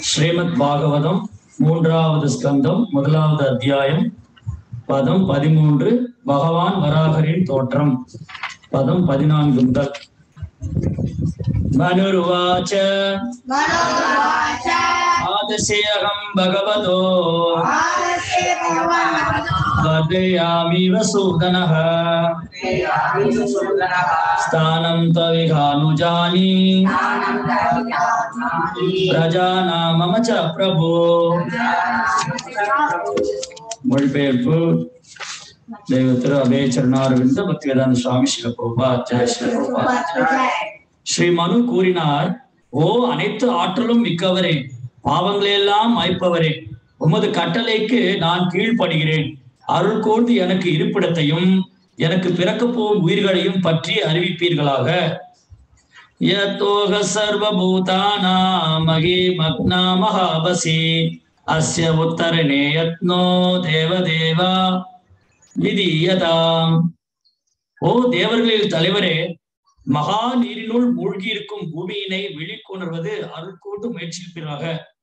ஸ்ரீமத் பாகவதம் மூன்றாவது ஸ்கந்தம் முதலாவது அத்தியாயம் பதம் பதிமூன்று பகவான் வராகரின் தோற்றம் பதம் பதினான்கு முதல் மனுருவாச்ச ஆதசேகம் பகவதோ வர்தயாமி வசூதனः ஸ்தானம் தவிகானுஜானி பிரஜாநாமம ச பிரபு மொழிபெயர்ப்பு தெய்வ திரு அபய சரணாரவிந்த பக்திவேதாந்த சுவாமி ஸ்ரீல பிரபா ஜெய ஸ்ரீல பிரபா ஸ்ரீ மனு கூறினார் ஓ அனைத்து ஆற்றலும் மிக்கவரே பாவங்களையெல்லாம் மாய்ப்பவரே உமது கட்டளைக்கு நான் கீழ்ப்படுகிறேன் அருள் கூர்ந்து எனக்கு இருப்பிடத்தையும் எனக்கு பிறக்கப் போகும் உயிர்களையும் பற்றி அறிவிப்பீர்களாக யத்தோக சர்வபூதானாம் மகிமக்னா மகாபசி அஸ்ய உத்தரணே யத்னோ தேவதேவா விதீயதாம் ஓ தேவர்களில் தலைவரே மகா நீரினுள் மூழ்கி இருக்கும் பூமியினை வெளிக்கொணர்வது அருள்கூட்டு முயற்சிப்பீராக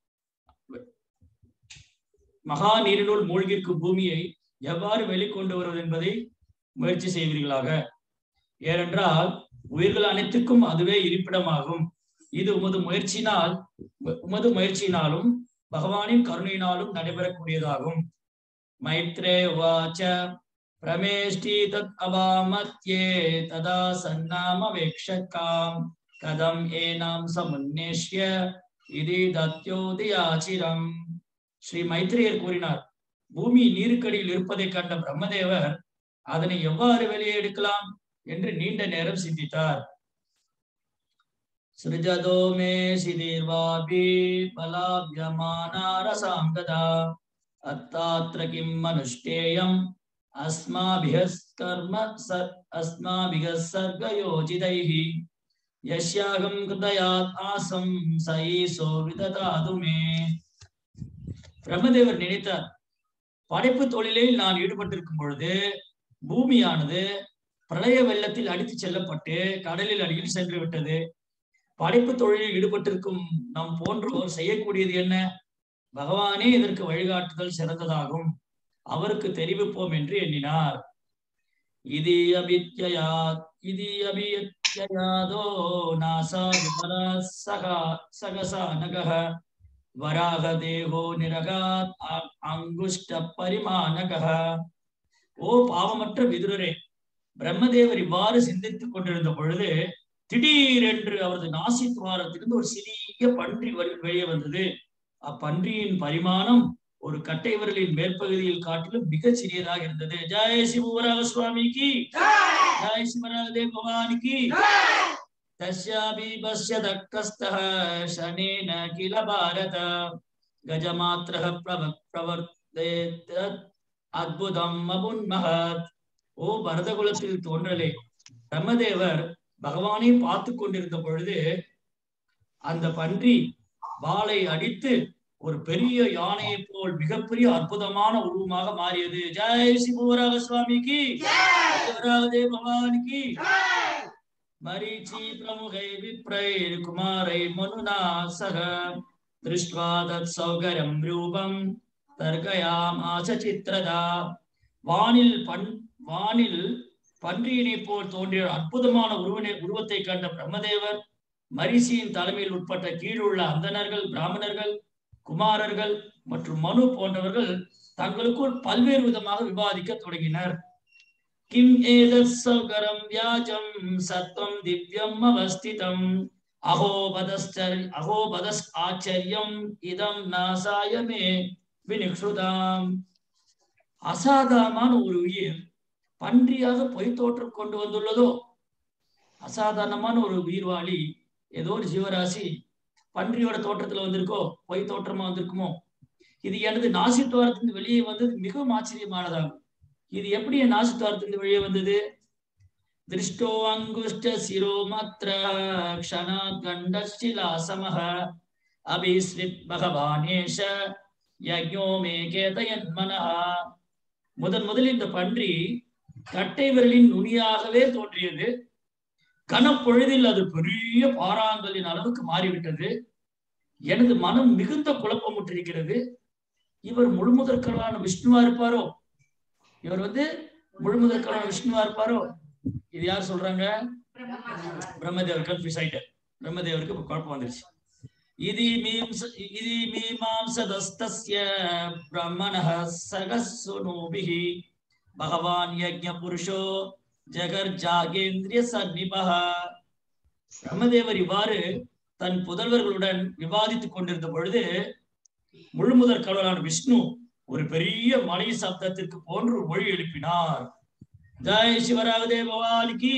மகா நீரினுள் மூழ்கி இருக்கும் பூமியை எவ்வாறு வெளிக்கொண்டு வருவது என்பதை முயற்சி செய்வீர்களாக ஏனென்றால் உயிர்கள் அனைத்துக்கும் அதுவே இருப்பிடமாகும் இது உமது முயற்சினால் உமது முயற்சியினாலும் பகவானின் கருணையினாலும் நடைபெறக்கூடியதாகும் மைத்ரே வாச்ச பிரமேஷ்டி தத் அவாமத்யே ததா சன்னாமவேக்ஷகாம் கதம் ஏனாம் சமுன்னேஷ்ய இது தத்யோதயாச்சிரம் ஸ்ரீ மைத்ரேயர் கூறினார் பூமி நீருக்கடியில் இருப்பதை கண்ட பிரம்மதேவர் அதனை எவ்வாறு வெளியே எடுக்கலாம் என்று நீண்ட நேரம் சிந்தித்தார் சிருஜதோ மே சிதிர்வாபி பலாபியமானாரசாங்கதா அத்தாத்ர கிம் மனுஷ்டேயம் अस्माभिः சர் अस्माभिः सर्गयोजितैः यस्याहं कृतयात् आसं स ஈசோ விததாது மே பிரம்மதேவர் நினைத்தார் படைப்பு தொழிலில் நான் ஈடுபட்டிருக்கும் பொழுது பூமியானது பிரளய வெள்ளத்தில் அடித்து செல்லப்பட்டு கடலில் அடியில் சென்று விட்டது படைப்பு தொழிலில் ஈடுபட்டிருக்கும் நம் போன்றோர் செய்யக்கூடியது என்ன பகவானே இதற்கு வழிகாட்டுதல் சிறந்ததாகும் அவருக்கு தெரிவிப்போம் என்று எண்ணினார் இது அபித்யா இது அபியத்யாதோ நாசா சகா சகசா நகः வராக தேகோ நிரகாத் அங்குஷ்ட பரிமாணகः ஓ பாவமற்ற விதுரரே பிரம்மதேவர் இவ்வாறு சிந்தித்துக் கொண்டிருந்த பொழுது திடீரென்று அவரது நாசி துவாரத்திலிருந்து ஒரு சிறிய பன்றி வெளியே வந்தது அப்பன்றியின் பரிமாணம் ஒரு கட்டை விரலின் மேற்பகுதியில் காட்டிலும் மிக சிறியதாக இருந்தது ஜெய சிவராக சுவாமிக்கு ஜெய சிவராக பவானிக்கு தஸ்யாபி பஸ்ய தக்கஸ்தः शनेन किल भारत गजमात्रः प्रव प्रवर्तेत அற்புதம் அபுன்மகத் ஓ பரதகுலத்தில் தோன்றலே பிரம்மதேவர் பகவானை பார்த்து கொண்டிருந்த பொழுது அந்த பன்றி வாளை அடித்து ஒரு பெரிய யானையை போல் மிகப்பெரிய அற்புதமான உருவமாக மாறியது ஜெய் சிவராக சுவாமிக்கு பகவானிக்கு மரீச்சி பிரமுகை விப்ரை குமாரை மனுனா சக திருஷ்டுவா தத் சௌகரம் ரூபம் தர்கயாம் ஆச சித்திரதா வானில் பண் வானில் பன்றியினை போல் தோன்றிய அற்புதமான உருவனை உருவத்தை கண்ட பிரம்மதேவர் மரிசியின் தலைமையில் உட்பட்ட கீழுள்ள அந்தணர்கள் பிராமணர்கள் குமாரர்கள் மற்றும் மனு போன்றவர்கள் தங்களுக்குள் பல்வேறு விதமாக விவாதிக்க தொடங்கினர் கிம் ஏதத் சௌகரம் வியாஜம் சத்வம் திவ்யம் அவஸ்திதம் அகோபதஸ்டர் அகோபதஸ் ஆச்சரியம் இதம் நாசாயமே வினிக்ஷுதாம் அசாதாரணமான ஒரு உயிர் பன்றியாக பொய் தோற்றம் கொண்டு வந்துள்ளதோ அசாதாரணமான ஒரு உயிர்வாளி ஏதோ ஒரு ஜீவராசி பன்றியோட தோற்றத்துல வந்திருக்கோ பொய் தோற்றமா வந்திருக்குமோ இது எனது நாசித்துவாரத்திலிருந்து வெளியே வந்தது மிகவும் ஆச்சரியமானதாகும் இது எப்படி என் நாசித்துவாரத்திலிருந்து வெளியே வந்தது திருஷ்டோ அங்குஷ்ட சிரோ மாத்திர க்ஷணா கண்டசிலாசமக அபிஸ்ரித் பகவானேஷ யஜ்ஞோ மே கேதயன் மனஹா முதன் முதலில் இந்த பன்றி கட்டை விரலின் நுனியாகவே தோன்றியது கனப்பொழுதில் அது பெரிய பாறாங்கல்லின் அளவுக்கு மாறிவிட்டது எனது மனம் மிகுந்த குழப்பமுற்றிருக்கிறது இவர் முழுமுதற்களான விஷ்ணுவா இருப்பாரோ இவர் வந்து முழுமுதற்களான விஷ்ணுவா இருப்பாரோ இது யார் சொல்றாங்க பிரம்மதேவர் கன்ஃபியூஸ் ஆயிட்டார் பிரம்மதேவருக்கு இப்ப குழப்பம் வந்துருச்சு இது மீம்ச இது மீமாம்சதஸ்தஸ்ய பிரம்மணः சகசுனோபிஹி பகவான் யஜ்ஞ புருஷோ ஜெகர் ஜாகேந்திரிய சன்னிபஹ பிரம்மதேவர் இவ்வாறு தன் புதல்வர்களுடன் விவாதித்துக் கொண்டிருந்த பொழுது முழுமுதற் கடவுளான விஷ்ணு ஒரு பெரிய மலை சப்தத்திற்கு போன்று மொழி எழுப்பினார் ஜெய் சிவராகதே பவானிக்கு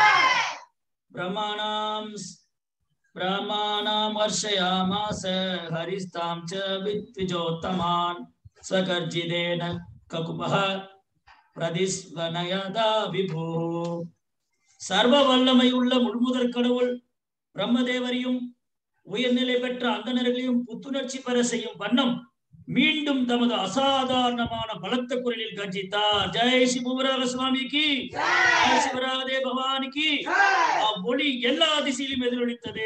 பிரமாணாம் பிரமாணாம் ஹர்ஷயாமாச ஹரிஸ்தாம் ச வித்விஜோத்தமான் சகர்ஜிதேன ககுபஹ பிரதிஸ்வனயதா விபோ சர்வ வல்லமை உள்ள முழுமுதற் கடவுள் பிரம்மதேவரையும் உயர்நிலை பெற்ற அந்தணர்களையும் புத்துணர்ச்சி பெற செய்யும் வண்ணம் மீண்டும் தமது அசாதாரணமான பலத்த குரலில் கர்ஜித்தார் ஜெய் சிவராக சுவாமிக்கு ஜெய் சிவராகதே பவானிக்கு அவ்வொளி எல்லா திசையிலும் எதிரொலித்தது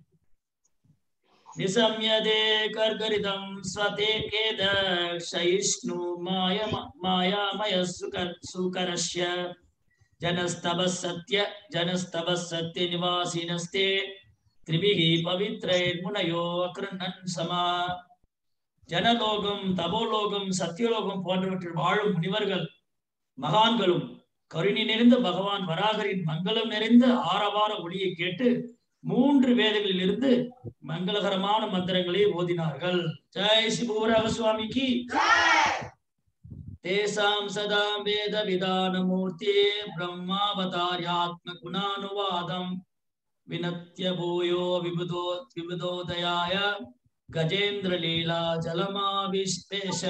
நிசம்யதே கர்கரிதம் ஸ்வதே கேத சயிஷ்ணு மாய மாயாமய சுகர் சுகரஸ்ய जनस्तव सत्य जनस्तव सत्य निवासिनस्ते त्रिभिः पवित्रैर्मुनयो அக்ரண்ணன் சமா ஜனலோகம் தபோலோகம் சத்தியலோகம் போன்றவற்றில் வாழும் முனிவர்கள் மகான்களும் கருணை நிறைந்த பகவான் வராகரின் மங்களம் நிறைந்த ஆரவார ஒளியை கேட்டு மூன்று வேதங்களில் இருந்து மங்களகரமான மந்திரங்களை ஓதினார்கள் ஜெய் சிவராக சுவாமிக்கு तेषां सदा वेदविधानमूर्ते ब्रह्मावतार्यात्मगुणानुवादं विनत्य भूयो विबुधो विबुधोदयाय கஜேந்திரலீலா ஜலமாவிஸ்பேஷ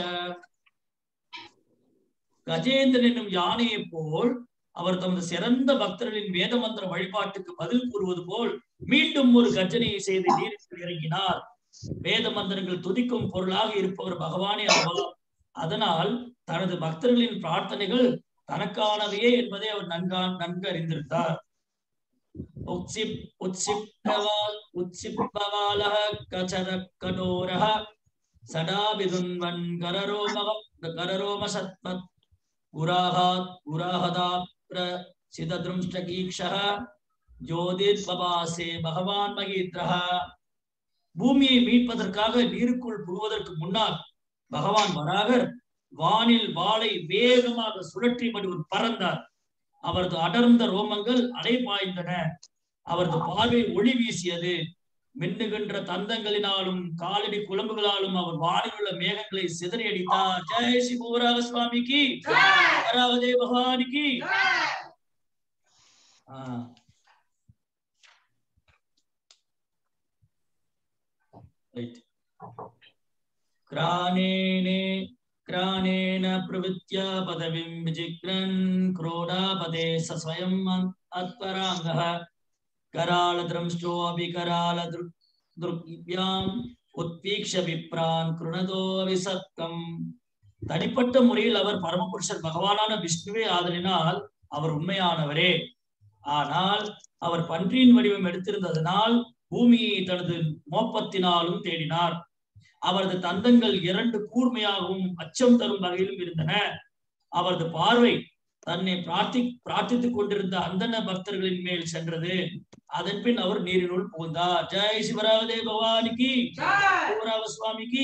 கஜேந்திரன் என்னும் யானையைப் போல் அவர் தமது சிறந்த பக்தர்களின் வேத மந்திர வழிபாட்டுக்கு பதில் கூறுவது போல் மீண்டும் ஒரு கர்ஜனையை செய்து நீரில் இறங்கினார் வேத மந்திரங்கள் துதிக்கும் பொருளாக இருப்பவர் பகவானே அல்லவா அதனால் தனது பக்தர்களின் பிரார்த்தனைகள் தனக்கானவையே என்பதை அவர் நன்கா நன்கு அறிந்திருந்தார் உத்சிப் உத்சிப்பவால் உத்சிப்பவாலः கச்சர கடோரः சடா விதுன்வன் கரரோம கரரோம சத்மத் குராஹாத் குராஹதாப்ர சிதத்ரும்ஷ்டகீக்ஷः ஜோதிர்பவாசே பகவான் மகீந்திரः பூமியை மீட்பதற்காக நீருக்குள் புகுவதற்கு முன்னால் பகவான் வராகர் வானில் வாளை வேகமாக சுழற்றிபடி ஒரு பறந்தார் அவரது அடர்ந்த ரோமங்கள் அலைபாய்ந்தன அவரது பார்வை ஒளி வீசியது மின்னுகின்ற தந்தங்களினாலும் காலடி குழம்புகளாலும் அவர் வானில் உள்ள மேகங்களை சிதறி அடித்தார் ஜெய் ஸ்ரீ பூவராக சுவாமிக்கு வராகதே பகவானிக்கு ஆஹ் ரைட் क्राणेने क्राणेन प्रवृत्या पदवीं विजिक्रन् क्रोडापदे स स्वयम् अत्पराङ्गः करालद्रंष्टोऽपि करालदृग्भ्याम् உத்வீக்ஷ விப்ரான் கிருணதோ விசத்தம் தனிப்பட்ட முறையில் அவர் பரமபுருஷர் பகவானான விஷ்ணுவே ஆதலினால் அவர் உண்மையானவரே ஆனால் அவர் பன்றியின் வடிவம் எடுத்திருந்ததனால் பூமியை தனது மோப்பத்தினாலும் தேடினார் அவரது தந்தங்கள் இரண்டு கூர்மையாகவும் அச்சம் தரும் வகையிலும் இருந்தன அவரது பார்வை தன்னை பிரார்த்தி பிரார்த்தித்துக் கொண்டிருந்த அந்தன பக்தர்களின் மேல் சென்றது அதன் பின் அவர் நீரினுள் புகுந்தார் ஜெய் சிவராவதே பவானிக்கு சிவராவ சுவாமிக்கு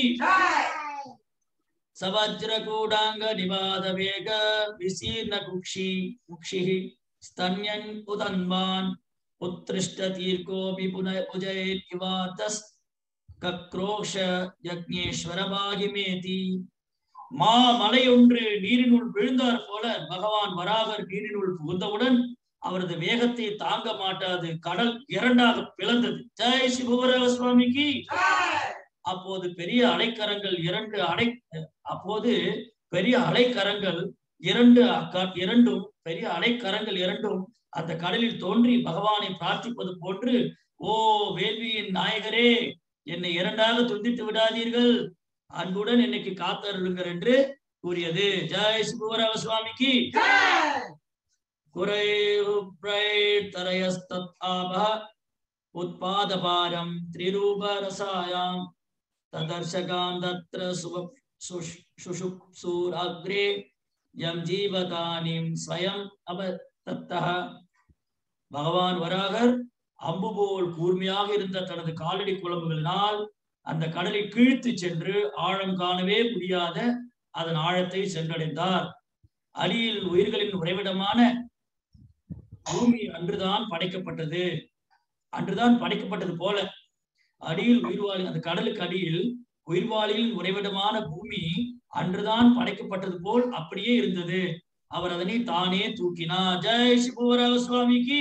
சவஜ்ர கூடாங்க நிவாத வேக விசீர்ண குக்ஷி குக்ஷி ஸ்தன்யன் உதன்வான் உத்ருஷ்ட தீர்க்கோபி புன புஜயேத்யுவாதஸ் கக்ரோஷ யக்ஞேஸ்வர பாகிமேதி மா மலை ஒன்று நீரினுள் விழுந்தார் போல பகவான் வராகர் நீரினுள் புகுந்தவுடன் அவரது வேகத்தை தாங்க மாட்டாது கடல் இரண்டாக பிளந்தது ஜெய் சிவபுரவ சுவாமிக்கு அப்போது பெரிய அலைக்கரங்கள் இரண்டு அடை அப்போது பெரிய அலைக்கரங்கள் இரண்டு அக்க- இரண்டும் பெரிய அலைக்கரங்கள் இரண்டும் அந்த கடலில் தோன்றி பகவானை பிரார்த்திப்பது போன்று ஓ வேள்வியின் நாயகரே என்னை இரண்டாக துண்டித்து விடாதீர்கள் அன்புடன் என்னைக்கு காத்தருளுங்கள் என்று கூறியது ஜெய் சிவராம சுவாமிக்கு குறையுப்ரைத்தரயஸ்தத் ஆபஹ उत्पादपारं त्रिरूपरसायां तदर्शकान् तत्र सुव- सुष- सुषुप्सुरग्रे यं जीवतानीं स्वयम् अवतத்தः பகவான் வராகர் அம்பு போல் கூர்மையாக இருந்த தனது காலடி குழம்புகளினால் அந்த கடலை கீழ்த்து சென்று ஆழம் காணவே முடியாத அதன் ஆழத்தை சென்றடைந்தார் அடியில் உயிர்களின் உறைவிடமான பூமி அன்றுதான் படைக்கப்பட்டது அன்றுதான் படைக்கப்பட்டது போல அடியில் உயிர்வாழி அந்த கடலுக்கு அடியில் உயிர்வாளியின் உறைவிடமான பூமி அன்றுதான் படைக்கப்பட்டது போல் அப்படியே இருந்தது அவர் அதனை தானே தூக்கினார் ஜெய் சிவராக சுவாமிக்கு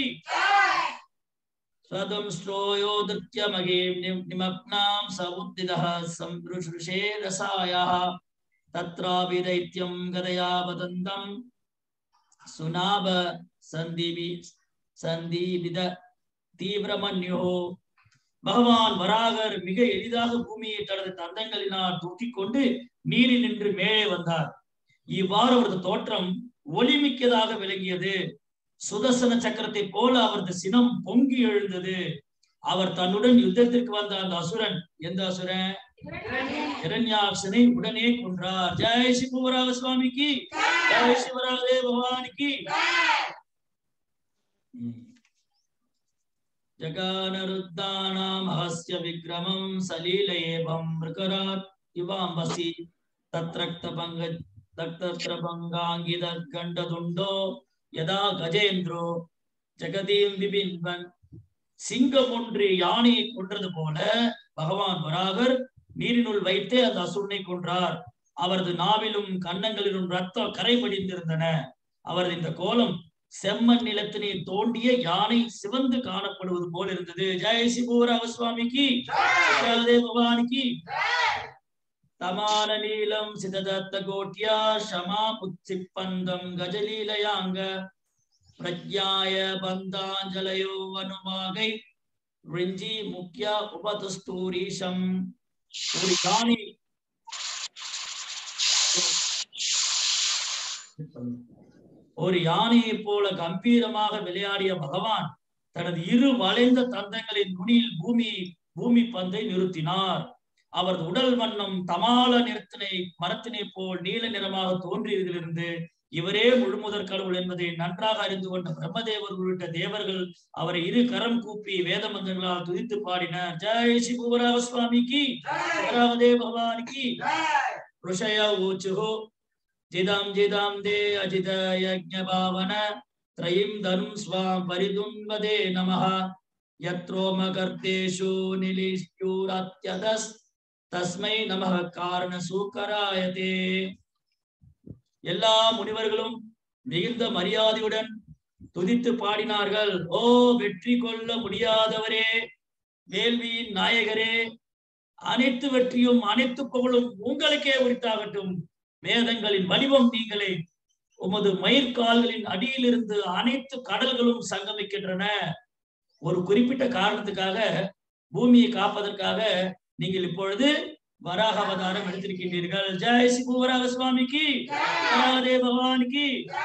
स्वदं श्रोयो नृत्यमगीं निमग्नां समुद्दितः संरुषे रसायः तत्रापि दैत्यं गदया वदन्तं सुनाभ सन्दिवि சந்தீபித தீவிரமன்யோ பகவான் வராகர் மிக எளிதாக பூமியை தனது தந்தங்களினால் தூக்கிக் கொண்டு நீரில் நின்று மேலே வந்தார் இவ்வாறு அவரது தோற்றம் ஒளிமிக்கதாக விளங்கியது சுதர்சன சக்கரத்தை போல அவரது சினம் பொங்கி எழுந்தது அவர் தன்னுடன் யுத்தத்திற்கு வந்த அந்த அசுரன் எந்த அசுரன் இரண்யாட்சனை உடனே கொன்றார் ஜெய் சிவராக சுவாமிக்கு ஜெய் சிவராகதே பகவானுக்கு ஜகானருத்தானாம் அஹஸ்ய விக்ரமம் சலீலயேவம் மிருகராட் இவாம்பசி தத்ரக்த பங்க தக்தத்ர பங்காங்கித கண்டதுண்டோ யதா கஜேந்திரோ ஜெகதீம் விபின்பன் சிங்கம் ஒன்று யானையை கொன்றது போல பகவான் வராகர் நீரினுள் வைத்தே அந்த அசுரனை கொன்றார் அவரது நாவிலும் கன்னங்களிலும் ரத்தம் கரை படிந்திருந்தன அவரது இந்த கோலம் செம்மண் நிலத்தினை தோண்டிய யானை சிவந்து காணப்படுவது போல் இருந்தது ஜெய சிவராக சுவாமிக்கு ஜெகதே பகவானுக்கு தமான நீலம் சிததத்த கோட்டியா ஷமா புத்திப்பந்தம் கஜலீலயாங்க பிரஜாய பந்தாஞ்சலயோ அனுமாகை ரிஞ்சி முக்கிய உபதஸ்தூரீஷம் ஒரு யானை ஒரு யானையைப் போல கம்பீரமாக விளையாடிய பகவான் தனது இரு வளைந்த தந்தங்களின் நுனியில் பூமி பூமி பந்தை நிறுத்தினார் அவரது உடல் வண்ணம் தமால நிறத்தினை மரத்தினை போல் நீல நிறமாக தோன்றியதிலிருந்து இவரே முழுமுதற் கடவுள் என்பதை நன்றாக அறிந்து கொண்ட பிரம்மதேவர் உள்ளிட்ட தேவர்கள் அவரை இரு கரம் கூப்பி வேத மந்திரங்களால் துதித்து பாடினர் ஜெய் சிவராக சுவாமிக்கு வராகதே பகவானுக்கு ऋषय ऊचुः जिदं जिदं दे अजित यज्ञभावन त्रयीं धनुं स्वां परिदुन्वदे नमः यत्रोमकर्तेषु निलिष्युरत्यतस् தஸ்மை நமக காரண சூக்கராயதே எல்லா முனிவர்களும் மிகுந்த மரியாதையுடன் துதித்து பாடினார்கள் ஓ வெற்றி கொள்ள முடியாதவரே வேள்வியின் நாயகரே அனைத்து வெற்றியும் அனைத்து புகழும் உங்களுக்கே உரித்தாகட்டும் வேதங்களின் வடிவம் நீங்களே உமது மயிர்கால்களின் அடியிலிருந்து அனைத்து கடல்களும் சங்கமிக்கின்றன ஒரு குறிப்பிட்ட காரணத்துக்காக பூமியை காப்பதற்காக நீங்கள் இப்பொழுது வராக அவதாரம் எடுத்திருக்கின்றீர்கள் ஜெய் சிபு வராக சுவாமிக்கு வராகதே பகவானுக்கு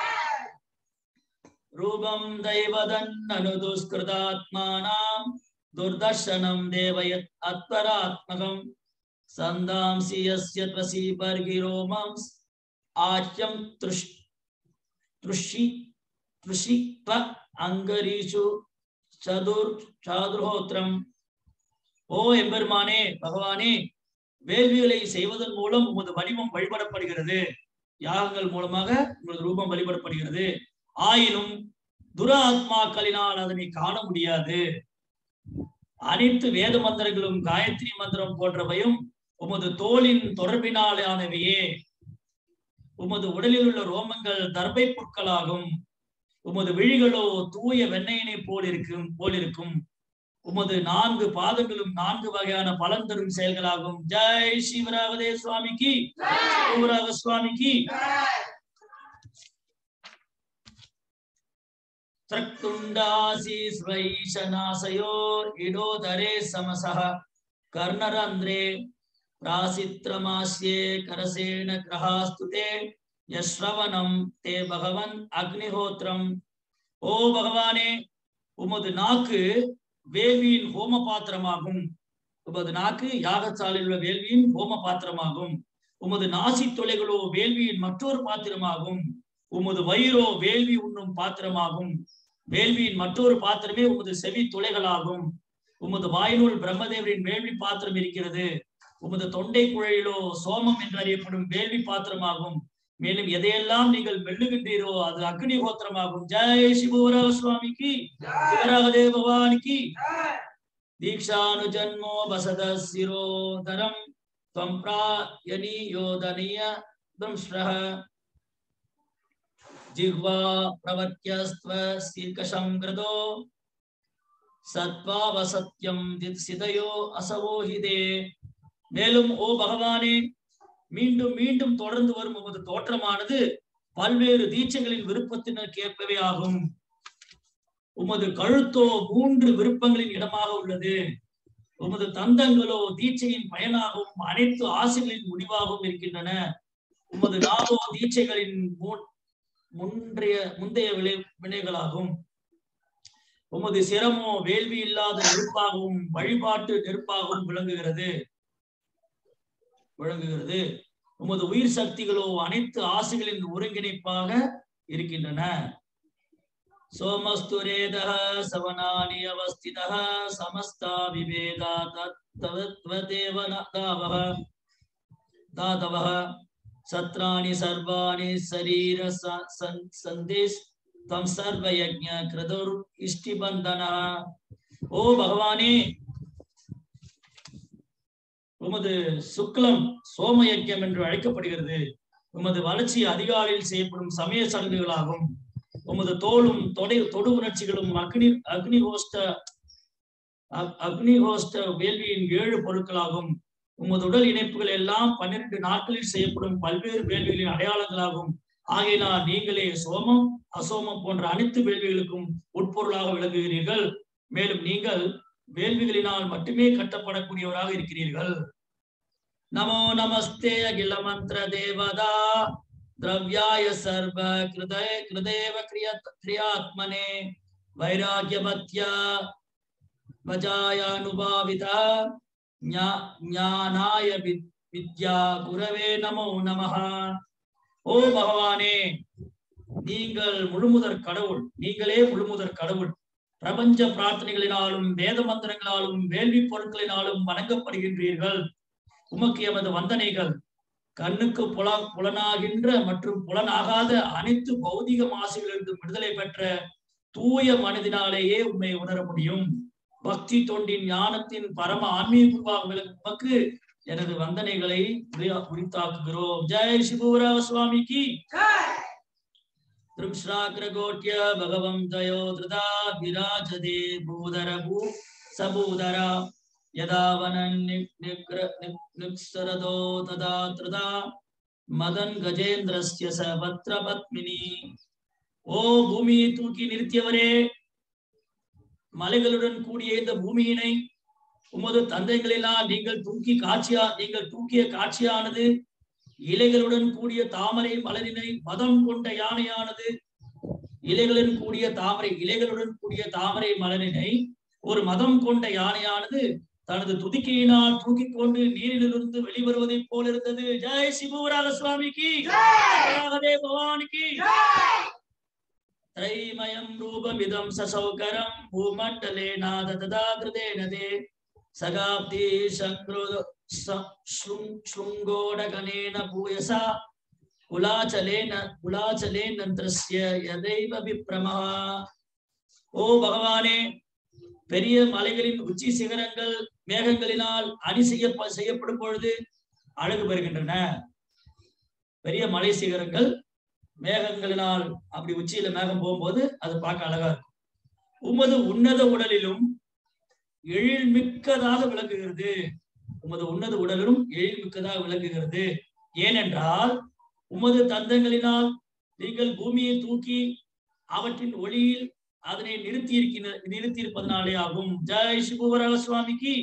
ரூபம் தெய்வதன் அனுதுஷ்கிருதாத்மானாம் துர்தர்ஷனம் தேவயத் அத்பராத்மகம் சந்தாம்சி யஸ்ய த்வசி பர்கிரோமம் ஆச்யம் திருஷ் திருஷி திருஷித்வ அங்கரீஷு சதுர் சாதுர்ஹோத்திரம் ஓ எம்பெருமானே பகவானே வேள்விகளை செய்வதன் மூலம் உமது வடிவம் வழிபடப்படுகிறது யாகங்கள் மூலமாக உமது ரூபம் வழிபடப்படுகிறது ஆயினும் துர ஆத்மாக்களினால் அதனை காண முடியாது அனைத்து வேத மந்திரங்களும் காயத்ரி மந்திரம் போன்றவையும் உமது தோளின் தொடர்பினாலானவையே உமது உடலில் உள்ள ரோமங்கள் தர்பை புற்களாகும் உமது விழிகளோ தூய வெண்ணையினை போல் இருக்கும் போல் இருக்கும் உமது நான்கு பாதங்களும் நான்கு வகையான பலன் தரும் செயல்களாகும் ஜெய் சிவராகதே சுவாமிக்கு சிவராக சுவாமிக்கு त्रक्तुण्डासीस्वैशनाशयोर् इडोदरे समसः कर्णरन्ध्रे प्रासित्रमास्ये करसेन ग्रहास्तुते यश्रवणं ते भगवन् அக்னிஹோத்திரம் ஓ பகவானே உமது நாக்கு வேள்வியின் ஹோம பாத்திரமாகும் உமது நாக்கு யாகசாலையில் உள்ள வேள்வியின் ஹோம பாத்திரமாகும் உமது நாசி தொலைகளோ வேள்வியின் மற்றொரு பாத்திரமாகும் உமது வயிறோ வேள்வி உண்ணும் பாத்திரமாகும் வேள்வியின் மற்றொரு பாத்திரமே உமது செவி துளைகளாகும் உமது வாயினுள் பிரம்மதேவரின் வேள்வி பாத்திரம் இருக்கிறது உமது தொண்டை குழையிலோ சோமம் என்று அறியப்படும் வேள்வி பாத்திரமாகும் மேலும் எதையெல்லாம் நீங்கள் மெல்லுகின்றீரோ அது அக்னி கோத்திரமாகும் ஜெய் சிவராக சுவாமிக்கு சிவராகதே பவானிக்கு தீக்ஷானு ஜன்மோ வசத சிரோதரம் त्वं प्रायनीयोदनीय दंश्रः जिह्वा प्रवर्त्यस्त्वस्तिकशं कृतो சத்வாவசத்யம் சிதையோ அசவோஹிதே மேலும் ஓ பகவானே மீண்டும் மீண்டும் தொடர்ந்து வரும் உமது தோற்றமானது பல்வேறு தீட்சைகளின் விருப்பத்தினருக்கு ஏற்பவே ஆகும் உமது கழுத்தோ மூன்று விருப்பங்களின் இடமாக உள்ளது உமது தந்தங்களோ தீட்சையின் பயனாகவும் அனைத்து ஆசைகளின் முடிவாகவும் இருக்கின்றன உமது நாவோ தீட்சைகளின் முன்- முன்றைய முந்தைய விளை வினைகளாகும் உமது சிரமோ வேள்வி இல்லாத நெருப்பாகவும் வழிபாட்டு நெருப்பாகவும் விளங்குகிறது விளங்குகிறது உமது உயிர் சக்திகளோ அனைத்து ஆசைகளின் ஒருங்கிணைப்பாக இருக்கின்றன சோமஸ்துரேதः சவனானி அவஸ்திதः சமஸ்தா விவேகா தத்வதேவ தாவः தாதவः சத்ராணி சர்வாணி சரீர ச- சந்- சந்தேஸ் தம் சர்வயஜ்ஞ கிருதுர் இஷ்டிபந்தன ஓ பகவானே உமது சுக்லம் சோமயஜ்யம் என்று அழைக்கப்படுகிறது உமது வளர்ச்சி அதிகாலையில் செய்யப்படும் சமய சடங்குகளாகும் உமது தோளும் தொடை தொடு உணர்ச்சிகளும் அக்னி அக்னிஹோஸ்ட அக்- அக்னிஹோஸ்ட வேள்வியின் ஏழு பொருட்களாகும் உமது உடல் இணைப்புகள் எல்லாம் பன்னிரண்டு நாட்களில் செய்யப்படும் பல்வேறு வேள்விகளின் அடையாளங்களாகும் ஆகையினால் நீங்களே சோமம் அசோமம் போன்ற அனைத்து வேள்விகளுக்கும் உட்பொருளாக விளங்குகிறீர்கள் மேலும் நீங்கள் வேள்விகளினால் மட்டுமே கட்டப்படக்கூடியவராக இருக்கிறீர்கள் நமோ நமஸ்தே அகில மந்திர தேவதா திரவியாய சர்வ கிருதய கிருதேவ கிரியத் கிரியாத்மனே வைராகியமத்யா வஜாயானுபாவிதா ஞா- ஞானாய வித்- வித்யா குரவே நமோ நமஹ ஓ பகவானே நீங்கள் முழுமுதற் கடவுள் நீங்களே முழுமுதற் கடவுள் பிரபஞ்ச பிரார்த்தனைகளினாலும் வேத மந்திரங்களாலும் வேள்வி பொருட்களினாலும் வணங்கப்படுகின்றீர்கள் உமக்கு எமது வந்தனைகள் கண்ணுக்கு புல புலனாகின்ற மற்றும் புலனாகாத அனைத்து பௌதிக மாசுகளிலிருந்து விடுதலை பெற்ற தூய மனதினாலேயே உண்மை உணர முடியும் பக்தி தொண்டின் ஞானத்தின் பரம ஆன்மீக குருவாக விளங்கும் உமக்கு எனது வந்தனைகளை உரி- உரித்தாக்குகிறோம் ஜெய் சிவராவ சுவாமிக்கு திருஷ்ராகிரகோட்ய பகவம் தயோ திருதா விராஜதே பூதர பூ சபூதர யதாவனன் நிக்ஸரதோ ததா திருதா மதன் கஜேந்திரஸ்ய ச பத்ர பத்மினி ஓ பூமியை தூக்கி நிறுத்தியவரே மலைகளுடன் கூடிய இந்த பூமியினை உமது தந்தைகளினால் நீங்கள் தூக்கி காட்சியா நீங்கள் தூக்கிய காட்சியானது இலைகளுடன் கூடிய தாமரை மலரினை மதம் கொண்ட யானையானது இலைகளுடன் கூடிய தாமரை இலைகளுடன் கூடிய தாமரை மலரினை ஒரு மதம் கொண்ட யானையானது தனது துதிக்கையினால் தூக்கிக் கொண்டு நீரிலிருந்து வெளிவருவதைப் போல இருந்தது ஜெய் சிவராக சுவாமிக்கு ராகவே பவானிக்கு त्रैमयं रूपमिदं ससौकरं भूमण्डले नाद तदा कृतेन ते सगाब्दी शङ्कृ शृङ्गोडगणेन भूयसा कुलाचलेन कुलाचलेनन्द्रस्य यदैव विप्रमः ஓ பகவானே பெரிய மலைகளின் உச்சி சிகரங்கள் மேகங்களினால் அணி செய்ய செய்யப்படும் பொழுது அழகு பெறுகின்றன பெரிய மலை சிகரங்கள் மேகங்களினால் அப்படி உச்சியில மேகம் போகும்போது அது பார்க்க அழகா இருக்கும் உமது உன்னத உடலிலும் எழில்மிக்கதாக விளங்குகிறது உமது உன்னத உடலிலும் எழில்மிக்கதாக விளங்குகிறது ஏனென்றால் உமது தந்தங்களினால் நீங்கள் பூமியை தூக்கி அவற்றின் ஒளியில் அதனை நிறுத்தி இருக்கின்ற நிறுத்தி இருப்பதனாலே ஆகும் ஜெய் சிபுவராக சுவாமிக்கு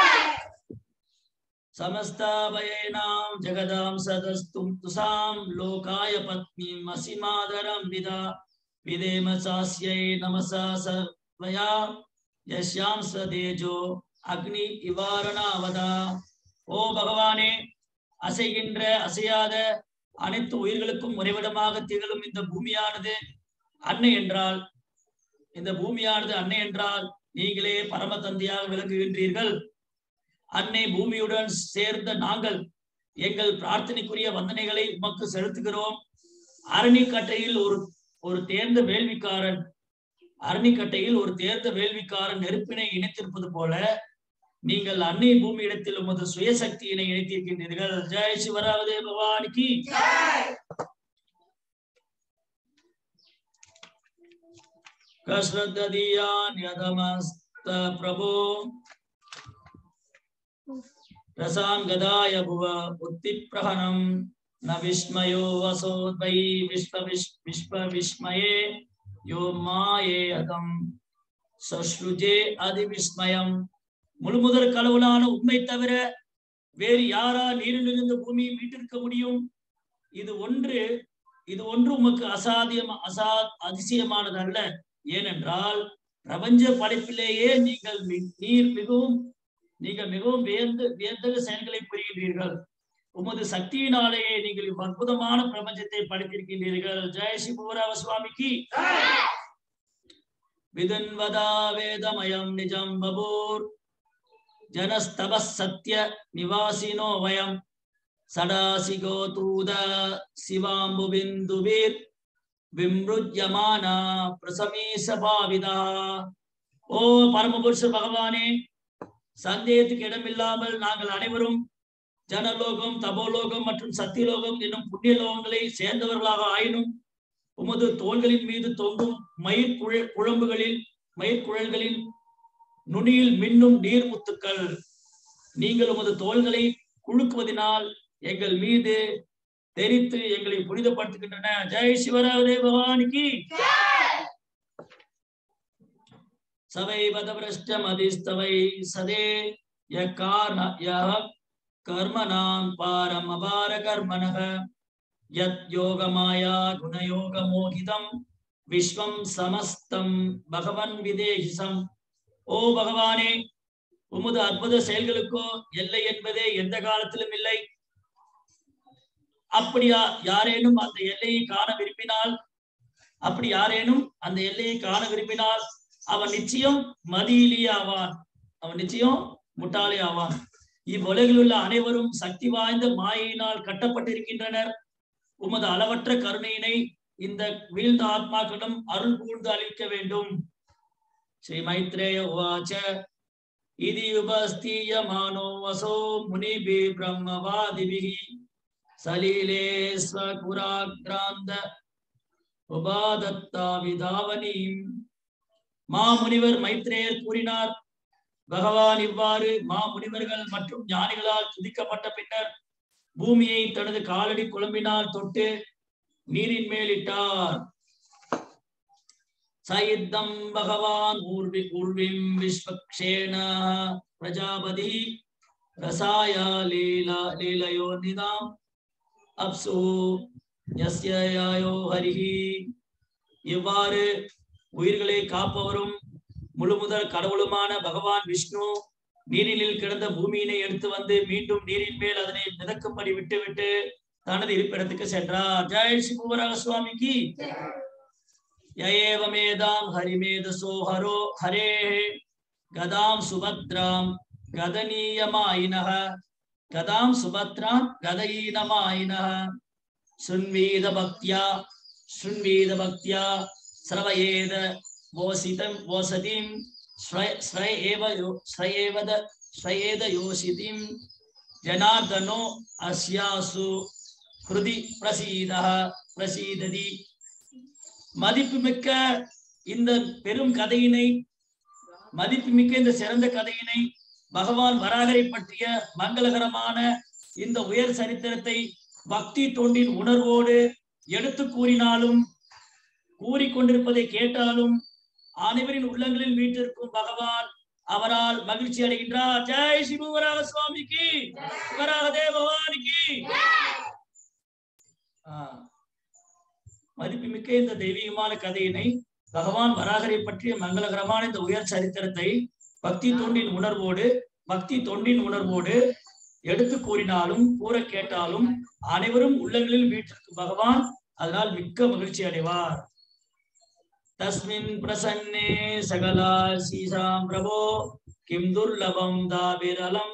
समस्ताभयेनां जगदां सदस्तुं तुसां लोकाय पत्नीम् असीमादरं विदा विदेम चास्यै नमसा सर्वया யஸ்யாம் ச தேஜோ அக்னி இவாரணாவதா ஓ பகவானே அசைகின்ற அசையாத அனைத்து உயிர்களுக்கும் உறைவிடமாக திகழும் இந்த பூமியானது அன்னை என்றால் இந்த பூமியானது அன்னை என்றால் நீங்களே பரம தந்தையாக விளங்குகின்றீர்கள் அன்னை பூமியுடன் சேர்ந்த நாங்கள் எங்கள் பிரார்த்தனைக்குரிய வந்தனைகளை உமக்கு செலுத்துகிறோம் அரணிக்கட்டையில் ஒரு ஒரு தேர்ந்த வேள்விக்காரன் அரணிக்கட்டையில் ஒரு தேர்ந்த வேள்விக்காரன் நெருப்பினை இணைத்திருப்பது போல நீங்கள் அன்னை பூமி இடத்தில் உமது சுயசக்தியினை இணைத்திருக்கின்றீர்கள் ஜெய் சிவராவதே பகவானிக்கு கஸ்ரத்ததியான் யதமஸ்த பிரபோ ரசாங்கதாய புவ புத்தி பிரகணம் ந விஸ்மயோ வசோத்வை விஸ்வ விஷ் விஸ்வ விஸ்மயே யோ மாயே அதம் சஸ்ருஜே அதி விஸ்மயம் முழுமுதற் கடவுளான உண்மை தவிர வேறு யாரா நீரிலிருந்து பூமியை மீட்டிருக்க முடியும் இது ஒன்று இது ஒன்று உமக்கு அசாத்தியம் அசா அதிசயமானது அல்ல ஏனென்றால் பிரபஞ்ச படைப்பிலேயே நீங்கள் மி- நீர் மிகவும் நீங்கள் மிகவும் வியந்து வியந்தக செயல்களை புரிகின்றீர்கள் உமது சக்தியினாலேயே நீங்கள் இவ் அற்புதமான பிரபஞ்சத்தை படைத்திருக்கின்றீர்கள் ஜெய சிவராம சுவாமிக்கு விதன்வதா வேதமயம் நிஜம் பபூர் ஜனஸ்தவ சத்ய நிவாசினோ வயம் சடாசிகோ தூத சிவாம்புபிந்துபீர் விம்ருஜ்யமானா பிரசமீச பாவிதா ஓ பரமபுருஷ பகவானே சந்தேகத்துக்கு இடமில்லாமல் நாங்கள் அனைவரும் ஜனலோகம் தபோலோகம் மற்றும் சத்தியலோகம் என்னும் புண்ணிய லோகங்களை சேர்ந்தவர்களாக ஆயினும் உமது தோள்களின் மீது தொங்கும் மயிர் குழ- குழம்புகளில் மயிர்குழல்களின் நுனியில் மின்னும் நீர்முத்துக்கள் நீங்கள் உமது தோள்களை குலுக்குவதினால் எங்கள் மீது தெரித்து எங்களை புனிதப்படுத்துகின்றன ஜெய் சிவராவதே பகவானுக்கு சவை பதபிரஷ்டம் அதிஸ்தவை சதே ய காரண ய கர்மணாம் பாரம் அபார கர்மணக யத் யோகமாயா குணயோக மோகிதம் விஸ்வம் சமஸ்தம் பகவன் விதேகிசம் ஓ பகவானே உமது அற்புத செயல்களுக்கோ எல்லை என்பதே எந்த காலத்திலும் இல்லை அப்படியா யாரேனும் அந்த எல்லையை காண விரும்பினால் அப்படி யாரேனும் அந்த எல்லையை காண விரும்பினால் அவன் நிச்சயம் மதியிலே ஆவான் அவன் நிச்சயம் முட்டாளே ஆவான் இவ்வுலகில் உள்ள அனைவரும் சக்தி வாய்ந்த மாயையினால் கட்டப்பட்டிருக்கின்றனர் உமது அளவற்ற கருணையினை இந்த வீழ்ந்த ஆத்மாக்களிடம் அருள் கூர்ந்து அளிக்க வேண்டும் ஸ்ரீ மைத்ரேய உவாச்ச இதி உபஸ்தீயமானோ வசோ முனிபி பிரம்மவாதிபிகி சலீலே ஸ்வகுராக்ராந்த உபாதத்தா விதாவனீம் மாமுனிவர் மைத்ரேயர் கூறினார் பகவான் இவ்வாறு மாமுனிவர்கள் மற்றும் ஞானிகளால் துதிக்கப்பட்ட பின்னர் பூமியை தனது காலடி குழம்பினால் தொட்டு நீரின் மேலிட்டார் சயித்தம் பகவான் ஊர்வி ஊர்விம் விஸ்வக்ஷேண பிரஜாபதி ரசாய லீலா லீலயோ நிதாம் அப்சு யஸ்ய யாயோ ஹரிஹி இவ்வாறு உயிர்களை காப்பவரும் முழுமுதல் கடவுளுமான பகவான் விஷ்ணு நீரினில் கிடந்த பூமியினை எடுத்து வந்து மீண்டும் நீரின் மேல் அதனை மிதக்கும்படி விட்டுவிட்டு தனது இருப்பிடத்துக்கு சென்றார் ஜெய் சிவராக சுவாமிக்கு யஏவமேதாம் ஹரிமேதசோ ஹரோ ஹரே கதாம் சுபத்ராம் கதனீயமாயினः கதாம் சுபத்ராம் கதயீனமாயினः சுன்வீத பக்தியா சுன்வீத பக்தியா ஸ்ரவயேத ஓசிதம் ஓசதிம் ஸ்ரய- ஸ்ரய ஏவ யோ- ஸ்ரயேவத ஸ்ரயேத யோசிதிம் ஜனார்தனோ அஸ்யாசு ஹிருதி பிரசீதः பிரசீததி மதிப்புமிக்க இந்த பெரும் கதையினை மதிப்புமிக்க இந்த சிறந்த கதையினை பகவான் வராகரை பற்றிய மங்களகரமான இந்த உயர் சரித்திரத்தை பக்தி தொண்டின் உணர்வோடு எடுத்து கூறினாலும் கூறிக்கொண்டிருப்பதை கேட்டாலும் அனைவரின் உள்ளங்களில் வீட்டிற்கும் பகவான் அவரால் மகிழ்ச்சி அடைகின்றார் ஜெய் சிவராக சுவாமிக்கு சிவராக தேவவானிக்கு ஆஹ் மதிப்புமிக்க இந்த தெய்வீகமான கதையினை பகவான் வராகரை பற்றிய மங்களகரமான இந்த உயர் சரித்திரத்தை பக்தி தொண்டின் உணர்வோடு பக்தி தொண்டின் உணர்வோடு எடுத்து கூறினாலும் கூற கேட்டாலும் அனைவரும் உள்ளங்களில் வீட்டிற்கு பகவான் அதனால் மிக்க மகிழ்ச்சி அடைவார் தஸ்மின் பிரசன்னே சகலா சீசாம் பிரபோ கிம் துர்லபம் தாபிரலம்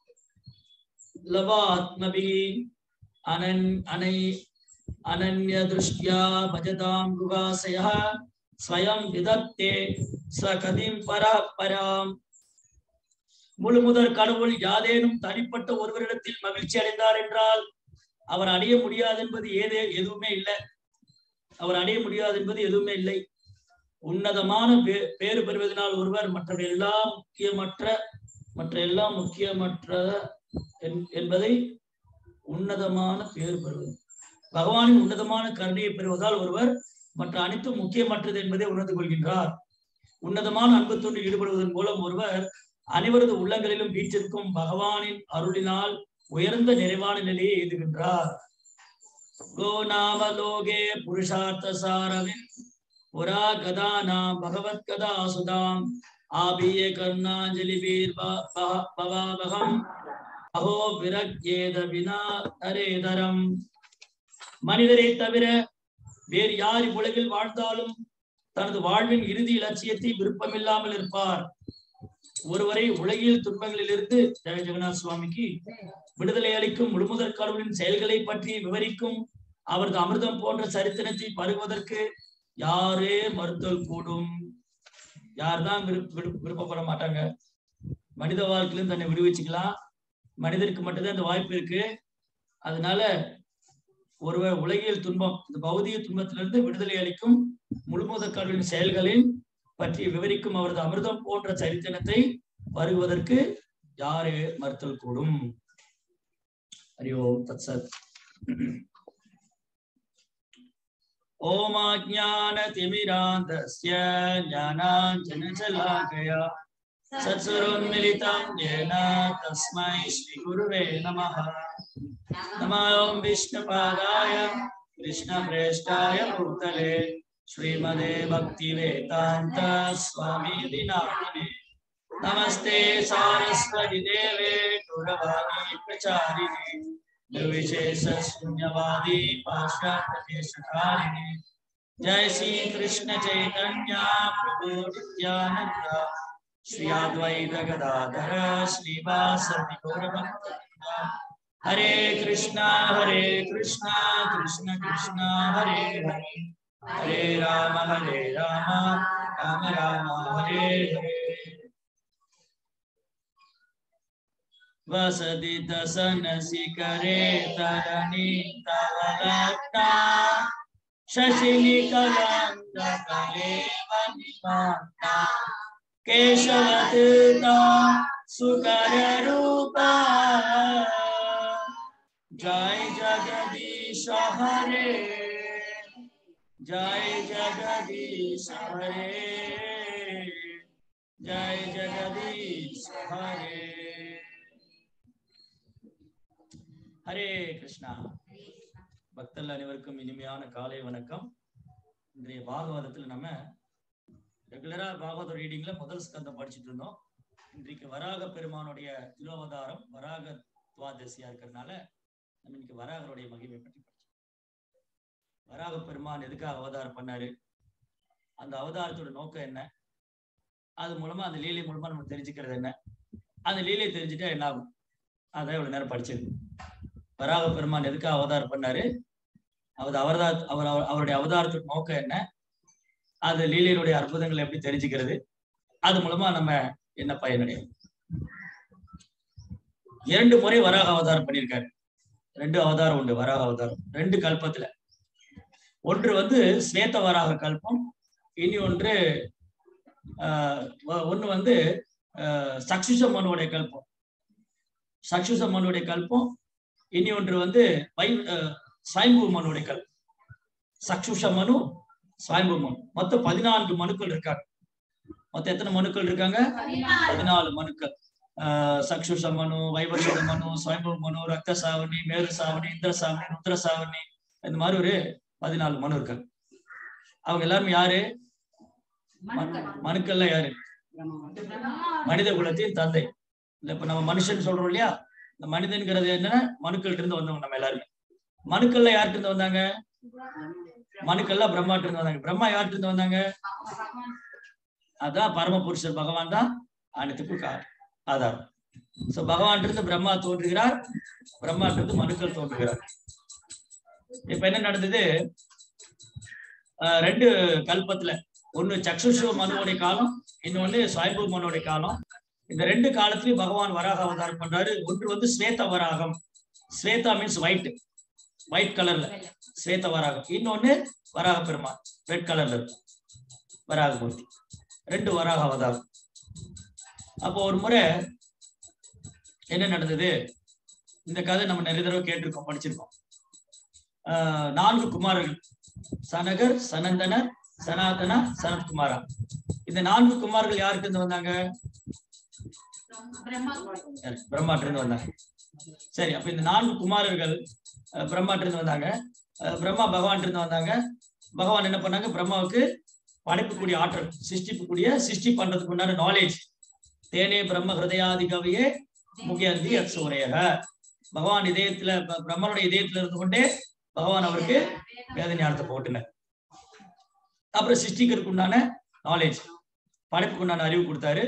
லவாத்மபி அனன் அனை அனன்ய திருஷ்டியா பஜதாம் குகாசய ஸ்வயம் விதத்தே ஸ்வகதிம் பராம் முழு முதற் கடவுள் யாதேனும் தனிப்பட்ட ஒருவரிடத்தில் மகிழ்ச்சி அடைந்தார் என்றால் அவர் அடைய முடியாது என்பது ஏதே எதுவுமே இல்லை அவர் அடைய முடியாது என்பது எதுவுமே இல்லை உன்னதமான பே- பேறு பெறுவதனால் ஒருவர் மற்ற எல்லாம் முக்கியமற்ற மற்ற எல்லாம் முக்கியமற்ற என்- என்பதை உன்னதமான பேறு பெறுவது பகவானின் உன்னதமான கருணையை பெறுவதால் ஒருவர் மற்ற அனைத்தும் முக்கியமற்றது என்பதை உணர்ந்து கொள்கின்றார் உன்னதமான அன்பு தொண்டில் ஈடுபடுவதன் மூலம் ஒருவர் அனைவரது உள்ளங்களிலும் வீற்றிருக்கும் பகவானின் அருளினால் உயர்ந்த நிறைவான நிலையை எய்துகின்றார் கோ நாம லோகே புருஷார்த்த சாரவின் புரா கதானா பகவத் கதா சுதாம் ஆபிய கர்ணாஞ்சலி வீர் பவாபகம் அஹோ விரக்யேத வினா நரேதரம் மனிதரை தவிர வேறு யார் இவ்வுலகில் வாழ்ந்தாலும் தனது வாழ்வின் இறுதி இலட்சியத்தை விருப்பமில்லாமல் இருப்பார் ஒருவரை உலகில் துன்பங்களிலிருந்து ஜெய ஜெகநாத் சுவாமிக்கு விடுதலை அளிக்கும் முழுமுதற் கடவுளின் செயல்களை பற்றி விவரிக்கும் அவரது அமிர்தம் போன்ற சரித்திரத்தை பருகுவதற்கு யாரே மறுத்தல் கூடும் யார்தான் விருப்ப விருப்ப- விருப்பப்பட மாட்டாங்க மனித வாழ்க்கையிலும் தன்னை விடுவிச்சுக்கலாம் மனிதருக்கு மட்டும்தான் இந்த வாய்ப்பு இருக்கு அதனால ஒருவர் உலகியல் துன்பம் இந்த பௌதிக துன்பத்திலிருந்து விடுதலை அளிக்கும் முழுமுத கடவுளின் செயல்களின் பற்றி விவரிக்கும் அவரது அமிர்தம் போன்ற சரித்திரத்தை வருவதற்கு யாரு மறுத்தல் கூடும் ஹரி ஓம் தத் சத் ओमाज्ञानतिमिरान्तस्य ज्ञानाञ्जनशलाकया सत्सुरोन्मिलितं येन तस्मै श्रीगुरुवे नमः नमो ॐ विष्णुपादाय कृष्णप्रेष्ठाय भूतले श्रीमदे भक्तिवेदान्त स्वामी नामिने नमस्ते सारस्वति देवे गुरवाणी प्रचारिणे निर्विशेष शून्यवादी पाश्चात्यदेशकारिणे जय श्री कृष्ण चैतन्य प्रभु नित्यानंद श्री अद्वैत गदाधर श्रीवासदि गौरभक्तवृंद हरे कृष्णा हरे कृष्णा कृष्ण कृष्णा हरे हरे हरे राम हरे राम राम राम हरे हरे वसति दसन शिखरे तरणि तव लग्ना शशिनिकलन्दकले वनिमाता केशवतीता सुकररूपा जय जगदीश हरे जय जगदीश हरे जय जगदीश हरे ஹரே கிருஷ்ணா பக்தர்கள் அனைவருக்கும் இனிமையான காலை வணக்கம் இன்றைய பாகவதத்துல நம்ம ரெகுலரா பாகவத ரீடிங்ல முதல் ஸ்கந்தம் படிச்சுட்டு இருந்தோம் இன்றைக்கு வராக பெருமானுடைய திருவதாரம் வராக துவாதசியா இருக்கிறதுனால நம்ம இன்னைக்கு வராகருடைய மகிமை பற்றி படிச்சோம் வராக பெருமான் எதுக்காக அவதாரம் பண்ணாரு அந்த அவதாரத்தோட நோக்கம் என்ன அது மூலமா அந்த லீலை மூலமா நம்ம தெரிஞ்சுக்கிறது என்ன அந்த லீலை தெரிஞ்சுட்டா என்ன ஆகும் அதான் இவ்வளவு நேரம் படிச்சது வராக பெருமான் எதுக்காக அவதாரம் பண்ணாரு அவர் அவர்தா அவர் அவர்- அவருடைய அவதாரத்துக்கு நோக்கம் என்ன அது லீலையினுடைய அற்புதங்களை எப்படி தெரிஞ்சுக்கிறது அது மூலமா நம்ம என்ன பயனடையும் இரண்டு முறை வராக அவதாரம் பண்ணியிருக்காரு ரெண்டு அவதாரம் உண்டு வராக அவதாரம் ரெண்டு கல்பத்துல ஒன்று வந்து ஸ்வேத வராக கல்பம் இனி ஒன்று ஆஹ் ஒ- ஒண்ணு வந்து ஆஹ் சக்ஷுஷ மனுவுடைய கல்பம் சக்ஷுஷ மனுவுடைய கல்பம் இனி ஒன்று வந்து வை அஹ், ஸ்வயம்பு மனுடைய கல் சக்ஷுஷ மனு ஸ்வயம்பு மனு மொத்தம் பதினான்கு மனுக்கள் இருக்காங்க மொத்தம் எத்தனை மனுக்கள் இருக்காங்க பதினாலு மனுக்கள் ஆஹ், சக்ஷுஷ மனு வைவர்ஷத மனு ஸ்வயம்பு மனு ரத்த சாவணி மேரு சாவணி இந்திர சாவணி ருத்ர சாவணி இந்த மாதிரி ஒரு பதினாலு மனு இருக்காங்க அவங்க எல்லாரும் யாரு மனுக்கள்ல யாரு மனித குலத்தின் தந்தை இல்ல இப்ப நம்ம மனுஷன் சொல்றோம் இல்லையா இந்த மனிதன்கிறது என்னன்னா மனுக்கள் இருந்து வந்தவங்க நம்ம எல்லாருமே மனுக்கள்ல யார்கிட்ட இருந்து வந்தாங்க மனுக்கள்ல பிரம்மாட்ட இருந்து வந்தாங்க பிரம்மா யார்கிட்ட இருந்து வந்தாங்க அதான் பரமபுருஷர் பகவான் தான் அனைத்துக்கும் கா- ஆதாரம் சோ பகவான் இருந்து பிரம்மா தோன்றுகிறார் பிரம்மா இருந்து மனுக்கள் தோன்றுகிறார் இப்ப என்ன நடந்தது ஆஹ் ரெண்டு கல்பத்துல ஒண்ணு சக்ஷுஷு மனுவோடைய காலம் இன்னொன்னு சுயம்பு மனுவோடைய காலம் இந்த ரெண்டு காலத்திலயும் பகவான் வராக அவதாரம் பண்றாரு ஒன்று வந்து ஸ்வேத வராகம் ஸ்வேதா மீன்ஸ் ஒயிட் ஒயிட் கலர்ல ஸ்வேத வராகம் இன்னொன்னு வராக பெருமாள் ரெட் கலர்ல இருக்கும் வராக மூர்த்தி ரெண்டு வராக அவதாரம் அப்போ ஒரு முறை என்ன நடந்தது இந்த கதை நம்ம நிறைய தடவை கேட்டிருக்கோம் படிச்சிருக்கோம் ஆஹ் நான்கு குமாரர்கள் சனகர் சனந்தனர் சனாதனா சனத்குமாரா இந்த நான்கு குமார்கள் யாருக்கு இருந்து வந்தாங்க யாரு? பிரம்மாட்ட இருந்து வந்தாங்க சரி அப்ப இந்த நான்கு குமாரர்கள் அஹ், பிரம்மாட்ட இருந்து வந்தாங்க அஹ், பிரம்மா பகவான் இருந்து வந்தாங்க பகவான் என்ன பண்ணாங்க பிரம்மாவுக்கு படைப்புக்கூடிய ஆற்றல் சிருஷ்டிக்கக்கூடிய சிருஷ்டி பண்றதுக்கு உண்டான நாலேஜ் தேனே பிரம்ம ஹிருதயாதி கவியே முகியந்தி அச்சூரையக பகவான் இதயத்துல ப- பிரம்மனுடைய இதயத்துல இருந்து கொண்டே பகவான் அவருக்கு வேத ஞானத்தை போட்டுனார் அப்புறம் சிருஷ்டிக்கிறதுக்கு உண்டான நாலேஜ் படைப்புக்கு உண்டான அறிவு கொடுத்தாரு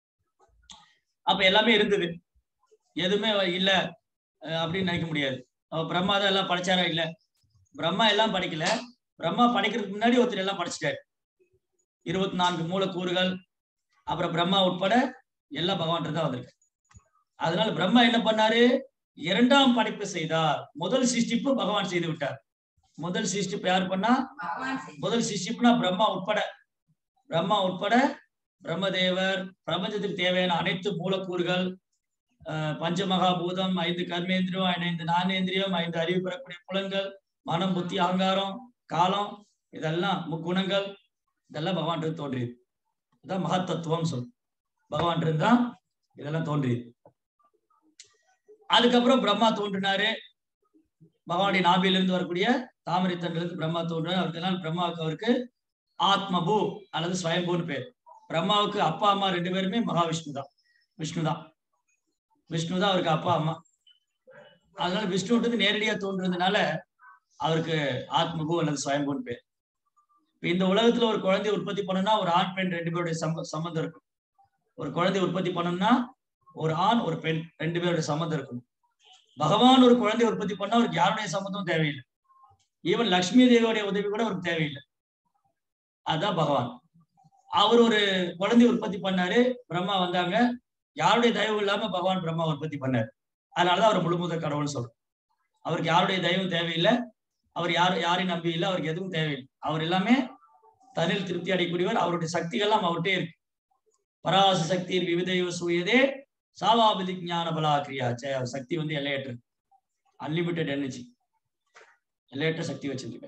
அப்ப எல்லாமே இருந்தது எதுவுமே இல்ல அஹ் அப்படின்னு நினைக்க முடியாது அவ பிரம்மா தான் எல்லாம் படைச்சாரா இல்ல பிரம்மா எல்லாம் படிக்கல பிரம்மா படைக்கிறதுக்கு முன்னாடி ஒருத்தர் எல்லாம் படிச்சிட்டாரு இருபத்தி நான்கு மூலக்கூறுகள் அப்புறம் பிரம்மா உட்பட எல்லாம் பகவான் தான் வந்திருக்கு அதனால பிரம்மா என்ன பண்ணாரு இரண்டாம் படைப்பு செய்தார் முதல் சிருஷ்டிப்பு பகவான் செய்து விட்டார் முதல் சிருஷ்டிப்பு யார் பண்ணா முதல் சிருஷ்டிப்புனா பிரம்மா உட்பட பிரம்மா உட்பட பிரம்மதேவர் பிரபஞ்சத்துக்கு தேவையான அனைத்து மூலக்கூறுகள் அஹ், பஞ்சமகாபூதம் ஐந்து கர்மேந்திரியம் ஐந்து ஞானேந்திரியம் ஐந்து அறிவு பெறக்கூடிய புலன்கள் மனம் புத்தி அகங்காரம் காலம் இதெல்லாம் முக்குணங்கள் இதெல்லாம் பகவான் தோன்றியது இதான் மகத்தத்துவம் சொல் பகவான் தான் இதெல்லாம் தோன்றியது அதுக்கப்புறம் பிரம்மா தோன்றினாரு பகவானுடைய நாபியிலிருந்து வரக்கூடிய தாமரை தண்டிலிருந்து பிரம்மா தோன்றினார் அவருக்கு எல்லாம் பிரம்மாவுக்கு அவருக்கு ஆத்மபூ அல்லது ஸ்வயம்பூன்னு பேர் பிரம்மாவுக்கு அப்பா அம்மா ரெண்டு பேருமே மகாவிஷ்ணு தான் விஷ்ணு தான் விஷ்ணு தான் அவருக்கு அப்பா அம்மா அதனால விஷ்ணுன்றது நேரடியா தோன்றதுனால அவருக்கு ஆத்மபூ அல்லது ஸ்வயம்பூன்னு பேர் இப்ப இந்த உலகத்துல ஒரு குழந்தைய உற்பத்தி பண்ணணும்னா ஒரு ஆண் பெண் ரெண்டு பேருடைய சம்ப சம்மந்தம் இருக்கும் ஒரு குழந்தைய உற்பத்தி பண்ணணும்னா ஒரு ஆண் ஒரு பெண் ரெண்டு பேருடைய சம்மந்தம் இருக்கணும் பகவான் ஒரு குழந்தைய உற்பத்தி பண்ணா அவருக்கு யாருடைய சம்மந்தமும் தேவையில்லை ஈவன் லக்ஷ்மி தேவியோடைய உதவி கூட அவருக்கு தேவையில்லை அதுதான் பகவான் அவர் ஒரு குழந்தை உற்பத்தி பண்ணாரு பிரம்மா வந்தாங்க யாருடைய தயவு இல்லாம பகவான் பிரம்மா உற்பத்தி பண்ணாரு அதனாலதான் அவர் முழுமுதல் கடவுள்னு சொல்றோம் அவருக்கு யாருடைய தயவும் தேவையில்லை அவர் யார் யாரையும் நம்பி இல்லை அவருக்கு எதுவும் தேவையில்லை அவர் எல்லாமே தனில் திருப்தி அடையக்கூடியவர் அவருடைய சக்திகள்லாம் அவர்கிட்டே இருக்கு பராச சக்தியின் விவிதையோ சூயதே சாவாபிதி ஞான பலா கிரியா ஜெய சக்தி வந்து எல்லையற்றது அன்லிமிட்டெட் எனர்ஜி எல்லையற்ற சக்தி வச்சிருக்க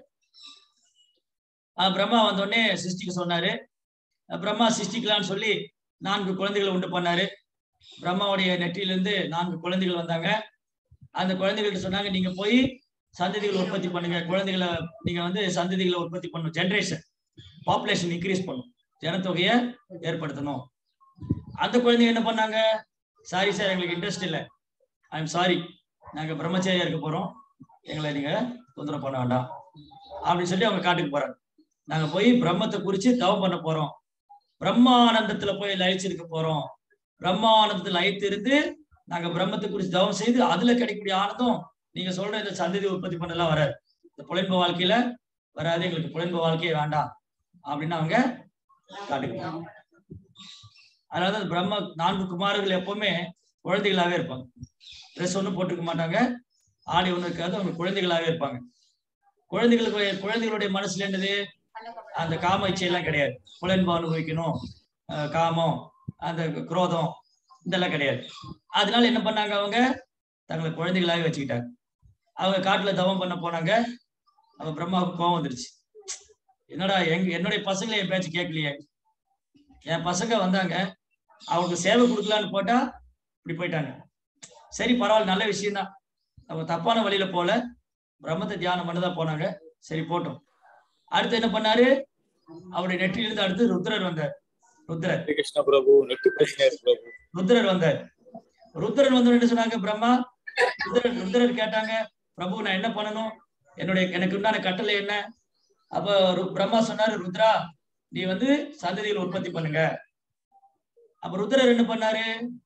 ஆஹ் பிரம்மா வந்தோடனே சிருஷ்டிக்க சொன்னாரு அஹ் பிரம்மா சிருஷ்டிக்கலாம்னு சொல்லி நான்கு குழந்தைகளை உண்டு பண்ணாரு பிரம்மாவுடைய நெற்றியிலிருந்து நான்கு குழந்தைகள் வந்தாங்க அந்த குழந்தைகள்ட்ட சொன்னாங்க நீங்க போய் சந்ததிகளை உற்பத்தி பண்ணுங்க குழந்தைகளை நீங்க வந்து சந்ததிகளை உற்பத்தி பண்ணணும் ஜென்ரேஷன் பாப்புலேஷன் இன்க்ரீஸ் பண்ணும் ஜனத்தொகையை ஏற்படுத்தணும் அந்த குழந்தைங்க என்ன பண்ணாங்க சாரி சார் எங்களுக்கு இன்ட்ரெஸ்ட் இல்லை ஐ எம் சாரி நாங்க பிரம்மச்சாரியா இருக்க போறோம் எங்களை நீங்க தொந்தரவு பண்ண வேண்டாம் அப்படின்னு சொல்லி அவங்க காட்டுக்கு போறாங்க நாங்க போய் பிரம்மத்தை குறிச்சு தவம் பண்ண போறோம் பிரம்மானந்தத்துல போய் லயிச்சிருக்க போறோம் பிரம்மானந்தத்துல லயித்து இருந்து நாங்க பிரம்மத்தை குறிச்சு தவம் செய்து அதுல கிடைக்கக்கூடிய ஆனந்தம் நீங்க சொல்ற இந்த சந்ததி உற்பத்தி பண்ணலாம் வராது இந்த புலன்பு வாழ்க்கையில வராது எங்களுக்கு புலன்பு வாழ்க்கையே வேண்டாம் அப்படின்னு அவங்க காட்டுக்கு போறாங்க அதனால அந்த பிரம்ம நான்கு குமாரர்கள் எப்பவுமே குழந்தைகளாவே இருப்பாங்க ட்ரெஸ் ஒன்றும் போட்டுக்க மாட்டாங்க ஆடை ஒன்றும் இருக்காது அவங்க குழந்தைகளாவே இருப்பாங்க குழந்தைகளுக்கு குழந்தைகளுடைய மனசுல என்னது அந்த காம இச்சையெல்லாம் கிடையாது புலன்பு அனுபவிக்கணும் அஹ் காமம் அந்த குரோதம் இதெல்லாம் கிடையாது அதனால என்ன பண்ணாங்க அவங்க தங்களை குழந்தைகளாவே வச்சுக்கிட்டாங்க அவங்க காட்டுல தவம் பண்ண போனாங்க அவ பிரம்மாவுக்கு கோவம் வந்துருச்சு என்னடா எங்க என்னுடைய பசங்களை என் பேச்சு கேட்கலையே என் பசங்க வந்தாங்க அவங்களுக்கு சேவை கொடுக்கலான்னு போட்டா இப்படி போயிட்டாங்க சரி பரவாயில்ல நல்ல விஷயம்தான் அவங்க தப்பான வழியில போல பிரம்மத்தை தியானம் பண்ணதான் போனாங்க சரி போட்டோம் அடுத்து என்ன பண்ணாரு அவருடைய நெற்றியிலிருந்து அடுத்து ருத்ரர் வந்தார் ருத்ரர் ஹரே கிருஷ்ண பிரபு நெட்டு பிரச்சனை இருக்கு பிரபு ருத்ரர் வந்தார் ருத்ரன் வந்து என்ன சொன்னாங்க பிரம்மா ருத்ரன் ருத்ரர் கேட்டாங்க பிரபு நான் என்ன பண்ணணும் என்னுடைய எனக்கு உண்டான கட்டளை என்ன அப்ப ரு- பிரம்மா சொன்னாரு ருத்ரா நீ வந்து சந்ததியில் உற்பத்தி பண்ணுங்க அப்ப ருத்ரர் என்ன பண்ணாரு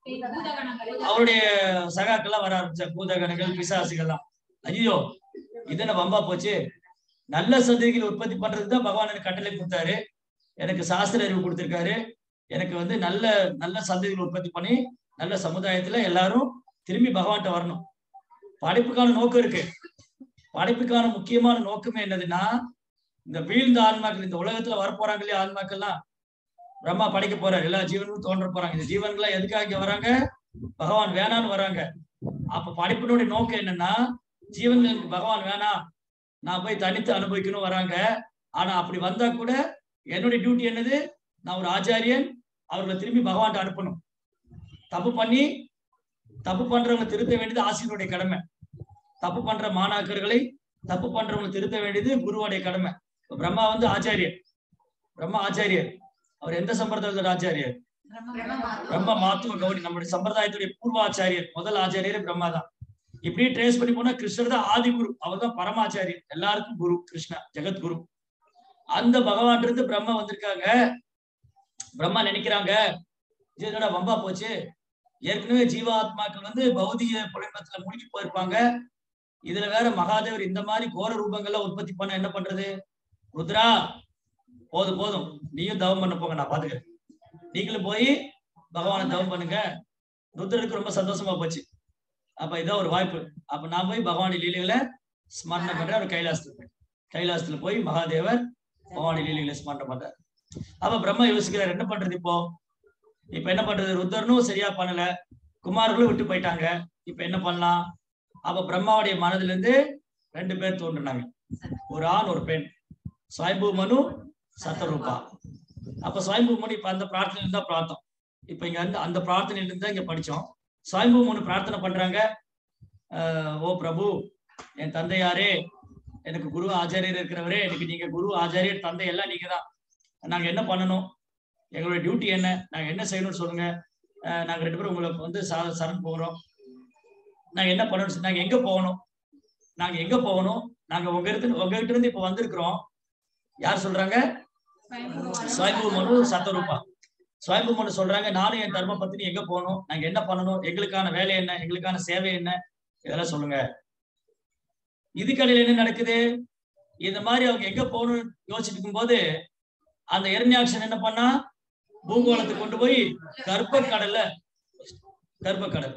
அவருடைய சகாக்கெல்லாம் வர ஆரம்பிச்ச பூதகணங்கள் பிசாசுகள்லாம் ஐயோ இது என்ன வம்பா போச்சு நல்ல சந்ததிகள் உற்பத்தி பண்றதுக்கு தான் பகவான் எனக்கு கட்டளை கொடுத்தாரு எனக்கு சாஸ்திர அறிவு கொடுத்திருக்காரு எனக்கு வந்து நல்ல நல்ல சந்ததிகள் உற்பத்தி பண்ணி நல்ல சமுதாயத்துல எல்லாரும் திரும்பி பகவான்கிட்ட வரணும் படைப்புக்கான நோக்கம் இருக்கு படைப்புக்கான முக்கியமான நோக்கமே என்னதுன்னா இந்த வீழ்ந்த ஆன்மாக்கள் இந்த உலகத்துல வரப்போறாங்க இல்லையா ஆன்மாக்கள்லாம் பிரம்மா படைக்க போறாரு எல்லா ஜீவனும் தோன்ற போறாங்க இந்த ஜீவன்கள்லாம் எதுக்காக இங்க வராங்க பகவான் வேணான்னு வராங்க அப்ப படைப்பினுடைய நோக்கம் என்னன்னா ஜீவன்களுக்கு பகவான் வேணாம் நான் போய் தனித்து அனுபவிக்கணும் வராங்க ஆனா அப்படி வந்தா கூட என்னுடைய டியூட்டி என்னது நான் ஒரு ஆச்சாரியன் அவர்களை திரும்பி பகவான்கிட்ட அனுப்பணும் தப்பு பண்ணி தப்பு பண்றவங்க திருத்த வேண்டியது ஆசிரியருடைய கடமை தப்பு பண்ற மாணாக்கர்களை தப்பு பண்றவங்க திருத்த வேண்டியது குருவுடைய கடமை இப்ப பிரம்மா வந்து ஆச்சாரியர் பிரம்மா ஆச்சாரியர் அவர் எந்த சம்பிரதாயத்தோட ஆச்சாரியர் பிரம்ம மாத்துவ கௌரி நம்முடைய சம்பிரதாயத்துடைய பூர்வாச்சாரியர் முதல் ஆச்சாரியர் பிரம்மா தான் இப்படி ட்ரேஸ் பண்ணி போனா கிருஷ்ணர் தான் ஆதி குரு அவர் தான் பரமாச்சாரியர் எல்லாருக்கும் குரு கிருஷ்ணா ஜெகத்குரு அந்த பகவான் இருந்து பிரம்மா வந்திருக்காங்க பிரம்மா நினைக்கிறாங்க இது என்னடா வம்பா போச்சு ஏற்கனவே ஜீவாத்மாக்கள் வந்து பௌதிக புலன்பத்துல மூழ்கி போயிருப்பாங்க இதுல வேற மகாதேவர் இந்த மாதிரி கோர ரூபங்கள்ல உற்பத்தி பண்ண என்ன பண்றது ருத்ரா போதும் போதும் நீயும் தவம் பண்ண போங்க நான் பாத்துக்கிறேன் நீங்களும் போய் பகவானை தவம் பண்ணுங்க ருத்ரருக்கு ரொம்ப சந்தோஷமா போச்சு அப்ப இதான் ஒரு வாய்ப்பு அப்ப நான் போய் பகவானுடைய லீலைகளை ஸ்மரணம் பண்றேன் அவர் கைலாசத்துல போய் கைலாசத்துல போய் மகாதேவர் பகவானுடைய லீலைகளை ஸ்மரணம் பண்றார் அப்ப பிரம்மா யோசிக்கிறார் என்ன பண்றது இப்போ இப்ப என்ன பண்றது ருத்ரனும் சரியா பண்ணல குமார்களும் விட்டு போயிட்டாங்க இப்ப என்ன பண்ணலாம் அப்ப பிரம்மாவுடைய மனதுல இருந்து ரெண்டு பேர் தோன்றுனாங்க ஒரு ஆண் ஒரு பெண் சுவயம்பு மனு சத்தரூபா அப்ப சுவயம்பு மனு இப்ப அந்த பிரார்த்தனையில தான் பார்த்தோம் இப்ப இங்க வந்து அந்த பிரார்த்தனையில இருந்து தான் இங்க படிச்சோம் சுவயம்பு மனு பிரார்த்தனை பண்றாங்க ஆஹ் ஓ பிரபு என் தந்தையாரே எனக்கு குரு ஆச்சாரியர் இருக்கிறவரே எனக்கு நீங்க குரு ஆச்சாரியர் தந்தை எல்லாம் நீங்க தான் நாங்க என்ன பண்ணணும் எங்களுடைய டியூட்டி என்ன நாங்க என்ன செய்யணும்னு சொல்லுங்க ஆஹ் நாங்க ரெண்டு பேரும் உங்களை வந்து ச- சரண் போகிறோம் நாங்க என்ன பண்ணணும் சொ- நாங்க எங்க போகணும் நாங்க எங்க போகணும் நாங்க உங்க இருந்து உங்ககிட்ட இருந்து இப்ப வந்திருக்கிறோம் யார் சொல்றாங்க சுவயம்பு மனு சத்தரூபா சுவயம்பு மனு சொல்றாங்க நானும் என் தர்ம பத்தினி எங்க போகணும் நாங்க என்ன பண்ணணும் எங்களுக்கான வேலை என்ன எங்களுக்கான சேவை என்ன இதெல்லாம் சொல்லுங்க இதுக்கடையில என்ன நடக்குது இந்த மாதிரி அவங்க எங்க போகணும்னு யோசிச்சுட்டு இருக்கும்போது அந்த இரண்யாக்ஷன் என்ன பண்ணா பூகோளத்தை கொண்டு போய் கர்ப்ப கடல்ல கர்ப்ப கடல்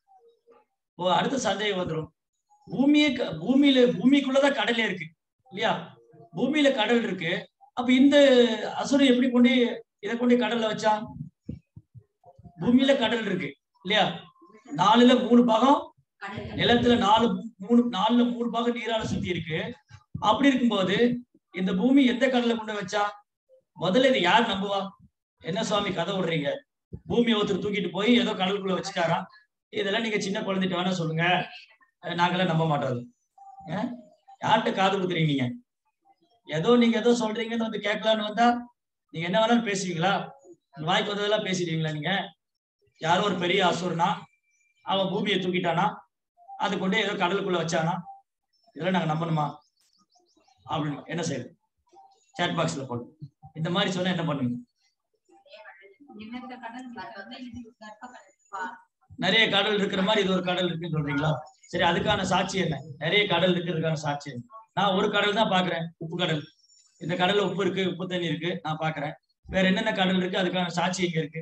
ஓ அடுத்த சந்தேகம் வந்துரும் பூமியே க- பூமியில பூமிக்குள்ளதான் கடலே இருக்கு இல்லையா பூமியில கடல் இருக்கு அப்ப இந்த அசுரன் எப்படி கொண்டு இதை கொண்டு கடல்ல வச்சான் பூமியில கடல் இருக்கு இல்லையா நாலுல மூணு பாகம் நிலத்துல நாலு மூ- மூணு நாலுல மூணு பாகம் நீரால சுத்தி இருக்கு அப்படி இருக்கும்போது இந்த பூமி எந்த கடல்ல கொண்டு வச்சா முதல்ல இதை யார் நம்புவா என்ன சுவாமி கதை விடுறீங்க பூமி ஒருத்தர் தூக்கிட்டு போய் ஏதோ கடலுக்குள்ள வச்சுட்டாராம் இதெல்லாம் நீங்க சின்ன குழந்தைட்டு வேணா சொல்லுங்க அஹ் நாங்கெல்லாம் நம்ப மாட்டோம் அஹ் யார்கிட்ட காது குத்துறீங்க நீங்க ஏதோ நீங்க ஏதோ சொல்றீங்கன்னு வந்து கேட்கலான்னு வந்தா நீங்க என்ன வேணாலும் பேசுவீங்களா உங்க வாய்க்கு வந்ததெல்லாம் பேசிடுவீங்களா நீங்க யாரோ ஒரு பெரிய அசுரனா அவன் பூமியை தூக்கிட்டானா அது கொண்டு ஏதோ கடலுக்குள்ள வச்சானா இதெல்லாம் நாங்க நம்பணுமா அப்படின்னு என்ன செய்யுது சேட் பாக்ஸ்ல போடு இந்த மாதிரி சொன்னா என்ன பண்ணுவீங்க நிறைய கடல் இருக்கிற மாதிரி இது ஒரு கடல் இருக்குன்னு சொல்றீங்களா சரி அதுக்கான சாட்சி என்ன நிறைய கடல் இருக்கிறதுக்கான சாட்சி என்ன நான் ஒரு கடல் தான் பாக்குறேன் உப்பு கடல் இந்த கடல்ல உப்பு இருக்கு உப்பு தண்ணி இருக்கு நான் பாக்குறேன் வேற என்னென்ன கடல் இருக்கு அதுக்கான சாட்சி எங்க இருக்கு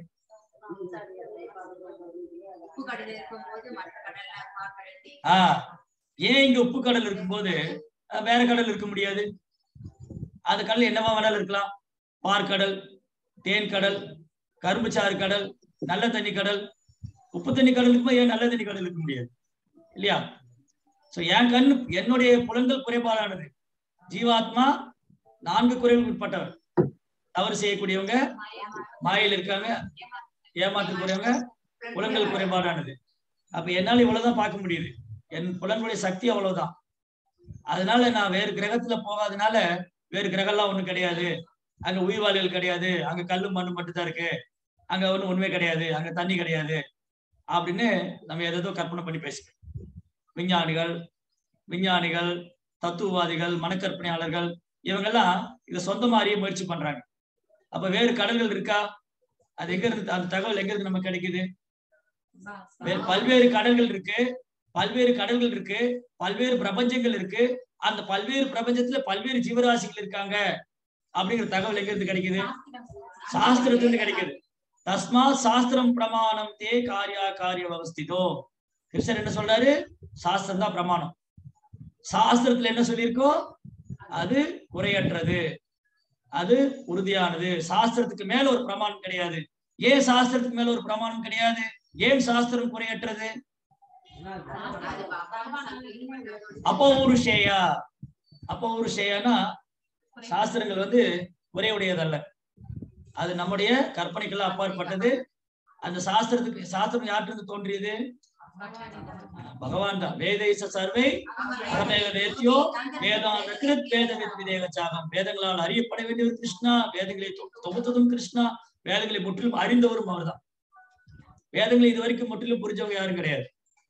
உப்பு கடல் இருக்கும்போது மற்ற கடல்ல பாக்கடல் ஆஹ் ஏன் இங்க உப்பு கடல் இருக்கும்போது அஹ், வேற கடல் இருக்க முடியாது அந்த கடல் என்னவா வேணாலும் இருக்கலாம் பார்க்கடல் தேன் கடல் கரும்புச்சாறு கடல் நல்ல தண்ணி கடல் உப்பு தண்ணி கடல் இருக்கும்போது ஏன் நல்ல தண்ணி கடல் இருக்க முடியாது இல்லையா சோ என் கண்ணு என்னுடைய புலன்கள் குறைபாடானது ஜீவாத்மா நான்கு குறைவுக்கு உட்பட்டவர் தவறு செய்யக்கூடியவங்க மாயில் இருக்காங்க ஏமாற்றக்கூடியவங்க புலன்கள் குறைபாடானது அப்ப என்னால இவ்வளவுதான் பார்க்க முடியுது என் புலன்களுடைய சக்தி அவ்வளவுதான் அதனால நான் வேறு கிரகத்துல போகாதனால வேறு கிரகம்லாம் ஒண்ணும் கிடையாது அங்க உயிர்வாழிகள் கிடையாது அங்க கல்லு மண்ணு மட்டும் தான் இருக்கு அங்க ஒண்ணும் உண்மை கிடையாது அங்க தண்ணி கிடையாது அப்படின்னு நம்ம எதோ கற்பனை பண்ணி பேசுறோம் விஞ்ஞானிகள் விஞ்ஞானிகள் தத்துவவாதிகள் மனக்கற்பனையாளர்கள் இவங்கெல்லாம் இதை சொந்தமா அறிய முயற்சி பண்றாங்க அப்ப வேறு கடல்கள் இருக்கா அது எங்க இருந்து அந்த தகவல் எங்க இருந்து நமக்கு கிடைக்குது வே- பல்வேறு கடல்கள் இருக்கு பல்வேறு கடல்கள் இருக்கு பல்வேறு பிரபஞ்சங்கள் இருக்கு அந்த பல்வேறு பிரபஞ்சத்துல பல்வேறு ஜீவராசிகள் இருக்காங்க அப்படிங்கிற தகவல் எங்க இருந்து கிடைக்குது சாஸ்திரத்துல இருந்து கிடைக்குது தஸ்மா சாஸ்திரம் பிரமாணம் தே காரியா காரிய அவஸ்திதோ கிருஷ்ணர் என்ன சொல்றாரு சாஸ்திரம் தான் பிரமாணம் சாஸ்திரத்துல என்ன சொல்லியிருக்கோ அது குறையற்றது அது உறுதியானது சாஸ்திரத்துக்கு மேல ஒரு பிரமாணம் கிடையாது ஏன் சாஸ்திரத்துக்கு மேல ஒரு பிரமாணம் கிடையாது ஏன் சாஸ்திரம் குறையற்றது அப்போ ஒரு ஷேயா அப்போ ஒரு ஷேயானா சாஸ்திரங்கள் வந்து ஒரே உடையதல்ல அது நம்முடைய கற்பனைக்கெல்லாம் அப்பாற்பட்டது அந்த சாஸ்திரத்துக்கு சாஸ்திரம் யார்கிட்ட தோன்றியது பகவான் தான் வேதைச சர்வை பரமேக வேத்தியோ வேதாந்த கிருத் வேதவித் விதேக சாகம் வேதங்களால் அறியப்பட வேண்டியவர் கிருஷ்ணா வேதங்களை தொ- தொகுத்ததும் கிருஷ்ணா வேதங்களை முற்றிலும் அறிந்தவரும் அவர்தான் வேதங்களை இது வரைக்கும் முற்றிலும் புரிஞ்சவங்க யாரும் கிடையாது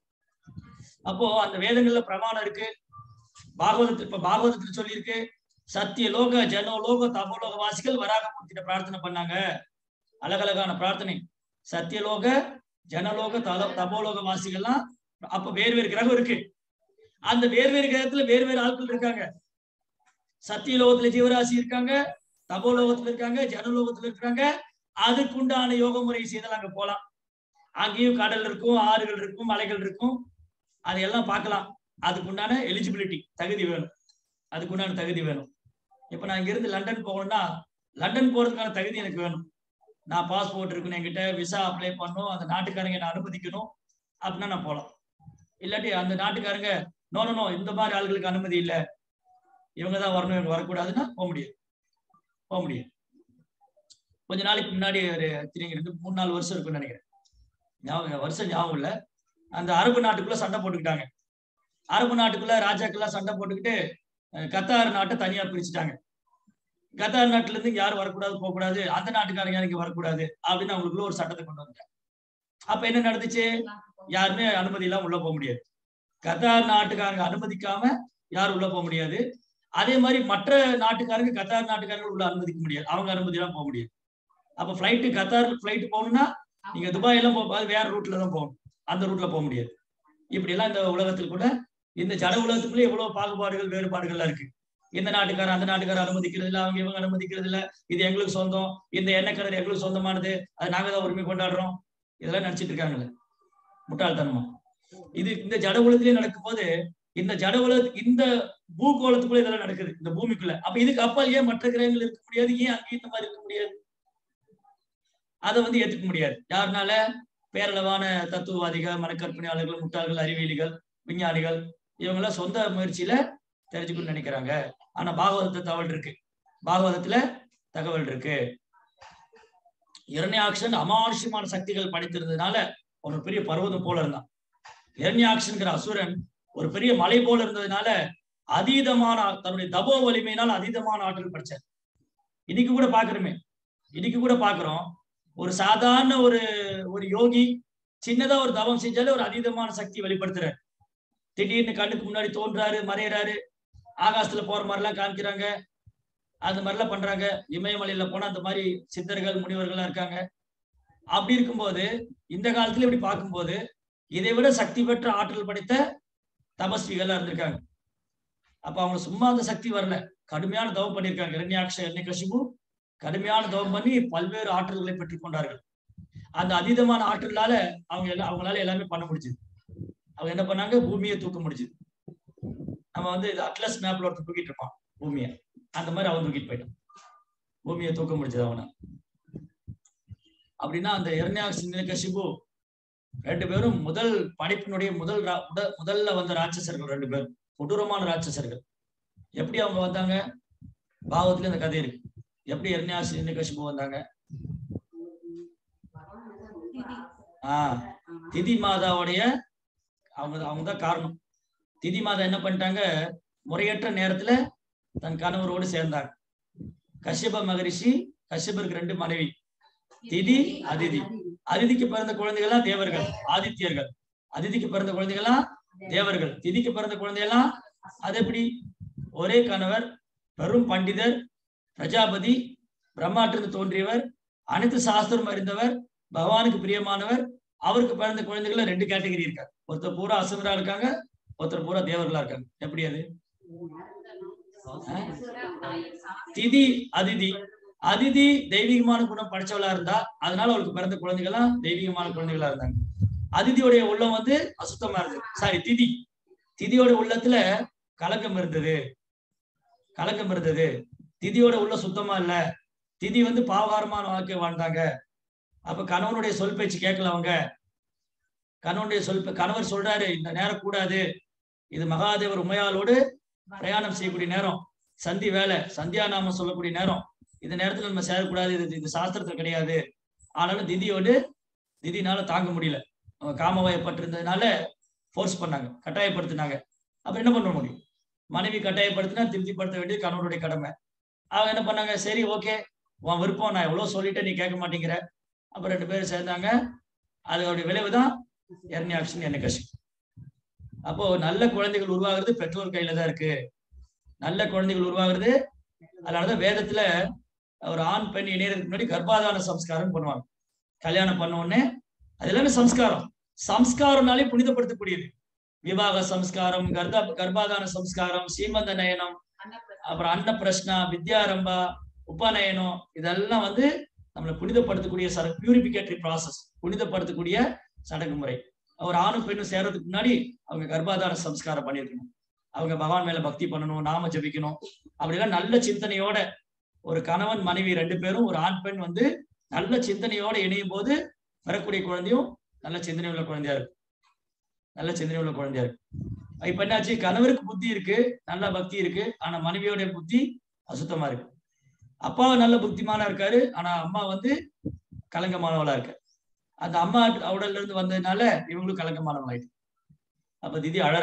அப்போ அந்த வேதங்கள்ல பிரமாணம் இருக்கு பாகவதத்தில் இப்ப பாகவதத்தில் சொல்லியிருக்கு சத்திய லோக ஜனோ லோக தபோலோக வாசிகள் வராகமூர்த்திட்ட பிரார்த்தனை பண்ணாங்க அழகழகான பிரார்த்தனை சத்தியலோக ஜனலோக தல தபோலோக வாசிகள்லாம் அப்ப வேறு வேறு கிரகம் இருக்கு அந்த வேறு வேறு கிரகத்துல வேறு வேறு ஆட்கள் இருக்காங்க சத்தியலோகத்துல ஜீவராசி இருக்காங்க தபோலோகத்துல இருக்காங்க ஜனலோகத்துல இருக்காங்க அதுக்குண்டான யோக முறை செய்தால் அங்க போலாம் அங்கேயும் கடல் இருக்கும் ஆறுகள் இருக்கும் மலைகள் இருக்கும் அதையெல்லாம் பார்க்கலாம் அதுக்குண்டான எலிஜிபிலிட்டி தகுதி வேணும் அதுக்குண்டான தகுதி வேணும் இப்ப நான் இங்கிருந்து லண்டன் போகணும்னா லண்டன் போறதுக்கான தகுதி எனக்கு வேணும் நான் பாஸ்போர்ட் இருக்கணும் என்கிட்ட விசா அப்ளை பண்ணணும் அந்த நாட்டுக்காரங்க என்ன அனுமதிக்கணும் அப்படின்னா நான் போகலாம் இல்லாட்டி அந்த நாட்டுக்காரங்க நோ நோ நோ இந்த மாதிரி ஆளுகளுக்கு அனுமதி இல்லை இவங்க தான் வரணும் இவங்க வரக்கூடாதுன்னா போக முடியாது போக முடியாது கொஞ்ச நாளைக்கு முன்னாடி ஒரு திரும்பி ரெண்டு மூணு நாலு வருஷம் இருக்கும்னு நினைக்கிறேன் ஞாபகம் வருஷம் ஞாபகம் இல்லை அந்த அரபு நாட்டுக்குள்ள சண்டை போட்டுக்கிட்டாங்க அரபு நாட்டுக்குள்ள ராஜாக்கெல்லாம் சண்டை போட்டுக்கிட்டு அஹ், கத்தார் நாட்டை தனியா பிரிச்சுட்டாங்க கத்தார் நாட்டுல இருந்து இங்க யாரும் வரக்கூடாது போகக்கூடாது அந்த நாட்டுக்காரங்க யாரும் இங்க வரக்கூடாது அப்படின்னு அவங்களுக்குள்ள ஒரு சட்டத்தை கொண்டு வந்துட்டாங்க அப்ப என்ன நடந்துச்சு யாருமே அனுமதி இல்லாம உள்ள போக முடியாது கத்தார் நாட்டுக்காரங்க அனுமதிக்காம யாரும் உள்ள போக முடியாது அதே மாதிரி மற்ற நாட்டுக்காரங்க கத்தார் நாட்டுக்காரங்க உள்ள அனுமதிக்க முடியாது அவங்க அனுமதி எல்லாம் போக முடியாது அப்ப ஃபிளைட்டு கத்தார் ஃபிளைட் போகணும்னா நீங்க துபாய் எல்லாம் போக வேற ரூட்ல தான் போகணும் அந்த ரூட்ல போக முடியாது இப்படி எல்லாம் இந்த உலகத்தில் கூட இந்த ஜட உலகத்துக்குள்ளே எவ்வளவு பாகுபாடுகள் வேறுபாடுகள்லாம் இருக்கு இந்த நாட்டுக்காரர் அந்த நாட்டுக்காரர் அனுமதிக்கிறது இல்ல அவங்க இவங்க அனுமதிக்கிறது இல்ல இது எங்களுக்கு சொந்தம் இந்த எண்ணெய் கிணறு எங்களுக்கு சொந்தமானது அது நாங்க தான் உரிமை கொண்டாடுறோம் இதெல்லாம் நினைச்சிட்டு இருக்காங்கல்ல முட்டாள்தனமா இது இந்த ஜட உலகத்திலே நடக்கும் போது இந்த ஜட உலக இந்த பூகோளத்துக்குள்ள இதெல்லாம் நடக்குது இந்த பூமிக்குள்ள அப்ப இதுக்கு அப்பால் ஏன் மற்ற கிரகங்கள் இருக்க முடியாது ஏன் அங்கேயும் இந்த மாதிரி இருக்க முடியாது அதை வந்து ஏத்துக்க முடியாது யாருனால பேரளவான தத்துவவாதிகள் மனக்கற்பனையாளர்கள் முட்டாள்கள் அறிவியலிகள் விஞ்ஞானிகள் இவங்கெல்லாம் சொந்த முயற்சியில தெரிஞ்சுக்கணும்னு நினைக்கிறாங்க ஆனா பாகவதத்துல தகவல் இருக்கு பாகவதத்துல தகவல் இருக்கு இரண்யாக்ஷன் அமானுஷ்யமான சக்திகள் படைத்திருந்ததுனால ஒரு பெரிய பர்வதம் போல இருந்தான் இரண்யாக்ஷன்கிற அசுரன் ஒரு பெரிய மலை போல இருந்ததுனால அதீதமான தன்னுடைய தபோ வலிமையினால் அதீதமான ஆற்றல் படைச்சார் இன்னைக்கு கூட பாக்குறோமே இன்னைக்கு கூட பாக்குறோம் ஒரு சாதாரண ஒரு ஒரு யோகி சின்னதா ஒரு தவம் செஞ்சாலே ஒரு அதீதமான சக்தி வெளிப்படுத்துறாரு திடீர்னு கண்ணுக்கு முன்னாடி தோன்றாரு மறையறாரு ஆகாசத்துல போற மாதிரி எல்லாம் காமிக்கிறாங்க அந்த மாதிரி எல்லாம் பண்றாங்க இமயமலையில போனா அந்த மாதிரி சித்தர்கள் முனிவர்கள்லாம் இருக்காங்க அப்படி இருக்கும்போது இந்த காலத்துல இப்படி பார்க்கும்போது இதை விட சக்தி பெற்ற ஆற்றல் படைத்த தபஸ்விகள்லாம் இருந்திருக்காங்க அப்ப அவங்க சும்மா அந்த சக்தி வரல கடுமையான தவம் பண்ணியிருக்காங்க இரண்யாட்ச எண்ணெய் கசிபு கடுமையான தவம் பண்ணி பல்வேறு ஆற்றல்களை பெற்றுக் கொண்டார்கள் அந்த அதீதமான ஆற்றலால அவங்க எல்லாம் அவங்களால எல்லாமே பண்ண முடிஞ்சது அவங்க என்ன பண்ணாங்க பூமியை தூக்க முடிஞ்சது நம்ம வந்து இது அட்லஸ் மேப்ல ஒருத்தர் தூக்கிட்டு இருப்பான் பூமியை அந்த மாதிரி அவன் தூக்கிட்டு போயிட்டான் பூமியை தூக்க முடிஞ்சது அவனை அப்படின்னா அந்த இரண்யாசி கசிபு ரெண்டு பேரும் முதல் படைப்பினுடைய முதல் ரா- முத- முதல்ல வந்த ராட்சசர்கள் ரெண்டு பேரும் கொடூரமான ராட்சசர்கள் எப்படி அவங்க வந்தாங்க பாவத்துல இந்த கதை இருக்கு எப்படி இரண்யாசி கசிபு வந்தாங்க ஆஹ் திதி மாதாவுடைய அவங்க அவங்க தான் காரணம் திதி மாதா என்ன பண்ணிட்டாங்க முறையற்ற நேரத்துல தன் கணவரோடு சேர்ந்தாங்க கஷ்யப மகரிஷி கஷ்யபருக்கு ரெண்டு மனைவி திதி அதிதி அதிதிக்கு பிறந்த குழந்தைகள்லாம் தேவர்கள் ஆதித்யர்கள் அதிதிக்கு பிறந்த குழந்தைகள்லாம் தேவர்கள் திதிக்கு பிறந்த குழந்தைகள்லாம் அது எப்படி ஒரே கணவர் பெரும் பண்டிதர் பிரஜாபதி பிரம்மாட்டிருந்து தோன்றியவர் அனைத்து சாஸ்திரம் அறிந்தவர் பகவானுக்கு பிரியமானவர் அவருக்கு பிறந்த குழந்தைகள் ரெண்டு கேட்டகரி இருக்காங்க ஒருத்தர் பூரா அசுமரா இருக்காங்க ஒருத்தர் பூரா தேவர்களா இருக்காங்க எப்படி அது திதி அதிதி அதிதி தெய்வீகமான குணம் படைச்சவளா இருந்தா அதனால அவளுக்கு பிறந்த குழந்தைகள்லாம் தெய்வீகமான குழந்தைகளா இருந்தாங்க அதிதியோடைய உள்ளம் வந்து அசுத்தமா இருந்தது சாரி திதி திதியோட உள்ளத்துல கலக்கம் இருந்தது கலக்கம் இருந்தது திதியோட உள்ள சுத்தமா இல்ல திதி வந்து பாவகாரமான வாழ்க்கை வாழ்ந்தாங்க அப்ப கணவனுடைய சொல் பேச்சு கேட்கல அவங்க கணவனுடைய சொல் பே- கணவர் சொல்றாரு இந்த நேரம் கூடாது இது மகாதேவர் உமையாளோடு பிரயாணம் செய்யக்கூடிய நேரம் சந்தி வேலை சந்தியா நாமம் சொல்லக்கூடிய நேரம் இந்த நேரத்துல நம்ம சேரக்கூடாது இது இது சாஸ்திரத்துல கிடையாது ஆனாலும் திதியோடு திதினால தாங்க முடியல அவங்க காமவயப்பட்டிருந்ததுனால ஃபோர்ஸ் பண்ணாங்க கட்டாயப்படுத்தினாங்க அப்ப என்ன பண்ண முடியும் மனைவி கட்டாயப்படுத்தினா திருப்திப்படுத்த வேண்டியது கணவனுடைய கடமை அவங்க என்ன பண்ணாங்க சரி ஓகே உன் விருப்பம் நான் எவ்வளவு சொல்லிட்டேன் நீ கேட்க மாட்டேங்கிற அப்ப ரெண்டு பேரும் சேர்ந்தாங்க அதோடைய விளைவுதான் எர்னியாக்ஷன் என்ன கஷ்டம் அப்போ நல்ல குழந்தைகள் உருவாகிறது பெற்றோர் கையில தான் இருக்கு நல்ல குழந்தைகள் உருவாகிறது அதனாலதான் வேதத்துல ஒரு ஆண் பெண் இணையறதுக்கு முன்னாடி கர்ப்பாதான சம்ஸ்காரம் பண்ணுவாங்க கல்யாணம் பண்ண உடனே அது எல்லாமே சம்ஸ்காரம் சம்ஸ்காரம்னாலே புனிதப்படுத்தக்கூடியது விவாக சம்ஸ்காரம் கர்ப்ப கர்ப்பாதான சம்ஸ்காரம் சீமந்த நயனம் அப்புறம் அன்ன பிரஷ்னா வித்யாரம்பா உபநயனம் இதெல்லாம் வந்து நம்மளை புனிதப்படுத்தக்கூடிய சர பியூரிபிகேட்டரி ப்ராசஸ் புனிதப்படுத்தக்கூடிய சடங்கு முறை ஒரு ஆணும் பெண்ணும் சேர்றதுக்கு முன்னாடி அவங்க கர்ப்பாதான சம்ஸ்காரம் பண்ணியிருக்கணும் அவங்க பகவான் மேல பக்தி பண்ணணும் நாம ஜபிக்கணும் அப்படிலாம் நல்ல சிந்தனையோட ஒரு கணவன் மனைவி ரெண்டு பேரும் ஒரு ஆண் பெண் வந்து நல்ல சிந்தனையோட இணையும் போது வரக்கூடிய குழந்தையும் நல்ல சிந்தனை உள்ள குழந்தையா இருக்கும் நல்ல சிந்தனை உள்ள குழந்தையா இருக்கு இப்ப என்னாச்சு கணவருக்கு புத்தி இருக்கு நல்ல பக்தி இருக்கு ஆனா மனைவியோட புத்தி அசுத்தமா இருக்கு அப்பா நல்ல புத்திமானா இருக்காரு ஆனா அம்மா வந்து கலங்கமானவளா இருக்கு அந்த அம்மா உடல்ல இருந்து வந்ததுனால இவங்களும் கலங்கமானவளாயிட்டு அப்ப திதி அழற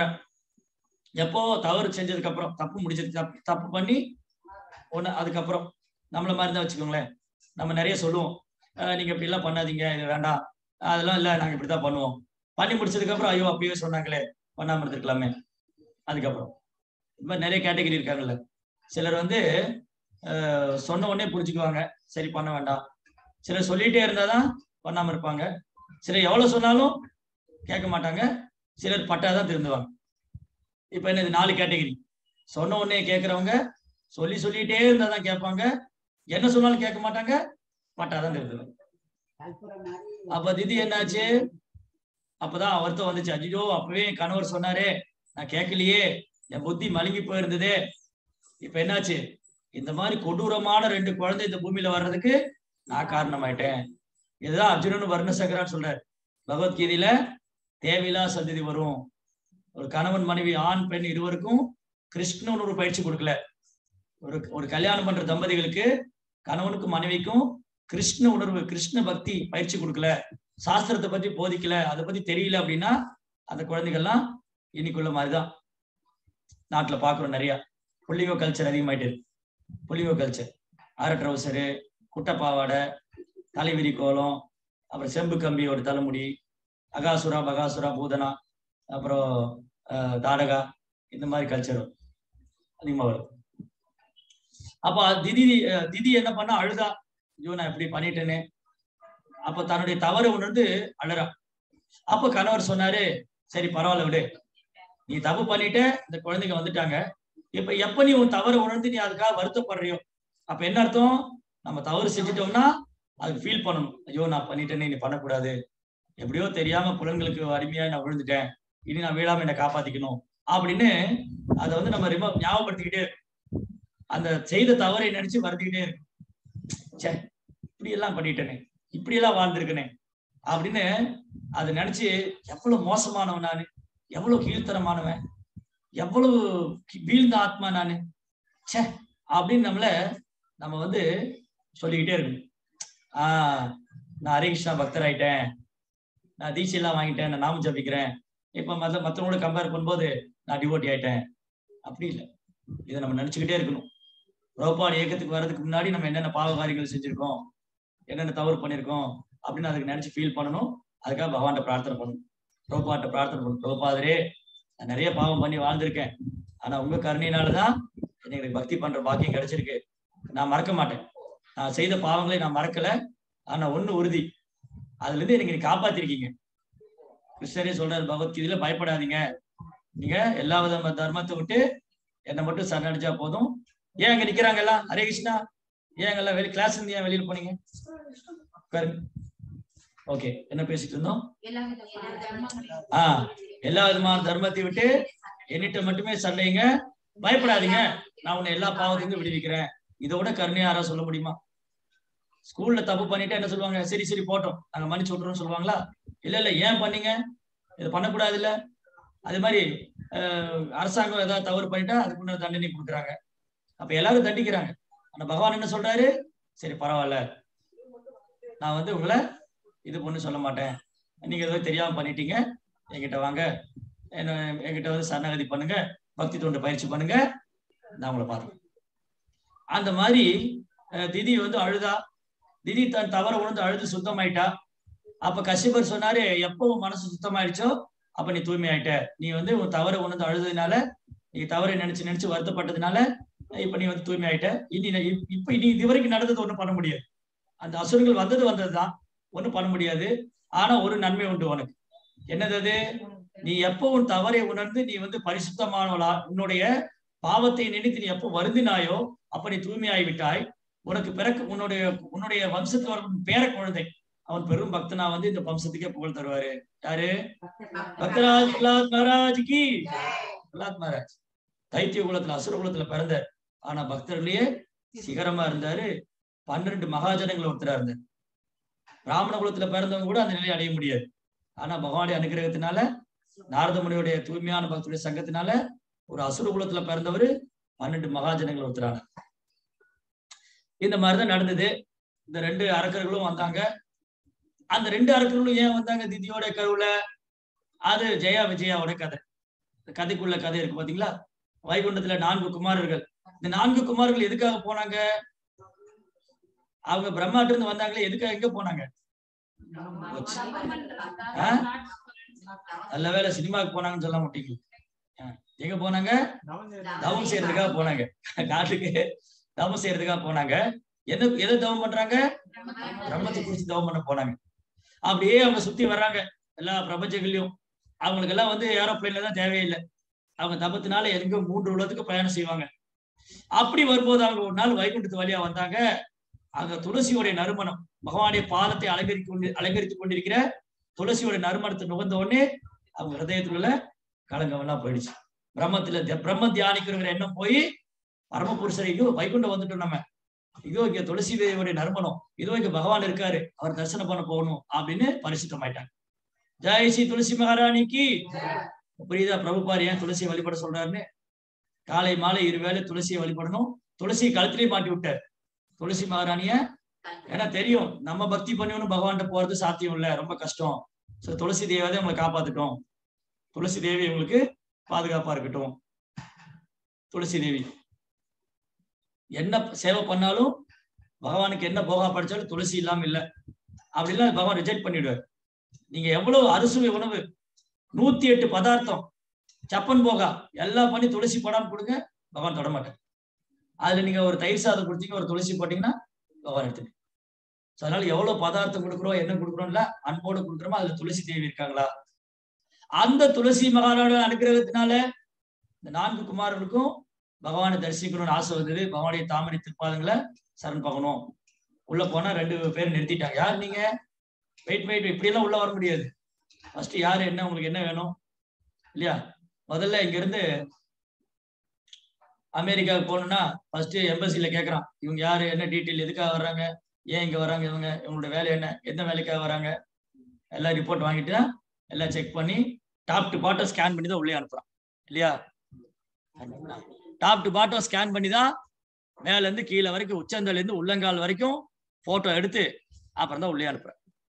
எப்போ தவறு செஞ்சதுக்கு அப்புறம் தப்பு முடிச்சது தப்பு தப்பு பண்ணி ஒண்ணு அதுக்கப்புறம் நம்மள மாதிரி தான் வச்சுக்கோங்களேன் நம்ம நிறைய சொல்லுவோம் அஹ் நீங்க இப்படி எல்லாம் பண்ணாதீங்க இது வேண்டாம் அதெல்லாம் இல்ல நாங்க இப்படித்தான் பண்ணுவோம் பண்ணி முடிச்சதுக்கு அப்புறம் ஐயோ அப்பயே சொன்னாங்களே பண்ணாம இருந்திருக்கலாமே அதுக்கப்புறம் இந்த மாதிரி நிறைய கேட்டகரி இருக்காங்கல்ல சிலர் வந்து அஹ், சொன்ன உடனே புரிஞ்சுக்குவாங்க சரி பண்ண வேண்டாம் சிலர் சொல்லிட்டே இருந்தாதான் பண்ணாம இருப்பாங்க சிலர் எவ்வளவு சொன்னாலும் கேட்க மாட்டாங்க சிலர் பட்டாதான் திருந்துவாங்க இப்ப என்ன இது நாலு கேட்டகரி சொன்ன உடனே கேட்கறவங்க சொல்லி சொல்லிட்டே இருந்தாதான் கேட்பாங்க என்ன சொன்னாலும் கேட்க மாட்டாங்க பட்டாதான் திருந்துவாங்க அப்ப திதி என்னாச்சு அப்பதான் வருத்தம் வந்துச்சு அஜிஜோ அப்பவே என் கணவர் சொன்னாரே நான் கேட்கலையே என் புத்தி மழுங்கி போயிருந்ததே இப்ப என்னாச்சு இந்த மாதிரி கொடூரமான ரெண்டு குழந்தை இந்த பூமியில வர்றதுக்கு நான் காரணமாயிட்டேன் இதுதான் அர்ஜுனன் வர்ணசகரான்னு சொல்றாரு பகவத்கீதையில தேவையில்லா சந்ததி வரும் ஒரு கணவன் மனைவி ஆண் பெண் இருவருக்கும் கிருஷ்ணன் ஒரு பயிற்சி கொடுக்கல ஒரு ஒரு கல்யாணம் பண்ற தம்பதிகளுக்கு கணவனுக்கும் மனைவிக்கும் கிருஷ்ண உணர்வு கிருஷ்ண பக்தி பயிற்சி கொடுக்கல சாஸ்திரத்தை பத்தி போதிக்கல அதை பத்தி தெரியல அப்படின்னா அந்த குழந்தைகள்லாம் இன்னைக்குள்ள மாதிரிதான் நாட்டுல பாக்குறோம் நிறைய புள்ளிங்கோ கல்ச்சர் அதிகமாயிட்டு இருக்கு புள்ளிங்கோ கல்ச்சர் ஆர ட்ரௌசரு குட்டை பாவாடை தலைவிரி கோலம் அப்புறம் செம்பு கம்பி ஒரு தலைமுடி அகாசுரா பகாசுரா பூதனா அப்புறம் அஹ், தாடகா இந்த மாதிரி கல்ச்சர் அதிகமா வரும் அப்ப திதி அஹ், திதி என்ன பண்ணா அழுதா ஐயோ நான் இப்படி பண்ணிட்டேனே அப்ப தன்னுடைய தவறை உணர்ந்து அழறா அப்ப கணவர் சொன்னாரு சரி பரவாயில்ல விடு நீ தப்பு பண்ணிட்ட இந்த குழந்தைங்க வந்துட்டாங்க இப்ப எப்ப நீ உன் தவறை உணர்ந்து நீ அதுக்காக வருத்தப்படுறியோ அப்ப என்ன அர்த்தம் நம்ம தவறு செஞ்சுட்டோம்னா அதுக்கு ஃபீல் பண்ணணும் ஐயோ நான் பண்ணிட்டேனே நீ பண்ணக்கூடாது எப்படியோ தெரியாம புலன்களுக்கு அடிமையா நான் விழுந்துட்டேன் இனி நான் வீழாம என்னை காப்பாத்திக்கணும் அப்படின்னு அதை வந்து நம்ம ரொம்ப ஞாபகப்படுத்திக்கிட்டே இருக்கணும். அந்த செய்த தவறை நினைச்சு வருத்திக்கிட்டே இருக்கு ச்சே இப்படி எல்லாம் பண்ணிட்டேனே இப்படி எல்லாம் வாழ்ந்திருக்கனே அப்படின்னு அதை நினைச்சு எவ்வளவு மோசமானவன் நானு எவ்வளவு கீழ்த்தரமானவன் எவ்வளவு கி- வீழ்ந்த ஆத்மா நானு ச்சே அப்படின்னு நம்மள நம்ம வந்து சொல்லிக்கிட்டே இருக்கணும் ஆஹ் நான் ஹரே கிருஷ்ணா பக்தர் ஆயிட்டேன் நான் தீட்சை எல்லாம் வாங்கிட்டேன் நான் நாம ஜபிக்கிறேன் இப்ப மத்த மத்தவங்களோட கம்பேர் பண்ணும்போது நான் டிவோட்டி ஆயிட்டேன் அப்படி இல்லை இதை நம்ம நினைச்சுக்கிட்டே இருக்கணும் ரோபாடு இயக்கத்துக்கு வர்றதுக்கு முன்னாடி நம்ம என்னென்ன பாவ காரியங்கள் செஞ்சிருக்கோம் என்னென்ன தவறு பண்ணியிருக்கோம் அப்படின்னு அதுக்கு நினைச்சு ஃபீல் பண்ணணும் அதுக்காக பகவான்கிட்ட பிரார்த்தனை பண்ணணும் ரோபாட்ட பிரார்த்தனை பண்ணணும் ரோபாதரே நான் நிறைய பாவம் பண்ணி வாழ்ந்திருக்கேன் ஆனா உங்க கருணையினாலதான் எனக்கு பக்தி பண்ற பாக்கியம் கிடைச்சிருக்கு நான் மறக்க மாட்டேன் நான் செய்த பாவங்களை நான் மறக்கல ஆனா ஒண்ணு உறுதி அதுல இருந்து எனக்கு நீ காப்பாத்திருக்கீங்க கிருஷ்ணரே சொல்றாரு பகவத்கீதையில பயப்படாதீங்க நீங்க எல்லா வித தர்மத்தை விட்டு என்னை மட்டும் சரணடிச்சா போதும் ஏன் அங்க நிக்கிறாங்க எல்லாம் ஹரே கிருஷ்ணா ஏன் அங்க எல்லாம் வெளி கிளாஸ் இருந்து ஏன் வெளியில போனீங்க ஓகே என்ன பேசிட்டு இருந்தோம் எல்லா விதமான தர்மங்களையும் ஆஹ் எல்லா விதமான தர்மத்தை விட்டு என்னிட்ட மட்டுமே சண்டைங்க பயப்படாதீங்க நான் உன்னை எல்லா பாவத்தையும் விடுவிக்கிறேன் இதை விட கருணையா யாரா சொல்ல முடியுமா ஸ்கூல்ல தப்பு பண்ணிட்டு என்ன சொல்லுவாங்க சரி சரி போட்டோம் நாங்க மன்னிச்சு விட்டுறோம்னு சொல்லுவாங்களா இல்ல இல்ல ஏன் பண்ணீங்க இது பண்ணக்கூடாது இல்ல அது மாதிரி அஹ், அரசாங்கம் ஏதாவது தவறு பண்ணிட்டா அதுக்கு முன்ன தண்டனை கொடுக்குறாங்க அப்ப எல்லாரும் தண்டிக்கிறாங்க ஆனா பகவான் என்ன சொல்றாரு சரி பரவாயில்ல நான் வந்து உங்களை இது பொண்ணு சொல்ல மாட்டேன் நீங்க ஏதோ தெரியாம பண்ணிட்டீங்க என்கிட்ட வாங்க என்ன என்கிட்ட வந்து சரணாகதி பண்ணுங்க பக்தி தொண்டு பயிற்சி பண்ணுங்க நான் உங்களை பார்த்துக்கிறேன் அந்த மாதிரி அஹ், திதி வந்து அழுதா திதி தன் தவற உணர்ந்து அழுது சுத்தமாயிட்டா அப்ப கஷ்யபர் சொன்னாரு எப்போ உன் மனசு சுத்தமாயிடுச்சோ அப்ப நீ தூய்மையாயிட்ட நீ வந்து உன் தவற உணர்ந்து அழுதுனால நீ தவறை நினைச்சு நினைச்சு வருத்தப்பட்டதுனால இப்ப நீ வந்து தூய்மையாயிட்ட இனி நான் இப்- இப்ப இனி இது வரைக்கும் நடந்தது ஒண்ணும் பண்ண முடியாது அந்த அசுரங்கள் வந்தது வந்ததுதான் ஒண்ணும் பண்ண முடியாது ஆனா ஒரு நன்மை உண்டு உனக்கு என்னது அது நீ எப்போ உன் தவறை உணர்ந்து நீ வந்து பரிசுத்தமானவளா உன்னுடைய பாவத்தை நினைத்து நீ எப்போ வருந்தினாயோ அப்ப நீ தூய்மையாகி விட்டாய் உனக்கு பிறகு உன்னுடைய உன்னுடைய வம்சத்துல வரும் பேர குழந்தை அவன் பெரும் பக்தனா வந்து இந்த வம்சத்துக்கே புகழ் தருவாரு யாரு பக்தராஜ் பிரகலாத் மகாராஜ் கி பிரகலாத் மகாராஜ் தைத்திய குலத்துல அசுர குலத்துல பிறந்தார் ஆனா பக்தர்களையே சிகரமா இருந்தாரு பன்னிரண்டு மகாஜனங்கள் ஒருத்தரா இருந்தார் பிராமண குலத்துல பிறந்தவங்க கூட அந்த நிலையை அடைய முடியாது ஆனா பகவானுடைய அனுகிரகத்தினால நாரத முனியுடைய தூய்மையான பக்தருடைய சங்கத்தினால ஒரு அசுர குலத்துல பிறந்தவர் பன்னெண்டு மகாஜனங்கள் ஒருத்தரான இந்த மாதிரிதான் நடந்தது இந்த ரெண்டு அரக்கர்களும் வந்தாங்க அந்த ரெண்டு அரக்கர்களும் ஏன் வந்தாங்க திதியோட கருவுல அது ஜெயா விஜயாவோட கதை இந்த கதைக்குள்ள கதை இருக்கு பாத்தீங்களா வைகுண்டத்துல நான்கு குமாரர்கள் இந்த நான்கு குமாரர்கள் எதுக்காக போனாங்க அவங்க பிரம்மாட்ட இருந்து வந்தாங்களே எதுக்காக எங்க போனாங்க போச்சு. ஆ? நல்ல வேளை சினிமாவுக்கு போனாங்கன்னு சொல்ல மாட்டீங்க ஆ, எங்க போனாங்க தவம் செய்யறதுக்காக போனாங்க காட்டுக்கு தவம் செய்யறதுக்காக போனாங்க எதை எதை தவம் பண்றாங்க பிரம்மத்தை குறிச்சு தவம் பண்ண போனாங்க அப்படியே அவங்க சுத்தி வர்றாங்க எல்லா பிரபஞ்சங்களையும் அவங்களுக்கு எல்லாம் வந்து ஏரோப்ளைன்ல தான் தேவையில்லை அவங்க தபத்தினால எங்க மூன்று உலகத்துக்கு பயணம் செய்வாங்க அப்படி வரும்போது அவங்க ஒரு நாள் வைகுண்டத்து வழியா வந்தாங்க அங்க துளசியோடைய நறுமணம் பகவானுடைய பாதத்தை அலங்கரித்து கொண்டு அலங்கரித்துக் கொண்டிருக்கிற துளசியோட நறுமணத்தை நுகர்ந்த உடனே அவங்க ஹிருதயத்துல உள்ள கலங்கம் எல்லாம் போயிடுச்சு பிரம்மத்துல தி- பிரம்ம தியானிக்கிறங்கிற எண்ணம் போய் பரமபுருஷர் ஐயோ வைகுண்டம் வந்துட்டோம் நம்ம இதோ இங்க துளசி தேவியோடைய நறுமணம் இதோ இங்க பகவான் இருக்காரு அவர் தரிசனம் பண்ண போகணும் அப்படின்னு பரிசுத்தமாயிட்டாங்க ஜெய் ஸ்ரீ துளசி மகாராணிக்கு புரியுதா பிரபுபார் ஏன் துளசியை வழிபட சொல்றாருன்னு காலை மாலை இருவேளை துளசியை வழிபடணும் துளசியை கழுத்திலேயே மாட்டி விட்டார் துளசி மகாராணிய ஏன்னா தெரியும் நம்ம பக்தி பண்ணிவனும் பகவான்கிட்ட போறது சாத்தியம் இல்ல ரொம்ப கஷ்டம் சோ துளசி தேவியாவே உங்களை காப்பாத்துட்டோம் துளசி தேவி உங்களுக்கு பாதுகாப்பா இருக்கட்டும் துளசி தேவி என்ன சேவை பண்ணாலும் பகவானுக்கு என்ன போகா படிச்சாலும் துளசி இல்லாம இல்ல அப்படிலாம் பகவான் ரிஜெக்ட் பண்ணிடுவார் நீங்க எவ்வளவு அறுசுவை உணவு நூத்தி எட்டு பதார்த்தம் சப்பன் போகா எல்லாம் பண்ணி துளசி போடாம கொடுங்க பகவான் தொட மாட்டார் அதுல நீங்க ஒரு தயிர் சாதம் கொடுத்தீங்க ஒரு துளசி போட்டீங்கன்னா பகவான் எடுத்துங்க So, அதனால எவ்வளவு பதார்த்தம் கொடுக்குறோம் என்ன கொடுக்குறோம்ல அன்போடு கொடுக்குறோமோ அதுல துளசி தேவி இருக்காங்களா அந்த துளசி மகானோட அனுகிரகத்தினால இந்த நான்கு குமாரர்களுக்கும் பகவானை தரிசிக்கணும்னு ஆசை வந்தது பகவானுடைய தாமரை திருப்பாதங்களை சரண் பார்க்கணும் உள்ள போனா ரெண்டு பேர் நிறுத்திட்டாங்க யார் நீங்க வெயிட் வெயிட் இப்படி எல்லாம் உள்ள வர முடியாது ஃபர்ஸ்ட் யாரு என்ன உங்களுக்கு என்ன வேணும் இல்லையா முதல்ல இங்க இருந்து அமெரிக்காவுக்கு போகணும்னா ஃபர்ஸ்ட் எம்பசில கேக்குறான் இவங்க யாரு என்ன டீட்டெயில் எதுக்காக வர்றாங்க ஏன் இங்க வராங்க இவங்க இவங்களோட வேலை என்ன எந்த வேலைக்காக வராங்க எல்லாம் ரிப்போர்ட் வாங்கிட்டு தான் எல்லாம் செக் பண்ணி டாப் டு பாட்டம் ஸ்கேன் பண்ணி தான் உள்ளே அனுப்புறான் இல்லையா டாப் டு பாட்டம் ஸ்கேன் பண்ணி தான் மேல இருந்து கீழே வரைக்கும் உச்சந்தல இருந்து உள்ளங்கால் வரைக்கும் போட்டோ எடுத்து அப்புறம் தான் உள்ளே அனுப்புறேன்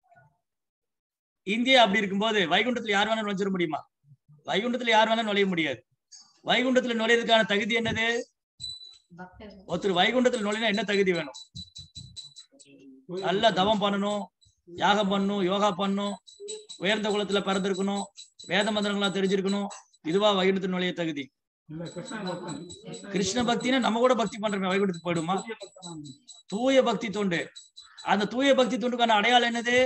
இந்தியா அப்படி இருக்கும்போது வைகுண்டத்துல யார் வேணாலும் நுழைஞ்சிட முடியுமா வைகுண்டத்துல யார் வேணாலும் நுழைய முடியாது வைகுண்டத்துல நுழையதுக்கான தகுதி என்னது பக்தர் ஒருத்தர் வைகுண்டத்தில் நுழைனா என்ன தகுதி வேணும் நல்லா தவம் பண்ணணும் யாகம் பண்ணணும் யோகா பண்ணணும் உயர்ந்த குலத்துல பிறந்திருக்கணும் வேத மந்திரங்களா தெரிஞ்சிருக்கணும் இதுவா வைகுண்டத்தில் நுழைய தகுதி கிருஷ்ண பக்தினா நம்ம கூட பக்தி பண்றோமே வைகுண்டத்துக்கு போயிடுமா தூய பக்தி தொண்டு அந்த தூய பக்தி தொண்டுக்கான அடையாளம் என்னது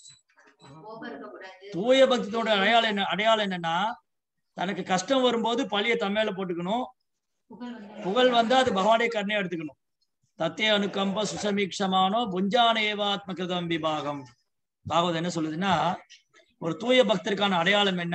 கோபம் இருக்கக்கூடாது தூய பக்தி தொண்டு அடையாளம் என்ன அடையாளம் என்னன்னா தனக்கு கஷ்டம் வரும்போது பழிய தம்மேல போட்டுக்கணும் புகழ் வந்து புகழ் வந்தா அது பகவானுடைய கருணையா எடுத்துக்கணும் தத்தே அனுகம்ப சுசமீக்ஷமானோ புஞ்சானேவாத்ம கிருதம் விபாகம் பாகவதம் என்ன சொல்லுதுன்னா ஒரு தூய பக்தருக்கான அடையாளம் என்ன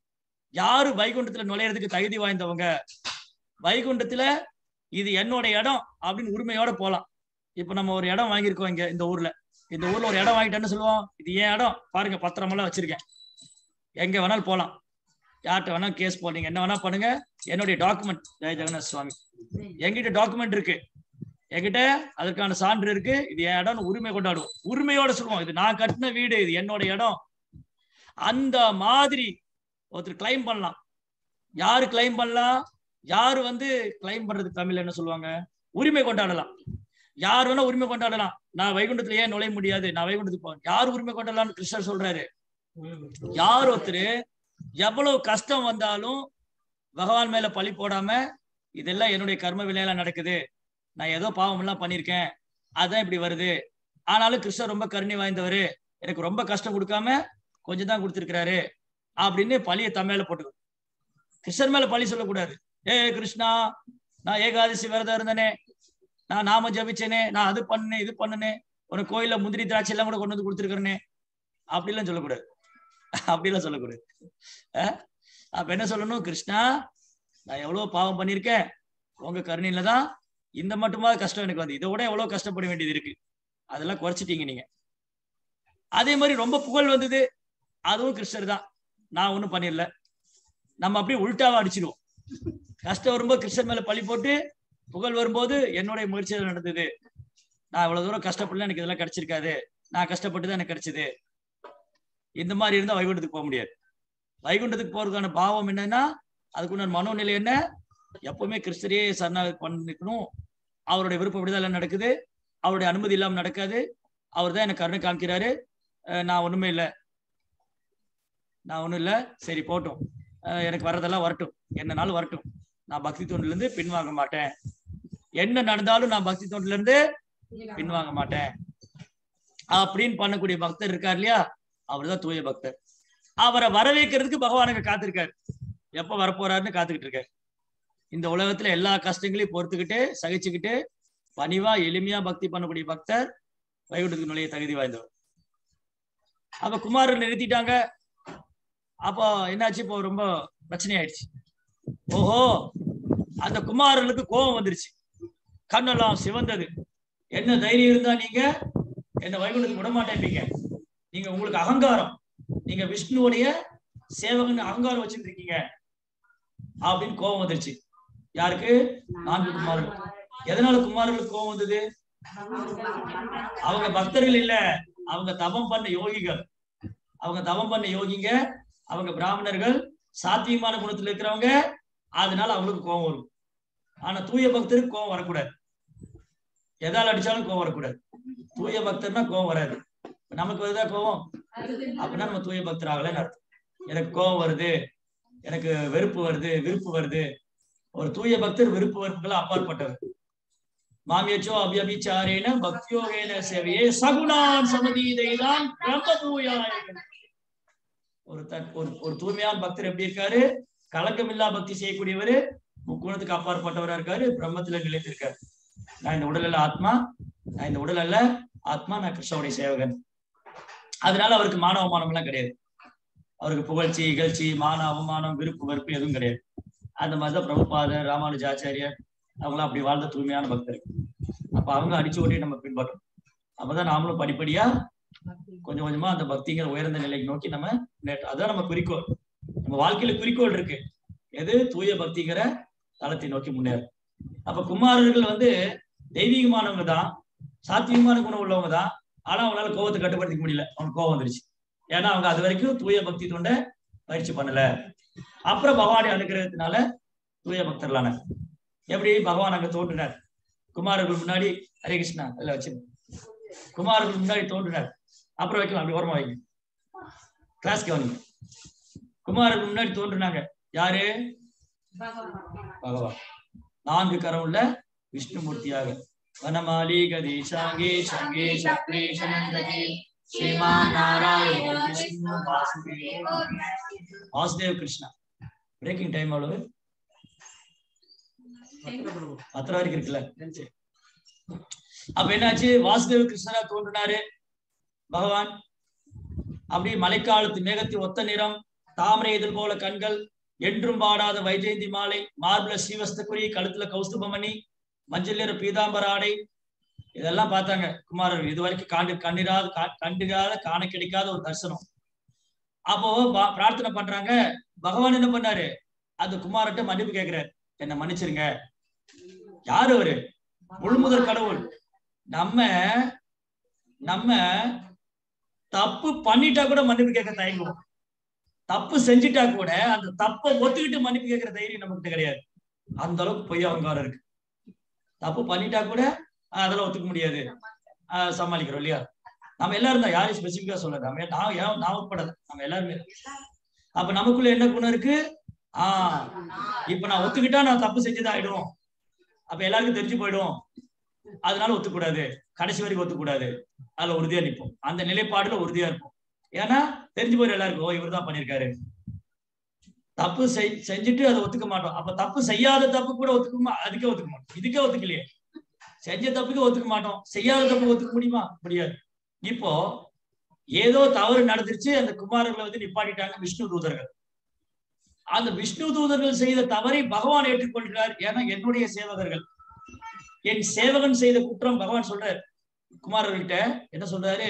யாரு வைகுண்டத்துல நுழையறதுக்கு தகுதி வாய்ந்தவங்க வைகுண்டத்துல இது என்னோட இடம் அப்படின்னு உரிமையோட போலாம் இப்ப நம்ம ஒரு இடம் வாங்கியிருக்கோம் இங்க இந்த ஊர்ல இந்த ஊர்ல ஒரு இடம் வாங்கிட்டேன்னு சொல்லுவோம் இது என் இடம் பாருங்க பத்திரமெல்லாம் வச்சிருக்கேன் எங்க வேணாலும் போலாம் யார்கிட்ட வேணாலும் கேஸ் போடுறீங்க என்ன வேணா பண்ணுங்க என்னுடைய டாக்குமெண்ட் ஜெய ஜெகநாத் சுவாமி என்கிட்ட டாக்குமெண்ட் இருக்கு என்கிட்ட அதற்கான சான்று இருக்கு இது என் இடம்னு உரிமை கொண்டாடுவோம் உரிமையோட சொல்லுவோம் இது நான் கட்டின வீடு இது என்னோட இடம் அந்த மாதிரி ஒருத்தர் கிளைம் பண்ணலாம் யாரு கிளைம் பண்ணலாம் யாரு வந்து கிளைம் பண்றதுக்கு தமிழ்ல என்ன சொல்லுவாங்க உரிமை கொண்டாடலாம் யார் வேணா உரிமை கொண்டாடலாம் நான் வைகுண்டத்துல ஏன் நுழைய முடியாது நான் வைகுண்டத்துக்கு போவேன் யார் உரிமை கொண்டாடலாம்னு கிருஷ்ணர் சொல்றாரு யார் ஒருத்தர் எவ்வளவு கஷ்டம் வந்தாலும் பகவான் மேல பழி போடாம இதெல்லாம் என்னுடைய கர்ம வினையில நடக்குது நான் ஏதோ பாவம் எல்லாம் பண்ணிருக்கேன் அதான் இப்படி வருது ஆனாலும் கிருஷ்ணர் ரொம்ப கருணை வாய்ந்தவரு எனக்கு ரொம்ப கஷ்டம் கொடுக்காம கொஞ்சம் தான் கொடுத்திருக்கிறாரு அப்படின்னு பழிய தம்மேல போட்டுக்கணும் கிருஷ்ணர் மேல பழி சொல்லக்கூடாது ஏ கிருஷ்ணா நான் ஏகாதசி விரதம் இருந்தனே நான் நாம ஜபிச்சேனே நான் அது பண்ணேன் இது பண்ணனே உனக்கு கோயில்ல முந்திரி திராட்சை எல்லாம் கூட கொண்டு வந்து கொடுத்துருக்கிறேனே அப்படிலாம் சொல்லக்கூடாது அப்படிலாம் சொல்லக்கூடாது அஹ்? அப்ப என்ன சொல்லணும் கிருஷ்ணா நான் எவ்வளவு பாவம் பண்ணியிருக்கேன் உங்க கருணையில தான் இந்த மட்டுமா கஷ்டம் எனக்கு வந்து இதை விட எவ்வளவு கஷ்டப்பட வேண்டியது இருக்கு அதெல்லாம் குறைச்சிட்டீங்க நீங்க அதே மாதிரி ரொம்ப புகழ் வந்தது அதுவும் கிருஷ்ணர் தான் நான் ஒண்ணும் பண்ணிடல நம்ம அப்படியே உள்டாவா அடிச்சிடுவோம் கஷ்டம் வரும்போது கிருஷ்ணர் மேல பழி போட்டு புகழ் வரும்போது என்னுடைய முயற்சியில் நடந்தது நான் இவ்வளவு தூரம் கஷ்டப்படல எனக்கு இதெல்லாம் கிடைச்சிருக்காது நான் கஷ்டப்பட்டு தான் எனக்கு கிடைச்சது இந்த மாதிரி இருந்தா வைகுண்டத்துக்கு போக முடியாது வைகுண்டத்துக்கு போறதுக்கான பாவம் என்னன்னா அதுக்குண்டான மனோநிலை என்ன எப்பவுமே கிறிஸ்தரையே சரணாகதி பண்ணிக்கணும் அவருடைய விருப்பப்படிதான் எல்லாம் நடக்குது அவருடைய அனுமதி இல்லாம நடக்காது அவர் தான் எனக்கு கருணை காமிக்கிறாரு அஹ் நான் ஒண்ணுமே இல்லை நான் ஒண்ணும் இல்லை சரி போட்டும் அஹ் எனக்கு வர்றதெல்லாம் வரட்டும் என்னனாலும் வரட்டும் நான் பக்தி தொண்டுல இருந்து பின்வாங்க மாட்டேன் என்ன நடந்தாலும் நான் பக்தி தொண்டுல இருந்து பின்வாங்க மாட்டேன் அப்படின்னு பண்ணக்கூடிய பக்தர் இருக்கார் இல்லையா அவர்தான் தூய பக்தர் அவரை வரவேற்கிறதுக்கு பகவானுக்கு காத்திருக்காரு எப்ப வரப்போறாருன்னு காத்துக்கிட்டு இருக்காரு இந்த உலகத்துல எல்லா கஷ்டங்களையும் பொறுத்துக்கிட்டு சகிச்சுக்கிட்டு பணிவா எளிமையா பக்தி பண்ணக்கூடிய பக்தர் வைகுண்டத்துக்கு நுழைய தகுதி வாய்ந்தவர் அப்ப குமாரர் நிறுத்திட்டாங்க அப்போ என்னாச்சு இப்போ ரொம்ப பிரச்சனை ஆயிடுச்சு ஓஹோ அந்த குமாரர்களுக்கு கோபம் வந்துருச்சு கண்ணெல்லாம் சிவந்தது என்ன தைரியம் இருந்தா நீங்க என்ன வைகுண்டத்துக்கு விட மாட்டேன்பீங்க நீங்க உங்களுக்கு அகங்காரம் நீங்க விஷ்ணுவுடைய சேவகன் அகங்காரம் வச்சுட்டு இருக்கீங்க அப்படின்னு கோபம் வந்துருச்சு யாருக்கு நான்கு குமாரர்கள் எதனால குமாரர்களுக்கு கோபம் வந்தது அவங்க பக்தர்கள் இல்ல அவங்க தவம் பண்ண யோகிகள் அவங்க தவம் பண்ண யோகிங்க அவங்க பிராமணர்கள் சாத்வீகமான குணத்துல இருக்கிறவங்க அதனால அவங்களுக்கு கோபம் வரும் ஆனா தூய பக்தருக்கு கோபம் வரக்கூடாது எதால அடிச்சாலும் கோபம் வரக்கூடாது தூய பக்தர்னா கோபம் வராது நமக்கு வருதா கோபம் அப்படின்னா நம்ம தூய பக்தர் ஆகலன்னு அர்த்தம் எனக்கு கோபம் வருது எனக்கு வெறுப்பு வருது விருப்பு வருது ஒரு தூய பக்தர் விருப்பு வெறுப்புகள் அப்பாற்பட்டவர் மாமியச்சோ அபியபிச்சாரேன பக்தியோகேன சேவையே சகுணான் சமதீதைதான் பிரம்ம தூயாயகன் ஒரு த ஒரு ஒரு தூய்மையான பக்தர் எப்படி இருக்காரு கலக்கமில்லா பக்தி செய்யக்கூடியவர் முக்குணத்துக்கு அப்பாற்பட்டவரா இருக்காரு பிரம்மத்துல நிலைத்திருக்காரு நான் இந்த உடல் அல்ல ஆத்மா நான் இந்த உடல் அல்ல ஆத்மா நான் கிருஷ்ணனுடைய சேவகன் அதனால அவருக்கு மான அவமானம் எல்லாம் கிடையாது அவருக்கு புகழ்ச்சி இகழ்ச்சி மான அவமானம் விருப்பு வெறுப்பு எதுவும் கிடையாது அந்த மாதிரிதான் பிரபுபாதர் ராமானுஜாச்சாரியர் அவங்களாம் அப்படி வாழ்ந்த தூய்மையான பக்தர் அப்ப அவங்க அடிச்சு ஓட்டி நம்ம பின்பற்றோம் அப்பதான் நாமளும் படிப்படியா கொஞ்சம் கொஞ்சமா அந்த பக்திங்கிற உயர்ந்த நிலைக்கு நோக்கி நம்ம முன்னேற்றம் அதான் நம்ம குறிக்கோள் நம்ம வாழ்க்கையில குறிக்கோள் இருக்கு எது தூய பக்திங்கிற தளத்தை நோக்கி முன்னேறும் அப்ப குமாரர்கள் வந்து தெய்வீகமானவங்க தான் சாத்தியமான குணம் உள்ளவங்க தான் ஆனா அவங்களால கோபத்தை கட்டுப்படுத்திக்க முடியல அவனுக்கு கோபம் வந்துருச்சு ஏன்னா அவங்க அது வரைக்கும் தூய பக்தி தொண்டை பயிற்சி பண்ணல அப்புறம் பகவானுடைய அனுகிரகத்தினால தூய பக்தர்களான எப்படி பகவான் அங்க தோன்றினார் குமாரர்கள் முன்னாடி ஹரே கிருஷ்ணா இல்ல வச்சு குமாரர்கள் முன்னாடி தோன்றினார் அப்புறம் வைக்கலாம் அப்படி ஓரமா வைங்க கிளாஸ் கவனிங்க குமாரர்கள் முன்னாடி தோன்றினாங்க யாரு பகவான் நான்கு கரம் உள்ள விஷ்ணுமூர்த்தியாக வனமாலி கதி சாங்கே சங்கே சக்ரே சனந்தகே ஸ்ரீமான் நாராயண விஷ்ணு வாசுதேவ வாசுதேவ கிருஷ்ணா பிரேக்கிங் டைம் அவ்வளவு பத்திர வரைக்கும் இருக்குல்ல சரி. அப்ப என்னாச்சு வாசுதேவ கிருஷ்ணரா தோன்றினாரு பகவான் அப்படி மழைக்காலத்து மேகத்தின் ஒத்த நிறம் தாமரை இதழ் போல கண்கள் என்றும் பாடாத வைஜெயந்தி மாலை மார்புல ஸ்ரீவஸ்தகுரி கழுத்துல கௌஸ்துபமணி மஞ்சள் நிற பீதாம்பர ஆடை இதெல்லாம் பார்த்தாங்க குமாரர் இது வரைக்கும் காண்டு கண்ணிராத கா- கண்டுகாத காண கிடைக்காத ஒரு தரிசனம் அப்போ பா- பிரார்த்தனை பண்றாங்க பகவான் என்ன பண்ணாரு அந்த குமாரட்ட மன்னிப்பு கேக்குறாரு என்ன மன்னிச்சிருங்க யாரு அவரு முழுமுதல் கடவுள் நம்ம நம்ம தப்பு பண்ணிட்டா கூட மன்னிப்பு கேட்க தயங்குவோம் தப்பு செஞ்சுட்டா கூட அந்த தப்பை ஒத்துக்கிட்டு மன்னிப்பு கேட்கிற தைரியம் நமக்கு கிடையாது அந்த அளவுக்கு பொய் அகங்காரம் இருக்கு தப்பு பண்ணிட்டா கூட ஆஹ், அதெல்லாம் ஒத்துக்க முடியாது ஆஹ், சமாளிக்கிறோம் இல்லையா நம்ம எல்லாரும் தான் யாரையும் ஸ்பெசிபிக்கா சொல்லல நம்ம நான் ஏன் நான் உட்படல நம்ம எல்லாருமே அப்ப நமக்குள்ள என்ன குணம் இருக்கு ஆஹ் இப்ப நான் ஒத்துக்கிட்டா நான் தப்பு செஞ்சதா ஆயிடும் அப்ப எல்லாருக்கும் தெரிஞ்சு போயிடும் அதனால ஒத்துக்கூடாது கடைசி வரைக்கும் ஒத்துக்கூடாது அதுல உறுதியா நிற்போம் அந்த நிலைப்பாடுல உறுதியா இருப்போம் ஏன்னா தெரிஞ்சு போயிடும் எல்லாருக்கும் ஓ இவர் தான் பண்ணிருக்காரு தப்பு செய் செஞ்சுட்டு அதை ஒத்துக்க மாட்டோம் அப்ப தப்பு செய்யாத தப்பு கூட ஒத்துக்குமா அதுக்கே ஒத்துக்க மாட்டோம் இதுக்கே ஒத்துக்கலையே செஞ்ச தப்புக்கு ஒத்துக்க மாட்டோம் செய்யாத தப்பு ஒத்துக்க முடியுமா முடியாது இப்போ ஏதோ தவறு நடந்துருச்சு அந்த குமாரர்களை வந்து நிப்பாட்டிட்டாங்க விஷ்ணு தூதர்கள் அந்த விஷ்ணு தூதர்கள் செய்த தவறை பகவான் ஏற்றுக்கொள்கிறார் ஏன்னா என்னுடைய சேவகர்கள் என் சேவகன் செய்த குற்றம் பகவான் சொல்றார் குமாரர்கள்ட்ட என்ன சொல்றாரு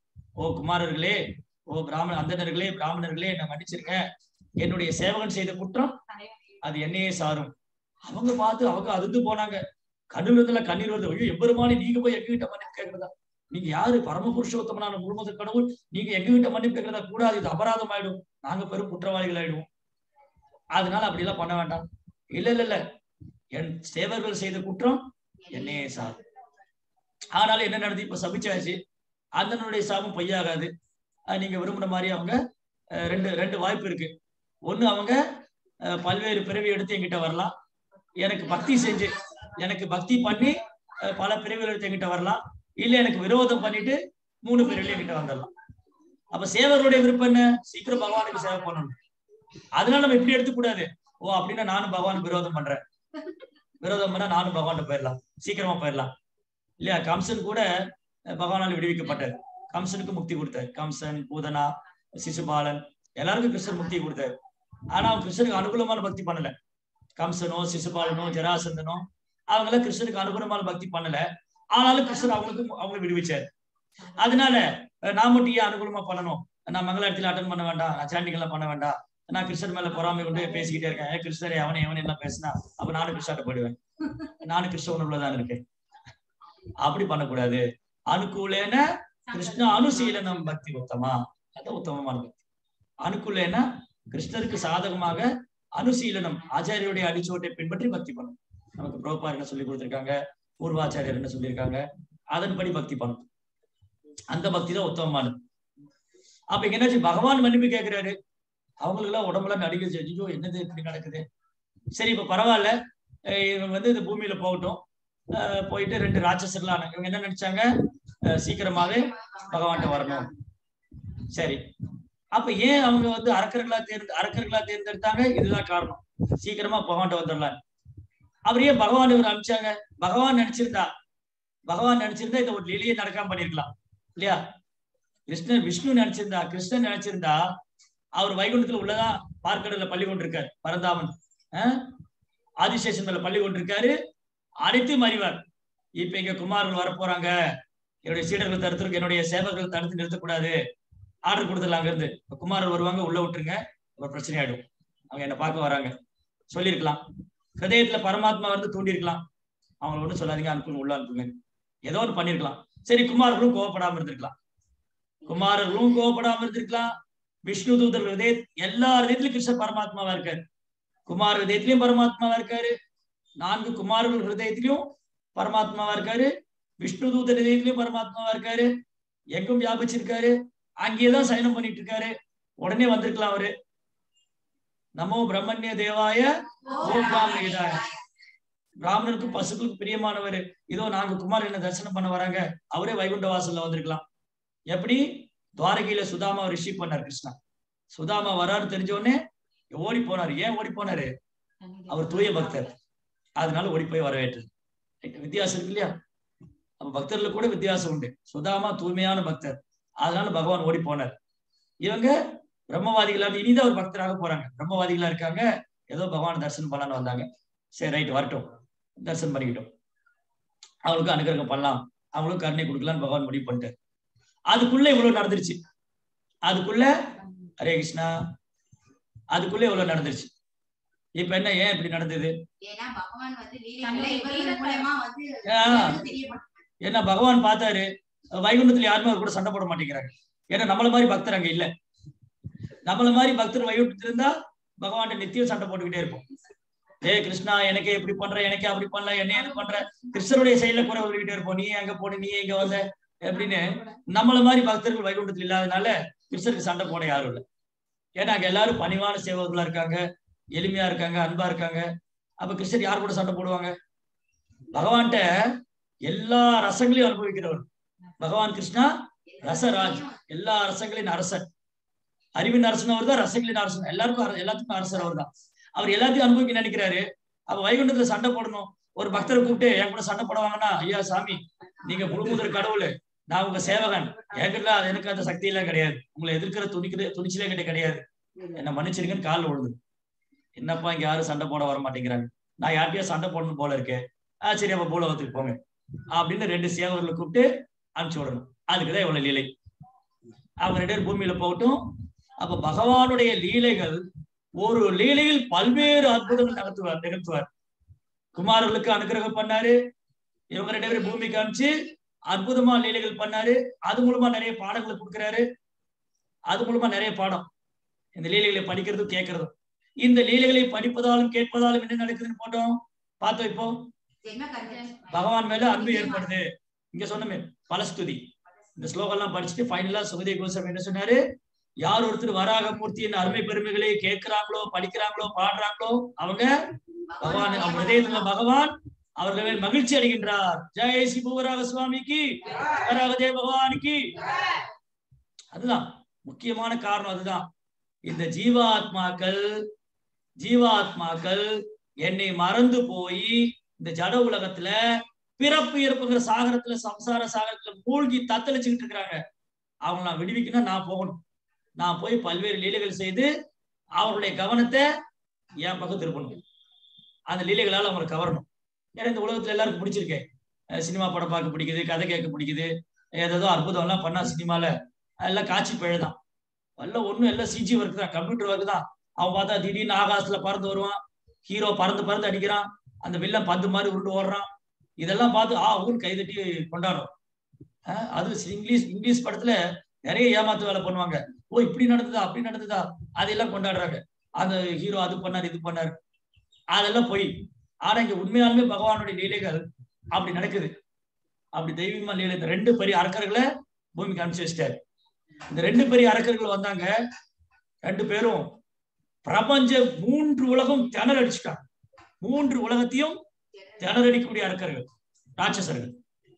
ஓ குமாரர்களே ஓ பிராமண அந்தணர்களே பிராமணர்களே என்ன மன்னிச்சிருங்க என்னுடைய சேவகன் செய்த குற்றம் அது என்னையே சாரும் அவங்க பார்த்து அவங்க அதிர்ந்து போனாங்க கண்ணுல இருந்துல கண்ணீர் வருது ஐயோ எம்பெருமானி நீங்க போய் எங்ககிட்ட மன்னிப்பு கேட்கறதா நீங்க யாரு பரம புருஷோத்தமனான முழுமுதல் கடவுள் நீங்க எங்ககிட்ட மன்னிப்பு கேட்கறதா கூடாது இது அபராதம் ஆயிடும் நாங்க பெரும் குற்றவாளிகள் ஆயிடுவோம் அதனால அப்படி எல்லாம் பண்ண வேண்டாம் இல்ல இல்ல இல்ல என் சேவர்கள் செய்த குற்றம் என்னையே சார் ஆனாலும் என்ன நடந்து இப்ப சபிச்சாச்சு அந்தனுடைய சாபம் பொய்யாகாது அஹ் நீங்க விரும்புற மாதிரி அவங்க அஹ் ரெண்டு ரெண்டு வாய்ப்பு இருக்கு ஒண்ணு அவங்க அஹ் பல்வேறு பிறவி எடுத்து என்கிட்ட வரலாம் எனக்கு பக்தி செஞ்சு எனக்கு பக்தி பண்ணி அஹ் பல பிறவிகள் எடுத்து என்கிட்ட வரலாம் இல்ல எனக்கு விரோதம் பண்ணிட்டு மூணு பிறவில என்கிட்ட வந்துடலாம் அப்ப சேவர்களுடைய விருப்பம் என்ன சீக்கிரம் பகவானுக்கு சேவை பண்ணணும் அதனால நம்ம இப்படி எடுத்துக்கூடாது ஓ அப்படின்னா நானும் பகவானுக்கு விரோதம் பண்றேன் விரோதம் பண்ணா நானும் பகவான் போயிடலாம் சீக்கிரமா போயிடலாம் இல்லையா கம்சன் கூட அஹ், பகவானால் விடுவிக்கப்பட்டார் கம்சனுக்கு முக்தி கொடுத்தார் கம்சன் பூதனா சிசுபாலன் எல்லாருக்கும் கிருஷ்ணன் முக்தி கொடுத்தாரு ஆனா அவன் கிருஷ்ணனுக்கு அனுகூலமான பக்தி பண்ணல கம்சனோ சிசுபாலனோ ஜராசந்தனோ அவங்க எல்லாம் கிருஷ்ணனுக்கு அனுகூலமான பக்தி பண்ணல ஆனாலும் கிருஷ்ணன் அவங்களுக்கு அவங்களை விடுவிச்சார் அதனால அஹ், நான் மட்டும் ஏன் அனுகூலமா பண்ணணும் நான் மங்களாரத்தில் அட்டன் பண்ண வேண்டாம் நான் சாண்டிங்கெல்லாம் பண்ண வேண்டாம் நான் கிருஷ்ணன் மேல பொறாமை கொண்டு பேசிக்கிட்டே இருக்கேன் ஏன் கிருஷ்ணரே அவனை எவனை எல்லாம் பேசினா அப்ப நானும் கிருஷ்ணாட்ட போயிடுவேன் நானும் கிருஷ்ண உணர்வுலதான் இருக்கேன் அப்படி பண்ணக்கூடாது அனுகூலேன கிருஷ்ண அனுசீலனம் பக்தி உத்தமா அது உத்தமமான பக்தி அனுகூலேன கிருஷ்ணருக்கு சாதகமாக அனுசீலனம் ஆச்சாரியருடைய அடிச்சுவட்டை பின்பற்றி பக்தி பண்ணும் நமக்கு புரோபார் என்ன சொல்லி கொடுத்திருக்காங்க பூர்வாச்சாரியர் என்ன சொல்லியிருக்காங்க அதன்படி பக்தி பண்ணும் அந்த பக்தி தான் உத்தமமானது அப்ப இங்க என்னாச்சு பகவான் மன்னிப்பு கேட்கிறாரு அவங்களுக்கு எல்லாம் உடம்புலாம் நடிகை ஐயோ என்னது இப்படி நடக்குது சரி இப்ப பரவாயில்ல அஹ் இவங்க வந்து இந்த பூமியில போகட்டும் அஹ் போயிட்டு ரெண்டு ராட்சசர்லாம் இவங்க என்ன நினைச்சாங்க அஹ் சீக்கிரமாவே பகவான்கிட்ட வரணும் சரி அப்ப ஏன் அவங்க வந்து அரக்கர்களா தேர்ந்து அரக்கர்களா தேர்ந்தெடுத்தாங்க இதுதான் காரணம் சீக்கிரமா பகவான்கிட்ட வந்துடலாம் அவர் ஏன் பகவான் இவர் அனுப்பிச்சாங்க பகவான் நினைச்சிருந்தா பகவான் நினைச்சிருந்தா இந்த ஒரு லீலையே நடக்காம பண்ணிருக்கலாம் இல்லையா கிருஷ்ணன் விஷ்ணு நினைச்சிருந்தா கிருஷ்ணன் நினைச்சிருந்தா அவர் வைகுண்டத்துல உள்ளதான் பார்க்கடல பள்ளி கொண்டிருக்காரு பரந்தாமன் ஆஹ் ஆதிசேஷன் மேல பள்ளி கொண்டிருக்காரு அனைத்தும் அறிவார் இப்ப இங்க குமார்கள் வரப்போறாங்க என்னுடைய சீடர்கள் தடுத்து என்னுடைய சேவர்கள் தடுத்து நிறுத்தக்கூடாது ஆர்டர் கொடுத்துடலாம் அங்க இருந்து இப்ப குமாரர் வருவாங்க உள்ள விட்டுருங்க ஒரு பிரச்சனை ஆயிடும் அவங்க என்ன பார்க்க வராங்க சொல்லியிருக்கலாம் ஹிருதயத்துல பரமாத்மா வந்து தூண்டியிருக்கலாம் அவங்களை ஒண்ணும் சொல்லாதீங்க அனுப்புங்க உள்ள அனுப்புங்க ஏதோ ஒன்று பண்ணிருக்கலாம் சரி குமாரர்களும் கோவப்படாம இருந்திருக்கலாம் குமாரர்களும் கோவப்படாம இருந்திருக்கலாம் விஷ்ணு தூதர் ஹிருதய எல்லா ஹிருதயத்திலும் கிருஷ்ணர் பரமாத்மாவா இருக்காரு குமார் ஹிருதயத்திலயும் பரமாத்மாவா இருக்காரு நான்கு குமாரர்கள் ஹிருதயத்திலையும் பரமாத்மாவா இருக்காரு விஷ்ணு தூத ஹிருதயத்திலையும் பரமாத்மாவா இருக்காரு எங்கும் வியாபிச்சிருக்காரு அங்கேயேதான் சயனம் பண்ணிட்டு இருக்காரு உடனே வந்திருக்கலாம் அவரு நமோ பிரம்மண்ய தேவாய ஓகாமியதாய பிராமணருக்கு பசுக்களுக்கு பிரியமானவர் இதோ நாங்க குமார் என்ன தரிசனம் பண்ண வராங்க அவரே வைகுண்ட வாசல்ல வந்திருக்கலாம் எப்படி துவாரகையில சுதாமா ரிஷீவ் பண்ணார் கிருஷ்ணா சுதாமா வராரு தெரிஞ்ச உடனே ஓடி போனாரு ஏன் ஓடி போனாரு அவர் தூய பக்தர் அதனால ஓடி போய் வரவேற்று வித்தியாசம் இருக்கு இல்லையா அப்ப பக்தர்ல கூட வித்தியாசம் உண்டு சுதாமா தூய்மையான பக்தர் அதனால பகவான் ஓடி போனார் இவங்க பிரம்மவாதிகளா இனிதான் ஒரு பக்தராக போறாங்க பிரம்மவாதிகளா இருக்காங்க ஏதோ பகவான் தரிசனம் பண்ணலான்னு வந்தாங்க சரி ரைட் வரட்டும் தரிசனம் பண்ணிக்கிட்டோம் அவங்களுக்கு அனுகிரகம் பண்ணலாம் அவங்களுக்கு கருணை கொடுக்கலாம்னு பகவான் முடிவு பண்ணிட்டார் அதுக்குள்ள இவ்வளவு நடந்துருச்சு அதுக்குள்ள ஹரே கிருஷ்ணா அதுக்குள்ள இவ்வளவு நடந்துருச்சு இப்ப என்ன ஏன் இப்படி நடந்தது ஏன்னா பகவான் வந்து லீலைகளை இவர்கள் மூலமா வந்து ஆ. எல்லாருக்கும் தெரியப்படுத்துறார். ஏன்னா பகவான் பார்த்தாரு வைகுண்டத்துல யாருமே அவர் கூட சண்டை போட மாட்டேங்கிறாங்க ஏன்னா நம்மள மாதிரி பக்தர் அங்க இல்ல நம்மள மாதிரி பக்தர் வைகுண்டத்துல இருந்தா பகவான் நித்தியம் சண்டை போட்டுக்கிட்டே இருப்போம் ஏ கிருஷ்ணா எனக்கே இப்படி பண்ற எனக்கே அப்படி பண்ணல என்ன இது பண்ற கிருஷ்ணருடைய செயல குறை சொல்லிக்கிட்டே இருப்போம் நீ அங்க போடு நீ இங்க வந்த அப்படின்னு நம்மள மாதிரி பக்தர்கள் வைகுண்டத்துல இல்லாதனால கிருஷ்ணருக்கு சண்டை போட யாரும் இல்லை ஏன்னா அங்க எல்லாரும் பணிவான சேவகர்களா இருக்காங்க எளிமையா இருக்காங்க அன்பா இருக்காங்க அப்ப கிருஷ்ணர் யார் கூட சண்டை போடுவாங்க பகவான்கிட்ட எல்லா ரசங்களையும் அனுபவிக்கிறவர் பகவான் கிருஷ்ணா ரசராஜ் எல்லா ரசங்களின் அரசர் அறிவின் அரசன் அவர் தான் ரசங்களின் அரசன் எல்லாருக்கும் அர- எல்லாத்துக்கும் அரசர் அவர் தான் அவர் எல்லாத்தையும் அனுபவிக்க நினைக்கிறாரு அப்ப வைகுண்டத்துல சண்டை போடணும் ஒரு பக்தரை கூப்பிட்டு என் கூட சண்டை போடுவாங்கன்னா ஐயா சாமி நீங்க முழுமுதல் கடவுள் நான் உங்க சேவகன் என்கிட்ட அது எனக்கு அந்த சக்தி எல்லாம் கிடையாது உங்களை எதிர்க்கிற துணிக்கிற துணிச்சலே கிட்ட கிடையாது என்ன மன்னிச்சிருங்கன்னு கால் விழுது என்னப்பா இங்க யாரும் சண்டை போட வர மாட்டேங்கிறாங்க நான் யார்கிட்டயா சண்டை போடணும் போல இருக்கேன் ஆ சரி அப்ப பூலோகத்துக்கு போங்க அப்படின்னு ரெண்டு சேவர்களை கூப்பிட்டு அனுப்பிச்சு விடணும் அதுக்குதான் இவ்வளவு லீலை அவங்க ரெண்டு பேரும் பூமியில போகட்டும் அப்ப பகவானுடைய லீலைகள் ஒரு லீலையில் பல்வேறு அற்புதங்கள் நிகழ்த்துவார் நிகழ்த்துவார் குமாரர்களுக்கு அனுகிரகம் பண்ணாரு இவங்க ரெண்டு பேரும் பூமிக்கு அனுப்பிச்சு அற்புதமா லீலைகள் பண்ணாரு அது மூலமா நிறைய பாடங்களை கொடுக்கிறாரு அது மூலமா நிறைய பாடம் இந்த லீலைகளை படிக்கிறதும் கேட்கறதும் இந்த லீலைகளை படிப்பதாலும் கேட்பதாலும் என்ன நடக்குதுன்னு போட்டோம் பார்த்தோம் இப்போ ஜென்ம கர்ம- பகவான் மேல அன்பு ஏற்படுது இங்க சொன்னமே பலஸ்துதி இந்த ஸ்லோகம் எல்லாம் படிச்சுட்டு ஃபைனலா சுகதே கோசம் என்ன சொன்னாரு யார் ஒருத்தர் வராக மூர்த்தியின் அருமை பெருமைகளை கேட்கிறாங்களோ படிக்கிறாங்களோ பாடுறாங்களோ அவங்க பகவான் அவங்க இதயத்துல பகவான் அவர்கள் மேல் மகிழ்ச்சி அடைகின்றார் ஜெய் ஸ்ரீ பூவராக சுவாமிக்கு வராக ஜெய பகவானுக்கு அதுதான் முக்கியமான காரணம் அதுதான் இந்த ஜீவாத்மாக்கள் ஜீவாத்மாக்கள் என்னை மறந்து போய் இந்த ஜட உலகத்துல பிறப்பு இறப்புங்கிற சாகரத்துல சம்சார சாகரத்துல மூழ்கி தத்தளிச்சுக்கிட்டு இருக்கிறாங்க அவங்க நான் விடுவிக்கணும் நான் போகணும் நான் போய் பல்வேறு லீலைகள் செய்து அவர்களுடைய கவனத்தை என் பக்கம் திருப்பணும் அந்த லீலைகளால அவங்களை கவரணும் ஏன்னா இந்த உலகத்துல எல்லாருக்கும் பிடிச்சிருக்கேன் அஹ் சினிமா படம் பார்க்க பிடிக்குது கதை கேட்க பிடிக்குது ஏதேதோ அற்புதம் எல்லாம் பண்ணா சினிமால எல்லாம் காட்சி பிழைதான் எல்லாம் ஒண்ணும் எல்லாம் சிஜி ஒர்க் தான் கம்ப்யூட்டர் ஒர்க் தான் அவன் பார்த்தா திடீர்னு ஆகாசத்துல பறந்து வருவான் ஹீரோ பறந்து பறந்து அடிக்கிறான் அந்த வில்லன் பந்து மாதிரி உருண்டு ஓடுறான் இதெல்லாம் பார்த்து ஆ ஊன்னு கைதட்டி கொண்டாடும் அஹ் அது இங்கிலீஷ் இங்கிலீஷ் படத்துல நிறைய ஏமாத்து வேலை பண்ணுவாங்க ஓ இப்படி நடந்ததா அப்படி நடந்ததா அதெல்லாம் கொண்டாடுறாங்க அந்த ஹீரோ அது பண்ணாரு இது பண்ணாரு அதெல்லாம் போய் ஆனா இங்க உண்மையாலுமே பகவானுடைய லீலைகள் அப்படி நடக்குது அப்படி தெய்வீகமா லீலை இந்த ரெண்டு பெரிய அரக்கர்களை பூமிக்கு அனுப்பிச்சு வச்சிட்டாரு இந்த ரெண்டு பெரிய அரக்கர்கள் வந்தாங்க ரெண்டு பேரும் பிரபஞ்ச மூன்று உலகம் திணற அடிச்சுட்டாங்க மூன்று உலகத்தையும் திணறடிக்கக்கூடிய அரக்கர்கள் ராட்சசர்கள்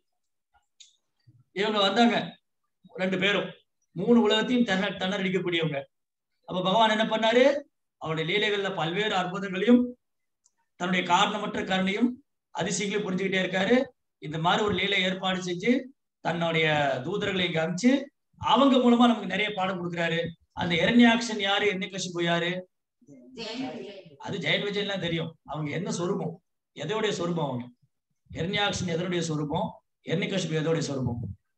இவங்க வந்தாங்க ரெண்டு பேரும் மூணு உலகத்தையும் திணற திணறடிக்கக்கூடியவங்க அப்ப பகவான் என்ன பண்ணாரு அவருடைய லீலைகள்ல பல்வேறு அற்புதங்களையும் தன்னுடைய காரணமற்ற கருணையும் அதிசயங்களையும் புரிஞ்சுக்கிட்டே இருக்காரு இந்த மாதிரி ஒரு லீலை ஏற்பாடு செஞ்சு தன்னுடைய தூதர்களை இங்க அனுப்பிச்சு அவங்க மூலமா நமக்கு நிறைய பாடம் கொடுக்குறாரு அந்த இரண்யாக்ஷன் யாரு என்ன கஷிப்பு யாரு ஜெயன் விஜய். அது ஜெயன் விஜயன்லாம் தெரியும் அவங்க என்ன சொரூபம் எதோடைய சொரூபம் அவங்க இரண்யாக்ஷன் எதனுடைய சொரூபம் எண்ணிகஷிப்பு எதோடைய சொரூபம்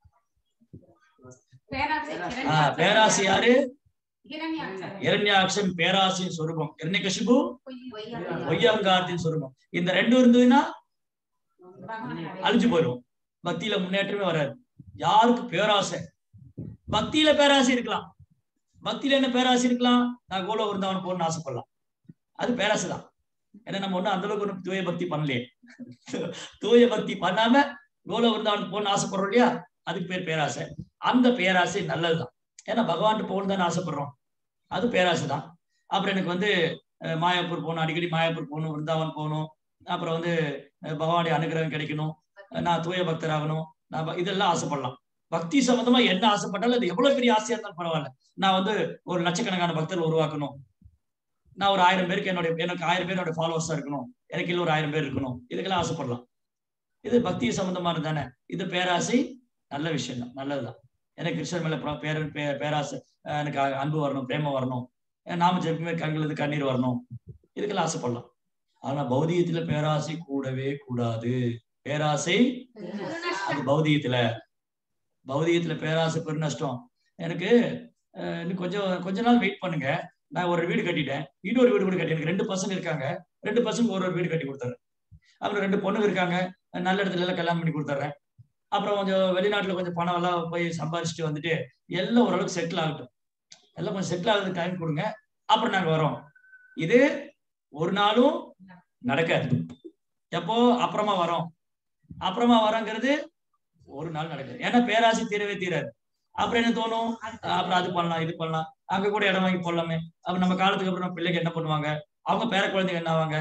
பேராசை ஆஹ் பேராசி யாரு இரண்யாட்சர் இரண்யாக்ஷன் பேராசின் சொரூபம் எண்ணிகஷிப்பு பொய்யா. பொய்யங்காரத்தின் சொரூபம் இந்த ரெண்டும் இருந்ததுன்னா பகவானை அழிஞ்சு போயிடும் பக்தியில முன்னேற்றமே வராது யாருக்கு பேராசை பக்தியில பேராசை இருக்கலாம் பக்தியில என்ன பேராசை இருக்கலாம் நான் கோல விருந்தாவன் போகணும்னு ஆசைப்படலாம் அது பேராசை தான் ஏன்னா நம்ம ஒண்ணும் அந்த அளவுக்கு ஒண்ணும் தூய பக்தி பண்ணலையே தூய பக்தி பண்ணாம கோல விருந்தாவனுக்கு போகணும்னு ஆசைப்படுறோம் இல்லையா அதுக்கு பேர் பேராசை அந்த பேராசை நல்லதுதான் ஏன்னா பகவான்கிட்ட போகணும் தானே ஆசைப்படுறோம் அது பேராசை தான் அப்புறம் எனக்கு வந்து அஹ், மாயாப்பூர் போகணும் அடிக்கடி மாயாப்பூர் போகணும் விருந்தாவன் போகணும் அப்புறம் வந்து அஹ், பகவானுடைய அனுகிரகம் கிடைக்கணும் அஹ், நான் தூய பக்தராகணும் நான் ப- இதெல்லாம் ஆசைப்படலாம் பக்தி சம்பந்தமா என்ன ஆசைப்பட்டாலும் அது எவ்வளவு பெரிய ஆசையா இருந்தாலும் பரவாயில்ல நான் வந்து ஒரு லட்சக்கணக்கான பக்தர்கள் உருவாக்கணும் நான் ஒரு ஆயிரம் பேருக்கு என்னுடைய எனக்கு ஆயிரம் பேரோட ஃபாலோவர்ஸா இருக்கணும் எனக்கு இல்லை ஒரு ஆயிரம் பேர் இருக்கணும் இதுக்கெல்லாம் ஆசைப்படலாம் இது பக்தி சம்பந்தமானது தானே இது பேராசை நல்ல விஷயம் தான் நல்லதுதான் எனக்கு கிருஷ்ணன் மேல பே- பேர பே- பேராசை அஹ் எனக்கு அ- அன்பு வரணும் பிரேமம் வரணும் அஹ் நாம ஜெபமே கண்களுக்கு கண்ணீர் வரணும் இதுக்கெல்லாம் ஆசைப்படலாம் ஆனா பௌதிகத்துல பேராசை கூடவே கூடாது பேராசை அது பௌதிகத்துல பௌதிகத்துல பேராசை பெருநஷ்டம் எனக்கு அஹ், இன்னும் கொஞ்சம் கொஞ்ச நாள் வெயிட் பண்ணுங்க நான் ஒரு வீடு கட்டிட்டேன் இன்னொரு வீடு கூட கட்டி எனக்கு ரெண்டு பசங்க இருக்காங்க ரெண்டு பசங்க ஒரு ஒரு வீடு கட்டி கொடுத்துறேன் அப்புறம் ரெண்டு பொண்ணுங்க இருக்காங்க நல்ல இடத்துல எல்லாம் கல்யாணம் பண்ணி கொடுத்துட்றேன் அப்புறம் கொஞ்சம் வெளிநாட்டுல கொஞ்சம் பணம் எல்லாம் போய் சம்பாரிச்சுட்டு வந்துட்டு எல்லாம் ஓரளவுக்கு செட்டில் ஆகட்டும் எல்லாம் கொஞ்சம் செட்டில் ஆகுறதுக்கு டைம் கொடுங்க அப்புறம் நாங்க வரோம் இது ஒரு நாளும் நடக்காது எப்போ அப்புறமா வரோம் அப்புறமா வரோங்கிறது ஒரு நாள் நடக்குது ஏன்னா பேராசை தீரவே தீராது அப்புறம் என்ன தோணும் அஹ் அப்புறம் அது பண்ணலாம் இது பண்ணலாம் அங்க கூட இடம் வாங்கி போடலாமே அப்ப நம்ம காலத்துக்கு அப்புறம் நம்ம பிள்ளைங்க என்ன பண்ணுவாங்க அவங்க பேர குழந்தைங்க என்ன ஆவாங்க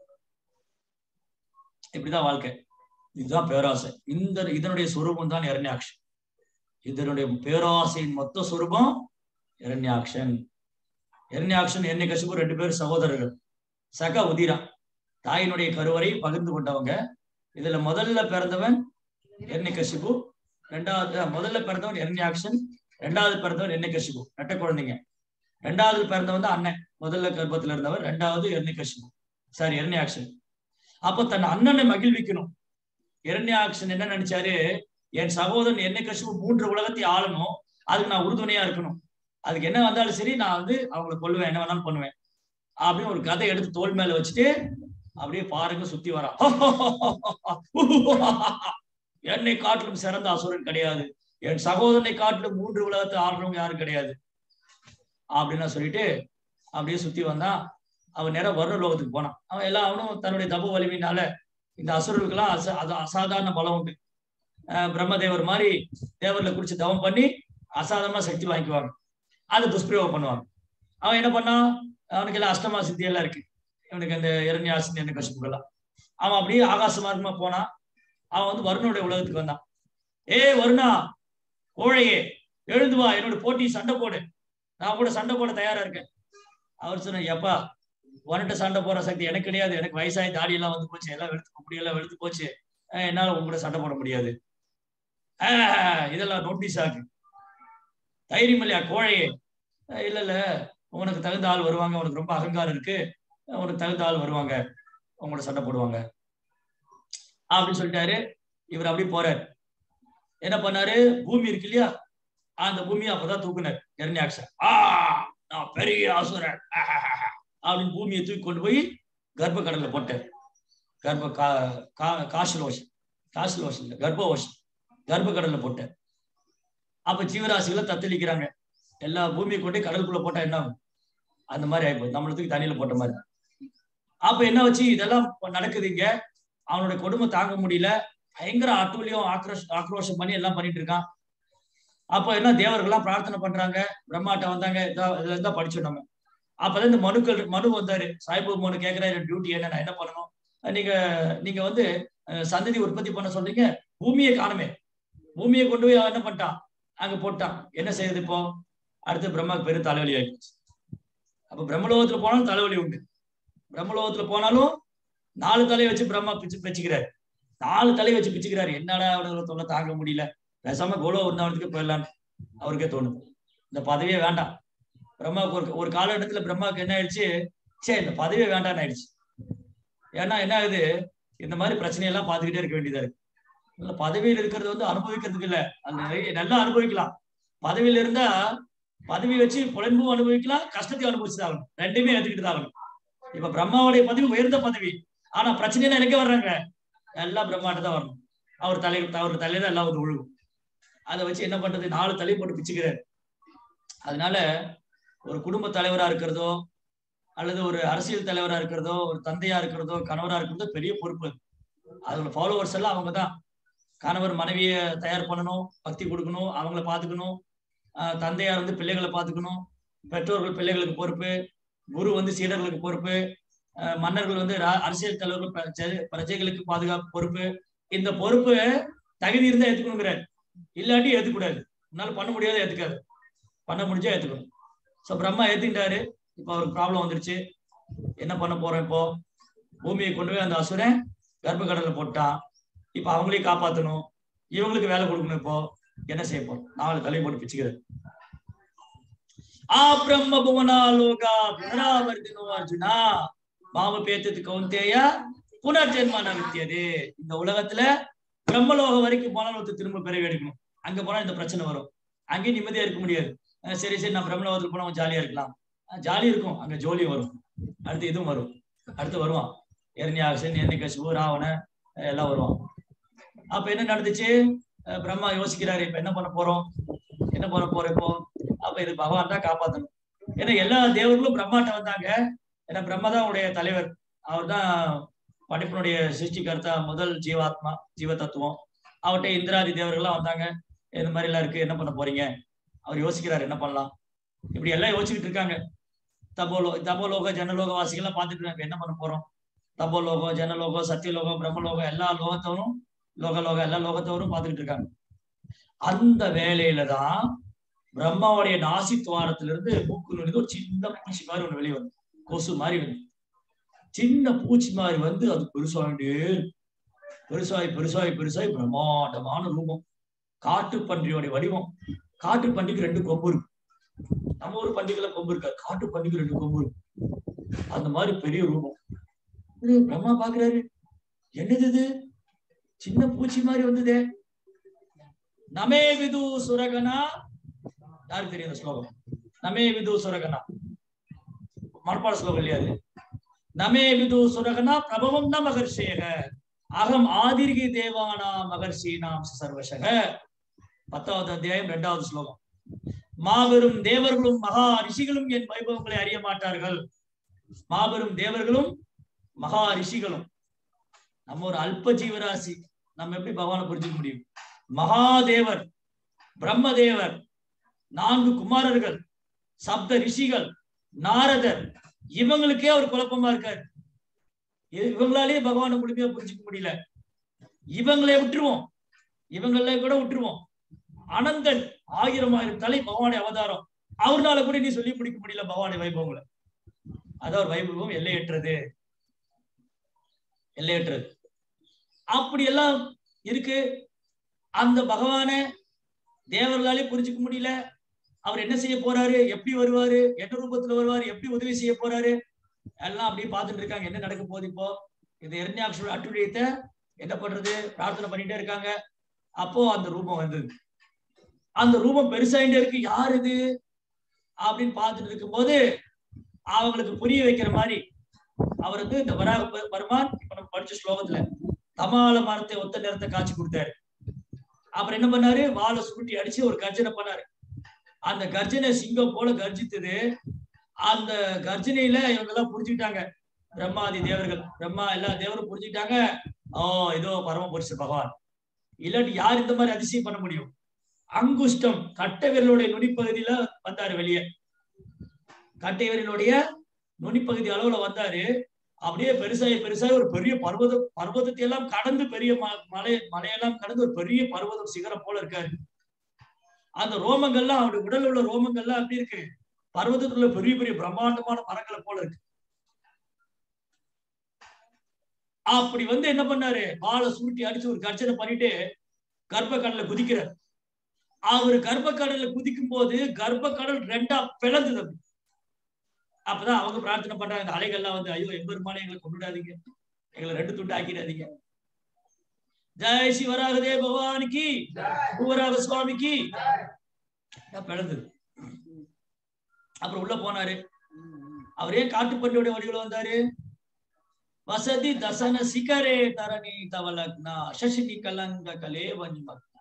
இப்படிதான் வாழ்க்கை இதுதான் பேராசை இந்த இதனுடைய சொரூபம் தான் இரண்யாக்ஷன் இதனுடைய பேராசையின் மொத்த சொரூபம் இரண்யாக்ஷன் இரண்யாக்ஷன் என்னை கசிப்பு ரெண்டு பேரும் சகோதரர்கள் சக உதிரா தாயினுடைய கருவறை பகிர்ந்து கொண்டவங்க இதுல முதல்ல பிறந்தவன் எர்ணிகசிபு ரெண்டாவது அஹ், முதல்ல பிறந்தவன் எர்ணியாக்ஷன் ரெண்டாவது பிறந்தவன் எர்ணிகசிபு ரெட்ட குழந்தைங்க ரெண்டாவது பிறந்தவன் தான் அண்ணன் முதல்ல கர்ப்பத்துல இருந்தவர் ரெண்டாவது எர்ணிகசிபு சாரி எர்ணியாக்ஷன் அப்போ தன் அண்ணனை மகிழ்விக்கணும் எரண்யாக்ஷன் என்ன நினைச்சாரு என் சகோதரன் என்னை கசிவு மூன்று உலகத்தை ஆளணும் அதுக்கு நான் உறுதுணையா இருக்கணும் அதுக்கு என்ன வந்தாலும் சரி நான் வந்து அவங்களை கொல்லுவேன் என்ன வேணாலும் பண்ணுவேன் அப்படின்னு ஒரு கதை எடுத்து தோல் மேல வச்சுட்டு அப்படியே பாருங்க சுத்தி வரான் என்னை காட்டிலும் சிறந்த அசுரன் கிடையாது என் சகோதரனை காட்டிலும் மூன்று உலகத்தை ஆடுறவங்க யாரும் கிடையாது அப்படின்னு சொல்லிட்டு அப்படியே சுத்தி வந்தான் அவன் நேரம் வருண லோகத்துக்கு போனான் அவன் எல்லா அவனும் தன்னுடைய தப வலிமையினால இந்த அசுரர்களுக்கெல்லாம் அச அது அசாதாரண பலம் உண்டு அஹ் பிரம்மதேவர் மாதிரி தேவர்ல குறிச்சு தவம் பண்ணி அசாதாரணமா சக்தி வாங்கிக்குவாங்க அதை துஷ்பிரயோகம் பண்ணுவாங்க அவன் என்ன பண்ணான் அவனுக்கு எல்லாம் அஷ்டமா சித்தி எல்லாம் இருக்கு இவனுக்கு அந்த இரண்யாசின் என்ன கஷ்டப்படலாம் அவன் அப்படியே ஆகாச மார்க்கமா போனான் அவன் வந்து வருணனுடைய உலகத்துக்கு வந்தான் ஏய் வருணா கோழையே எழுந்து வா என்னோட போட்டி சண்டை போடு நான் கூட சண்டை போட தயாரா இருக்கேன் அவர் சொன்ன எப்பா உன்கிட்ட சண்டை போற சக்தி எனக்கு கிடையாது எனக்கு வயசாகி தாடி எல்லாம் வந்து போச்சு எல்லாம் வெளுத்து முடியெல்லாம் வெளுத்து போச்சு அஹ் என்னால உங்க கூட சண்டை போட முடியாது ஆஹ் இதெல்லாம் நோட்டீஸ் ஆகு தைரியம் இல்லையா கோழையே அஹ் இல்ல இல்ல உனக்கு தகுந்த ஆள் வருவாங்க உனக்கு ரொம்ப அகங்காரம் இருக்கு உனக்கு தகுந்த ஆள் வருவாங்க உங்களோட சண்டை போடுவாங்க அப்படின்னு சொல்லிட்டாரு இவர் அப்படி போறாரு என்ன பண்ணாரு பூமி இருக்கு இல்லையா அந்த பூமியை அப்பதான் தூக்குனார் எரண்யாக்ஷன் ஆ நான் பெரிய அசுரன் ஆஹாஹாஹா. அப்படின்னு பூமியை தூக்கி கொண்டு போய் கர்ப்ப கடல்ல போட்டார் கர்ப்ப கா கா- காசில் ஓஷன் காசில் ஓஷன் இல்ல கர்ப்ப ஓஷன் கர்ப்ப கடல்ல போட்டார் அப்ப ஜீவராசிகளை தத்தளிக்கிறாங்க எல்லா பூமியை கொண்டு போய் கடலுக்குள்ள போட்டா என்ன ஆகும் அந்த மாதிரி ஆயிப்போம் நம்மள தூக்கி தண்ணியில போட்ட மாதிரி அப்ப என்ன வச்சு இதெல்லாம் நடக்குது இங்க அவனோட கொடுமை தாங்க முடியல பயங்கர அட்டூழியம் ஆக்ரோஷ் ஆக்ரோஷம் பண்ணி எல்லாம் பண்ணிட்டு இருக்கான் அப்ப என்ன தேவர்கள்லாம் பிரார்த்தனை பண்றாங்க பிரம்மாட்ட வந்தாங்க இதா- இதுல இருந்தா படிச்சோம் நம்ம அப்பதான் இந்த மனுக்கள் மனு வந்தாரு சாய்பு மனு கேட்கிறாரு டியூட்டி என்ன நான் என்ன பண்ணணும் அஹ் நீங்க நீங்க வந்து அஹ், சந்ததி உற்பத்தி பண்ண சொல்றீங்க பூமியை காணுமே பூமியை கொண்டு போய் அவன் என்ன பண்ணிட்டான் அங்க போட்டான் என்ன செய்யுது இப்போ அடுத்து பிரம்மாக்கு பெரும் தலைவலி ஆயிடுச்சு அப்ப பிரம்மலோகத்துல போனாலும் தலைவலி உண்டு பிரம்மலோகத்துல போனாலும் நாலு தலையை வச்சு பிரம்மா பிச்சு பிச்சுக்கிறாரு நாலு தலையை வச்சு பிச்சுக்கிறாரு என்னடா அவனுக்கு தொல்லை தாங்க முடியல பேசாம கோலோ உருந்தாவனத்துக்கு போயிடலான்னு அவருக்கே தோணுது இந்த பதவியே வேண்டாம் பிரம்மாவுக்கு ஒரு ஒரு காலகட்டத்துல பிரம்மாவுக்கு என்ன ஆயிடுச்சு சே இந்த பதவியே வேண்டாம்னு ஆயிடுச்சு ஏன்னா என்ன ஆகுது இந்த மாதிரி பிரச்சனையெல்லாம் பார்த்துக்கிட்டே இருக்க வேண்டியதா இருக்கு இல்ல பதவியில் இருக்கிறது வந்து அனுபவிக்கிறதுக்கு இல்ல அந்த நிறைய நல்லா அனுபவிக்கலாம் பதவியில இருந்தா பதவி வச்சு புலன்பும் அனுபவிக்கலாம் கஷ்டத்தையும் அனுபவிச்சு தான் ஆகணும் ரெண்டுமே ஏத்துக்கிட்டு தான் ஆகணும் இப்ப பிரம்மாவுடைய பதவி உயர்ந்த பதவி ஆனா பிரச்சனையில எங்க வர்றாங்க எல்லாம் பிரம்மாட்ட தான் வரணும் அவர் தலை அவர் தலையில எல்லாம் வந்து ஒழுகும் அதை வச்சு என்ன பண்றது நாலு தலை போட்டு பிச்சுக்கிறாரு அதனால ஒரு குடும்ப தலைவரா இருக்கிறதோ அல்லது ஒரு அரசியல் தலைவரா இருக்கிறதோ ஒரு தந்தையா இருக்கிறதோ கணவரா இருக்கிறதோ பெரிய பொறுப்பு அது. அதோட ஃபாலோவர்ஸ் எல்லாம் அவங்க தான் கணவர் மனைவியை தயார் பண்ணணும் பக்தி கொடுக்கணும் அவங்கள பாத்துக்கணும் ஆஹ் தந்தையார் வந்து பிள்ளைகளை பாத்துக்கணும் பெற்றோர்கள் பிள்ளைகளுக்கு பொறுப்பு குரு வந்து சீடர்களுக்கு பொறுப்பு ஆஹ் மன்னர்கள் வந்து ரா- அரசியல் தலைவர்கள் பிரஜை- பிரஜைகளுக்கு பாதுகாப்பு பொறுப்பு இந்த பொறுப்பு தகுதி இருந்தா ஏத்துக்கணுங்கிறார் இல்லாட்டி ஏத்துக்கூடாது உன்னால பண்ண முடியாத ஏத்துக்காது பண்ண முடிஞ்சா ஏத்துக்கணும் சோ பிரம்மா ஏத்துக்கிட்டாரு இப்ப அவருக்கு ப்ராப்ளம் வந்துருச்சு என்ன பண்ண போறோம் இப்போ பூமியை கொண்டு போய் அந்த அசுரன் கர்ப்பக்கடல்ல போட்டான் இப்ப அவங்களையும் காப்பாத்தணும் இவங்களுக்கு வேலை கொடுக்கணும் இப்போ என்ன செய்ய போறோம் நாலு தலை போட்டு பிச்சுக்கிறது ஆ பிரம்ம புவனா லோகா புனராவர்த்தினோ அர்ஜுனா மாம பேத்தது கவுந்தேய புனர்ஜென்மா நவித்தியது இந்த உலகத்துல பிரம்மலோகம் வரைக்கும் போனாலும் ஒருத்தர் திரும்ப பிறவி எடுக்கணும் அங்க போனா இந்த பிரச்சனை வரும் அங்கேயும் நிம்மதியா இருக்க முடியாது அஹ் சரி சரி நான் பிரம்மலோகத்துக்கு போனா ஜாலியா இருக்கலாம் ஜாலி இருக்கும் அங்க ஜோலி வரும் அடுத்து இதுவும் வரும் அடுத்து வருவான் எரண்யாசன் எண்ணிகசிபு ராவணன் அஹ் எல்லாம் வருவான் அப்ப என்ன நடந்துச்சு அஹ் பிரம்மா யோசிக்கிறாரு இப்ப என்ன பண்ண போறோம் என்ன பண்ண போறோம் இப்போ அப்ப இது பகவான் தான் காப்பாத்தணும் ஏன்னா எல்லா தேவர்களும் பிரம்மாட்ட வந்தாங்க ஏன்னா பிரம்மா தான் உடைய தலைவர் அவர் தான் படைப்பினுடைய சிருஷ்டிகர்த்தா முதல் ஜீவாத்மா ஜீவ தத்துவம் அவர்கிட்ட இந்திராதி தேவர்கள்லாம் வந்தாங்க இந்த மாதிரி எல்லாம் இருக்கு என்ன பண்ண போறீங்க அவர் யோசிக்கிறாரு என்ன பண்ணலாம் இப்படி எல்லாம் யோசிச்சுட்டு இருக்காங்க தபோலோ தபோலோக ஜனலோக வாசிகள்லாம் பார்த்துட்டு இருக்காங்க என்ன பண்ண போறோம் தபோலோகம் ஜனலோகம் சத்தியலோகம் பிரம்மலோகம் எல்லா லோகத்தவரும் லோகலோகம் எல்லா லோகத்தவரும் பார்த்துக்கிட்டு இருக்காங்க அந்த வேலையில தான் பிரம்மாவுடைய நாசி துவாரத்திலிருந்து மூக்கு நுழைந்து ஒரு சின்ன பூச்சி மாதிரி ஒண்ணு வெளியே வந்து கொசு மாதிரி வந்து சின்ன பூச்சி மாதிரி வந்து அது பெருசாகிட்டே இருக்கு. பெருசாகி பெருசாகி பெருசாகி பிரம்மாண்டமான ரூபம் காட்டு பன்றியோட வடிவம் காட்டு பன்றிக்கு ரெண்டு கொம்பு இருக்கு நம்ம ஒரு பன்றிகளை கொம்பு இருக்காது காட்டு பன்றிக்கு ரெண்டு கொம்பு இருக்கு அந்த மாதிரி பெரிய ரூபம் இது பிரம்மா பாக்குறாரு என்னது இது சின்ன பூச்சி மாதிரி வந்ததே நமே விது சுரகனா யாருக்கு தெரியும் இந்த ஸ்லோகம் நமே விது சுரகனா மனப்பாட ஸ்லோகம் இல்லையா அது நமே விது சுரகனா பிரபவம் ந மகர்ஷேக அகம் ஆதிர்கி தேவானா மகர்ஷீனாம் சர்வசக பத்தாவது அத்தியாயம் இரண்டாவது ஸ்லோகம் மாபெரும் தேவர்களும் மகா ரிஷிகளும் என் வைபவங்களை அறிய மாட்டார்கள் மாபெரும் தேவர்களும் மகா ரிஷிகளும் நம்ம ஒரு அல்ப ஜீவராசி நம்ம எப்படி பகவானை புரிஞ்சுக்க முடியும் மகாதேவர் பிரம்மதேவர் நான்கு குமாரர்கள் சப்த ரிஷிகள் நாரதர் இவங்களுக்கே அவர் குழப்பமா இருக்காரு இ- இவங்களாலேயே பகவானை முழுமையா புரிஞ்சுக்க முடியல இவங்களே விட்டுருவோம் இவங்கள கூட விட்டுருவோம் அனந்தன் ஆயிரம் ஆயிரம் தலை பகவானுடைய அவதாரம் அவர்னால கூட நீ சொல்லி பிடிக்க முடியல பகவானுடைய வைபவங்களை அதான் வைபவம் எல்லையற்றது எல்லையற்றது அப்படி எல்லாம் இருக்கு அந்த பகவானை தேவர்களாலே புரிஞ்சுக்க முடியல அவர் என்ன செய்ய போறாரு எப்படி வருவாரு என்ன ரூபத்துல வருவாரு எப்படி உதவி செய்ய போறாரு எல்லாம் அப்படியே பார்த்துட்டு இருக்காங்க என்ன நடக்க போகுது இப்போ இந்த இரண்யாட்சோட அட்டுழியத்தை என்ன பண்றது பிரார்த்தனை பண்ணிட்டே இருக்காங்க அப்போ அந்த ரூபம் வந்தது அந்த ரூபம் பெருசாயிட்டே இருக்கு யார் இது அப்படின்னு பார்த்துட்டு இருக்கும்போது அவங்களுக்கு புரிய வைக்கிற மாதிரி அவர் வந்து இந்த வராக பெ- பெருமான் இப்ப நம்ம படிச்ச ஸ்லோகத்துல தமால மரத்தை ஒத்த நிறத்தை காட்சி கொடுத்தாரு அப்புறம் என்ன பண்ணாரு வாழை சுருட்டி அடிச்சு ஒரு கர்ஜனை பண்ணாரு அந்த கர்ஜனை சிங்கம் போல கர்ஜித்தது அந்த கர்ஜனையில இவங்க எல்லாம் புரிஞ்சுக்கிட்டாங்க பிரம்மாதி தேவர்கள் பிரம்மா எல்லா தேவரும் புரிஞ்சுக்கிட்டாங்க ஓ இதோ பரம புருஷ பகவான் இல்லாட்டி யார் இந்த மாதிரி அதிசயம் பண்ண முடியும் அங்குஷ்டம் கட்டை விரலுடைய நுனிப்பகுதியில வந்தாரு வெளியே கட்டை விரலுடைய நுனிப்பகுதி அளவுல வந்தாரு அப்படியே பெருசாகி பெருசாகி ஒரு பெரிய பர்வத பர்வதத்தை எல்லாம் கடந்து பெரிய ம- மலை மலையெல்லாம் கடந்து ஒரு பெரிய பர்வதம் சிகரம் போல இருக்காரு அந்த ரோமங்கள்லாம் அவருடைய உடல்ல உள்ள ரோமங்கள்லாம் அப்படி இருக்கு பர்வதத்துல உள்ள பெரிய பெரிய பிரம்மாண்டமான மரங்களை போல இருக்கு அப்படி வந்து என்ன பண்ணாரு வாழை சுருட்டி அடிச்சு ஒரு கர்ச்சனை பண்ணிட்டு கர்ப்பக்கடலை குதிக்கிறார் அவர் கர்ப்பக்கடல்ல குதிக்கும் போது கர்ப்பக்கடல் ரெண்டா பிளந்தது அப்படி. அப்பதான் அவங்க பிரார்த்தனை பண்றாங்க இந்த அலைகள்லாம் வந்து ஐயோ எம்பெருமானே எங்களை கொண்டுடாதீங்க எங்களை ரெண்டு துண்டு ஆக்கிடாதீங்க ஜெய் சிவராகதே பகவானுக்கு பூவராக சுவாமிக்கு எல்லாம் பிளந்தது அப்புறம் உள்ள போனாரு அவர் ஏன் காட்டுப்பள்ளியோட வடிவில் வந்தாரு வசதி தசன சிகரே தரணி தவலக்னா சசினி கலங்க கலே வன்மக்னா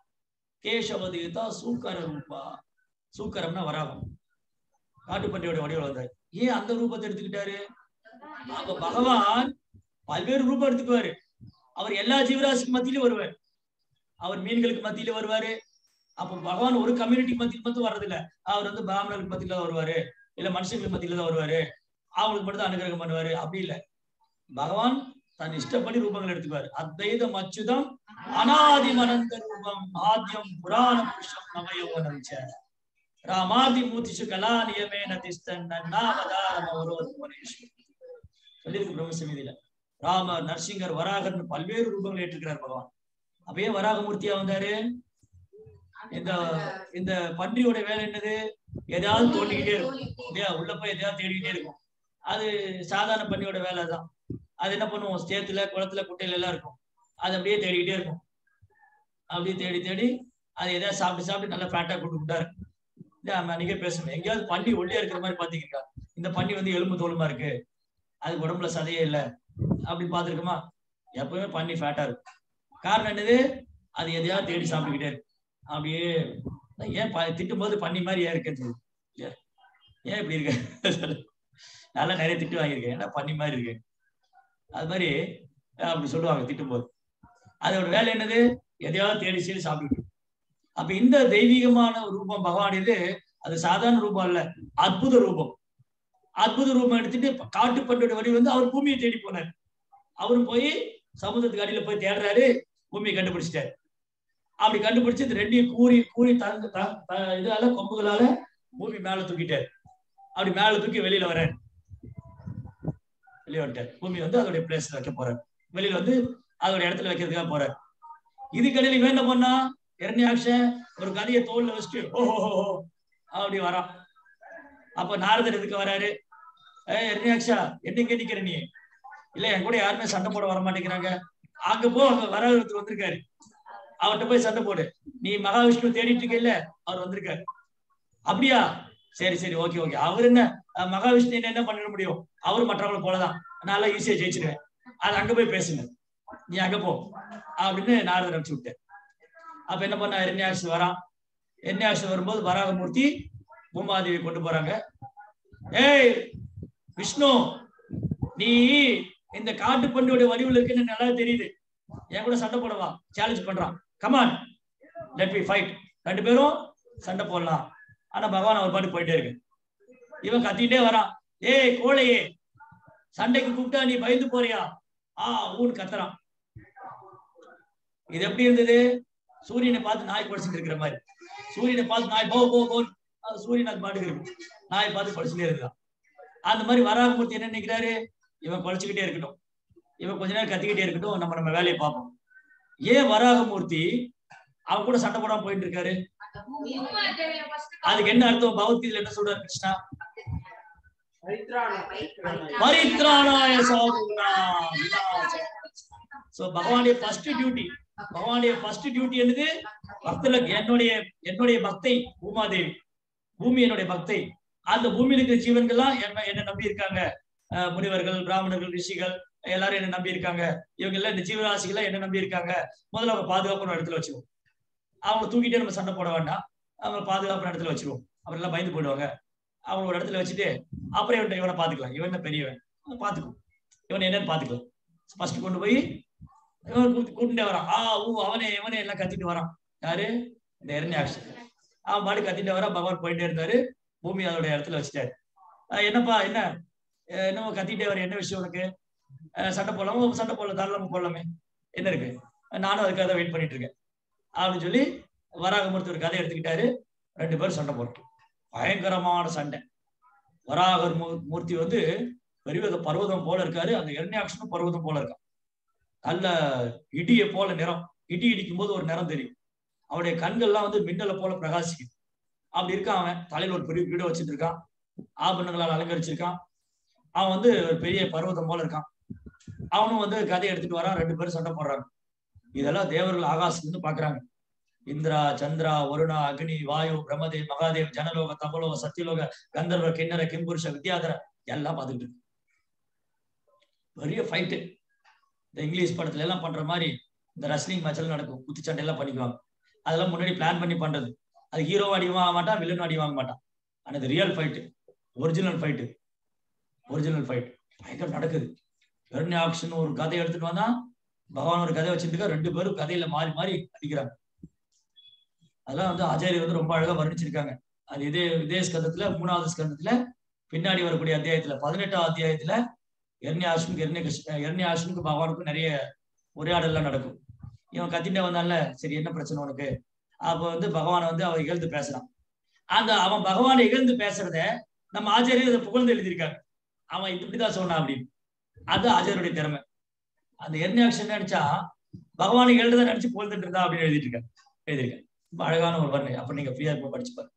கேசவதீதா சூக்கர ரூபா சூக்கரம்னா வராகம் காட்டுப்பட்டியோட வடிவில் வந்தாரு ஏன் அந்த ரூபத்தை எடுத்துக்கிட்டாரு அப்ப பகவான் பல்வேறு ரூபம் எடுத்துக்குவாரு அவர் எல்லா ஜீவராசிக்கு மத்தியிலும் வருவார் அவர் மீன்களுக்கு மத்தியில வருவாரு அப்ப பகவான் ஒரு கம்யூனிட்டி மத்தியில் மட்டும் வர்றது இல்ல அவர் வந்து பிராமணர்களுக்கு மத்தியில தான் வருவாரு இல்ல மனுஷங்களுக்கு மத்தியில தான் வருவாரு அவங்களுக்கு மட்டும் தான் அனுகிரகம் பண்ணுவாரு அப்படி இல்ல பகவான் தன் இஷ்டப்படி ரூபங்கள் எடுத்துக்குவாரு அத்வைதம் அச்சுதம் அனாதி மனந்த ரூபம் ஆத்யம் புராண புருஷம் நவயோகனம் ச ராமாதி மூர்த்திஷு கலா நியமேன திஸ்தன் நாமதாரம் அவரோத் புவனேஸ்வர் சொல்லியிருக்கு பிரம்ம சமிதியில ராமர் நரசிங்கர் வராகர்னு பல்வேறு ரூபங்களை ஏற்றுக்கிறார் பகவான் அப்பயே வராகமூர்த்தியா வந்தாரு இந்த இந்த பன்றியோட வேலை என்னது எதையாவது தோண்டிக்கிட்டே இருக்கும் இல்லையா உள்ள போய் எதையாவது தேடிக்கிட்டே இருக்கும் அது சாதாரண பன்னியோட வேலை தான் அது என்ன பண்ணுவோம் சேத்துல குளத்துல குட்டையில எல்லாம் இருக்கும் அது அப்படியே தேடிக்கிட்டே இருக்கும் அப்படியே தேடி தேடி அது எதாவது சாப்பிட்டு சாப்பிட்டு நல்லா ஃபேட்டா கொண்டு விட்டாரு நம்ம அன்னைக்கே பேசணும் எங்கேயாவது பன்னி ஒல்லியா இருக்கிற மாதிரி பாத்தீங்களா இந்த பன்னி வந்து எலும்பு தோலுமா இருக்கு அது உடம்புல சதையே இல்லை அப்படி பார்த்துருக்குமா எப்பவுமே பன்னி ஃபேட்டா இருக்கும் காரணம் என்னது அது எதையாவது தேடி சாப்பிட்டுக்கிட்டே இருக்கு அப்படியே ஏன் ப- திட்டும் போது பன்னி மாதிரி ஏன் இருக்குன்னு சொல்லு. ஏன் ஏன் இப்படி இருக்க நல்லா நிறைய திட்டு வாங்கியிருக்கேன் ஏன்னா பன்னி மாதிரி இருக்கு அது மாதிரி அஹ் அப்படி சொல்லுவாங்க திட்டும் போது அதோட வேலை என்னது எதையாவது தேடி தேடி சாப்பிட்டு அப்ப இந்த தெய்வீகமான ரூபம் பகவான் இது அது சாதாரண ரூபம் அல்ல அற்புத ரூபம் அற்புத ரூபம் எடுத்துட்டு காட்டுப்பட்டோட வடி வந்து அவர் பூமியை தேடி போனார் அவரும் போய் சமுத்திரத்துக்கு அடியில போய் தேடுறாரு பூமியை கண்டுபிடிச்சிட்டாரு அப்படி கண்டுபிடிச்சு இந்த ரெண்டையும் கூறி கூறி தந்து த- த- இதால கொம்புகளால பூமி மேல தூக்கிட்டாரு அப்படி மேல தூக்கி வெளியில வர்றாரு வெளியே வந்துட்டார் பூமி வந்து அதோடைய பிளேஸ்ல வைக்க போறாரு வெளியில வந்து அதோட இடத்துல வைக்கிறதுக்காக போறாரு இதுக்கடையில் இவன் என்ன பண்ணா இரண்யாக்ஷன் ஒரு கதையை தோல்ல வச்சுட்டு ஓஹோ அப்படி வரான் அப்ப நாரதர் எதுக்கு வராரு ஏய் இரண்யாக்ஷா என்னங்க நிக்கிற நீ இல்ல என் கூட யாருமே சண்டை போட வர மாட்டேங்கிறாங்க அங்க போ அங்க வர ஒருத்தர் வந்திருக்காரு அவர்கிட்ட போய் சண்டை போடு நீ மகாவிஷ்ணு தேடிட்டு இருக்க இல்ல அவர் வந்திருக்காரு அப்படியா சரி சரி ஓகே ஓகே அவர் என்ன அஹ் மகாவிஷ்ணு என்ன என்ன பண்ணிட முடியும் அவர் மற்றவங்கள போலதான் நல்லா ஈஸியா ஜெயிச்சிருவேன் அது அங்க போய் பேசுங்க நீ அங்க போ அப்படின்னு நாரதர் அனுப்பிச்சு விட்டேன் அப்ப என்ன பண்ண இரண்யாசி வரான் இரண்யாசி வரும்போது வராகமூர்த்தி பூமாதேவி கொண்டு போறாங்க ஏய் விஷ்ணு நீ இந்த காட்டு பண்டியோட வடிவில் இருக்குன்னு நல்லா தெரியுது என் கூட சண்டை போடவா சேலஞ்ச் பண்றான் கமான் லெட் மீ ஃபைட் ரெண்டு பேரும் சண்டை போடலாம் ஆனா பகவான் அவர் பாட்டு போயிட்டே இருக்கு இவன் கத்திட்டே வரான் ஏய் கோழையே சண்டைக்கு கூப்பிட்டா நீ பயந்து போறியா ஆ ஊன்னு கத்துறான் இது எப்படி இருந்தது சூரியனை பார்த்து நாய் படிச்சுட்டு இருக்கிற மாதிரி சூரியனை பார்த்து நாய் போ போ போ அது சூரியன் அது பாட்டுக்கு இருக்கும் நாய் பார்த்து படிச்சுட்டே இருக்கான் அந்த மாதிரி வராகமூர்த்தி என்ன நினைக்கிறாரு இவன் படிச்சுக்கிட்டே இருக்கட்டும் இவன் கொஞ்ச நேரம் கத்திக்கிட்டே இருக்கட்டும் நம்ம நம்ம வேலையை பார்ப்போம் ஏன் வராகமூர்த்தி அவன் கூட சண்டை போடாம போயிட்டு இருக்காரு அதுக்கு என்ன அர்த்தம் பகவத்கீதையில என்ன சொல்றாரு கிருஷ்ணா பரித்ராணாய சாதுனாம் விநாசாய. சோ பகவானுடைய ஃபர்ஸ்ட் டியூட்டி பகவானுடைய ஃபர்ஸ்ட் டியூட்டி என்னது பக்தர்களுக்கு என்னுடைய என்னுடைய பக்தை பூமாதேவி பூமி என்னுடைய பக்தை அந்த பூமியில இருக்கிற ஜீவன்கள்லாம் என்ன என்ன நம்பி இருக்காங்க அஹ் முனிவர்கள் பிராமணர்கள் ரிஷிகள் எல்லாரும் என்ன நம்பி இருக்காங்க இவங்க எல்லாம் இந்த ஜீவராசிகள் என்ன நம்பி இருக்காங்க முதல்ல அவங்க பாதுகாப்பான இடத்துல வச்சிருவோம் அவங்க தூக்கிட்டே நம்ம சண்டை போட வேண்டாம் அவங்க பாதுகாப்பான இடத்துல வச்சிருவோம் அப்புறம் எல்லாம் பயந்து போயிடுவாங்க அவங்க ஒரு இடத்துல வச்சுட்டு அப்புறம் இவன் இவனை பாத்துக்கலாம் இவன் என்ன பெரியவன் அவன் பாத்துக்கும் இவன் என்னன்னு பாத்துக்கலாம் ஃபர்ஸ்ட் கொண்டு போய் இவன் கூட்டு- கூட்டிட்டே வரான் ஆ ஊ அவனே இவனே எல்லாம் கத்திட்டு வரான் யாரு இந்த இரண்யாக்ஷன் அவன் பாட்டு கத்திட்டு வரான் பகவான் போயிட்டே இருந்தாரு பூமி அதோட இடத்துல வச்சுட்டாரு அஹ் என்னப்பா என்ன அஹ் என்னமோ கத்திட்டே வர என்ன விஷயம் உனக்கு அஹ் சண்டை போடலாமா சண்டை போடலாம் தாராளமா போடலாமே என்ன இருக்கு நானும் அதுக்காக தான் வெயிட் பண்ணிட்டு இருக்கேன் அப்படின்னு சொல்லி வராகமூர்த்தி ஒரு கதை எடுத்துக்கிட்டாரு ரெண்டு பேரும் சண்டை போட்டோம் பயங்கரமான சண்டை வராகர் மூ- மூர்த்தி வந்து பெரிய பர்வதம் போல இருக்காரு அந்த இரண்யாட்சனும் பர்வதம் போல இருக்கான் நல்ல இடியை போல நிறம் இடி இடிக்கும் போது ஒரு நிறம் தெரியும் அவருடைய கண்கள்லாம் வந்து மின்னலை போல பிரகாசிக்குது அப்படி இருக்கான் அவன் தலையில ஒரு பெரிய வீடு வச்சுட்டு இருக்கான் ஆபரணங்களால் அலங்கரிச்சிருக்கான் அவன் வந்து ஒரு பெரிய பர்வதம் போல இருக்கான் அவனும் வந்து கதையை எடுத்துட்டு வரான் ரெண்டு பேரும் சண்டை போடுறாங்க இதெல்லாம் தேவர்கள் ஆகாசத்துல இருந்து பாக்குறாங்க இந்திரா சந்திரா வருணா அக்னி வாயு பிரம்மதேவ் மகாதேவ் ஜனலோக தபலோக சத்தியலோக கந்தர்வ கிண்ணற கிம்புருஷ வித்யாதர எல்லாம் பார்த்துட்டு இருக்கு. பெரிய ஃபைட்டு இந்த இங்கிலீஷ் படத்துல எல்லாம் பண்ற மாதிரி இந்த ரஸ்லிங் மேட்ச் எல்லாம் நடக்கும் குத்துச்சண்டை எல்லாம் பண்ணிக்குவாங்க அதெல்லாம் முன்னாடி பிளான் பண்ணி பண்றது அது ஹீரோ அடி வாங்க மாட்டான் வில்லன் அடி வாங்க மாட்டான் ஆனா இது real fight original fight original fight பயங்கர நடக்குது ஹெர்னி ஆக்ஷன் ஒரு கதை எடுத்துட்டு வந்தா பகவான் ஒரு கதை வச்சிருக்கா ரெண்டு பேரும் கதையில மாறி மாறி அடிக்கிறாங்க அதெல்லாம் வந்து ஆச்சாரியர் வந்து ரொம்ப அழகா வர்ணிச்சிருக்காங்க அது இதே இதே ஸ்கந்தத்துல மூணாவது ஸ்கந்தத்துல பின்னாடி வரக்கூடிய அத்தியாயத்துல பதினெட்டாம் அத்தியாயத்துல எர்னி ஆஷனுக்கு எர்னி கிருஷ்ண எர்னி ஆஷனுக்கு பகவானுக்கும் நிறைய உரையாடல்லாம் நடக்கும் இவன் கத்திட்டே வந்தான்ல சரி என்ன பிரச்சனை உனக்கு அப்ப வந்து பகவான் வந்து அவன் இகழ்ந்து பேசுறான் அந்த அவன் பகவானை இகழ்ந்து பேசுறத நம்ம ஆச்சாரியர் அதை புகழ்ந்து எழுதியிருக்காங்க அவன் இப்படிதான் சொன்னான் அப்படின்னு அது ஆச்சாரியருடைய திறமை அந்த எர்னியாக்ஷன் நினைச்சா பகவானை எழுத நினைச்சு புகழ்ந்துட்டு இருந்தா அப்படின்னு எழுதிட்டு இருக்காங்க எழுதியிருக்கேன் ரொம்ப அழகான ஒரு வர்ணனை அப்ப நீங்க ஃப்ரீயா இருக்கும் படிச்சு பாருங்க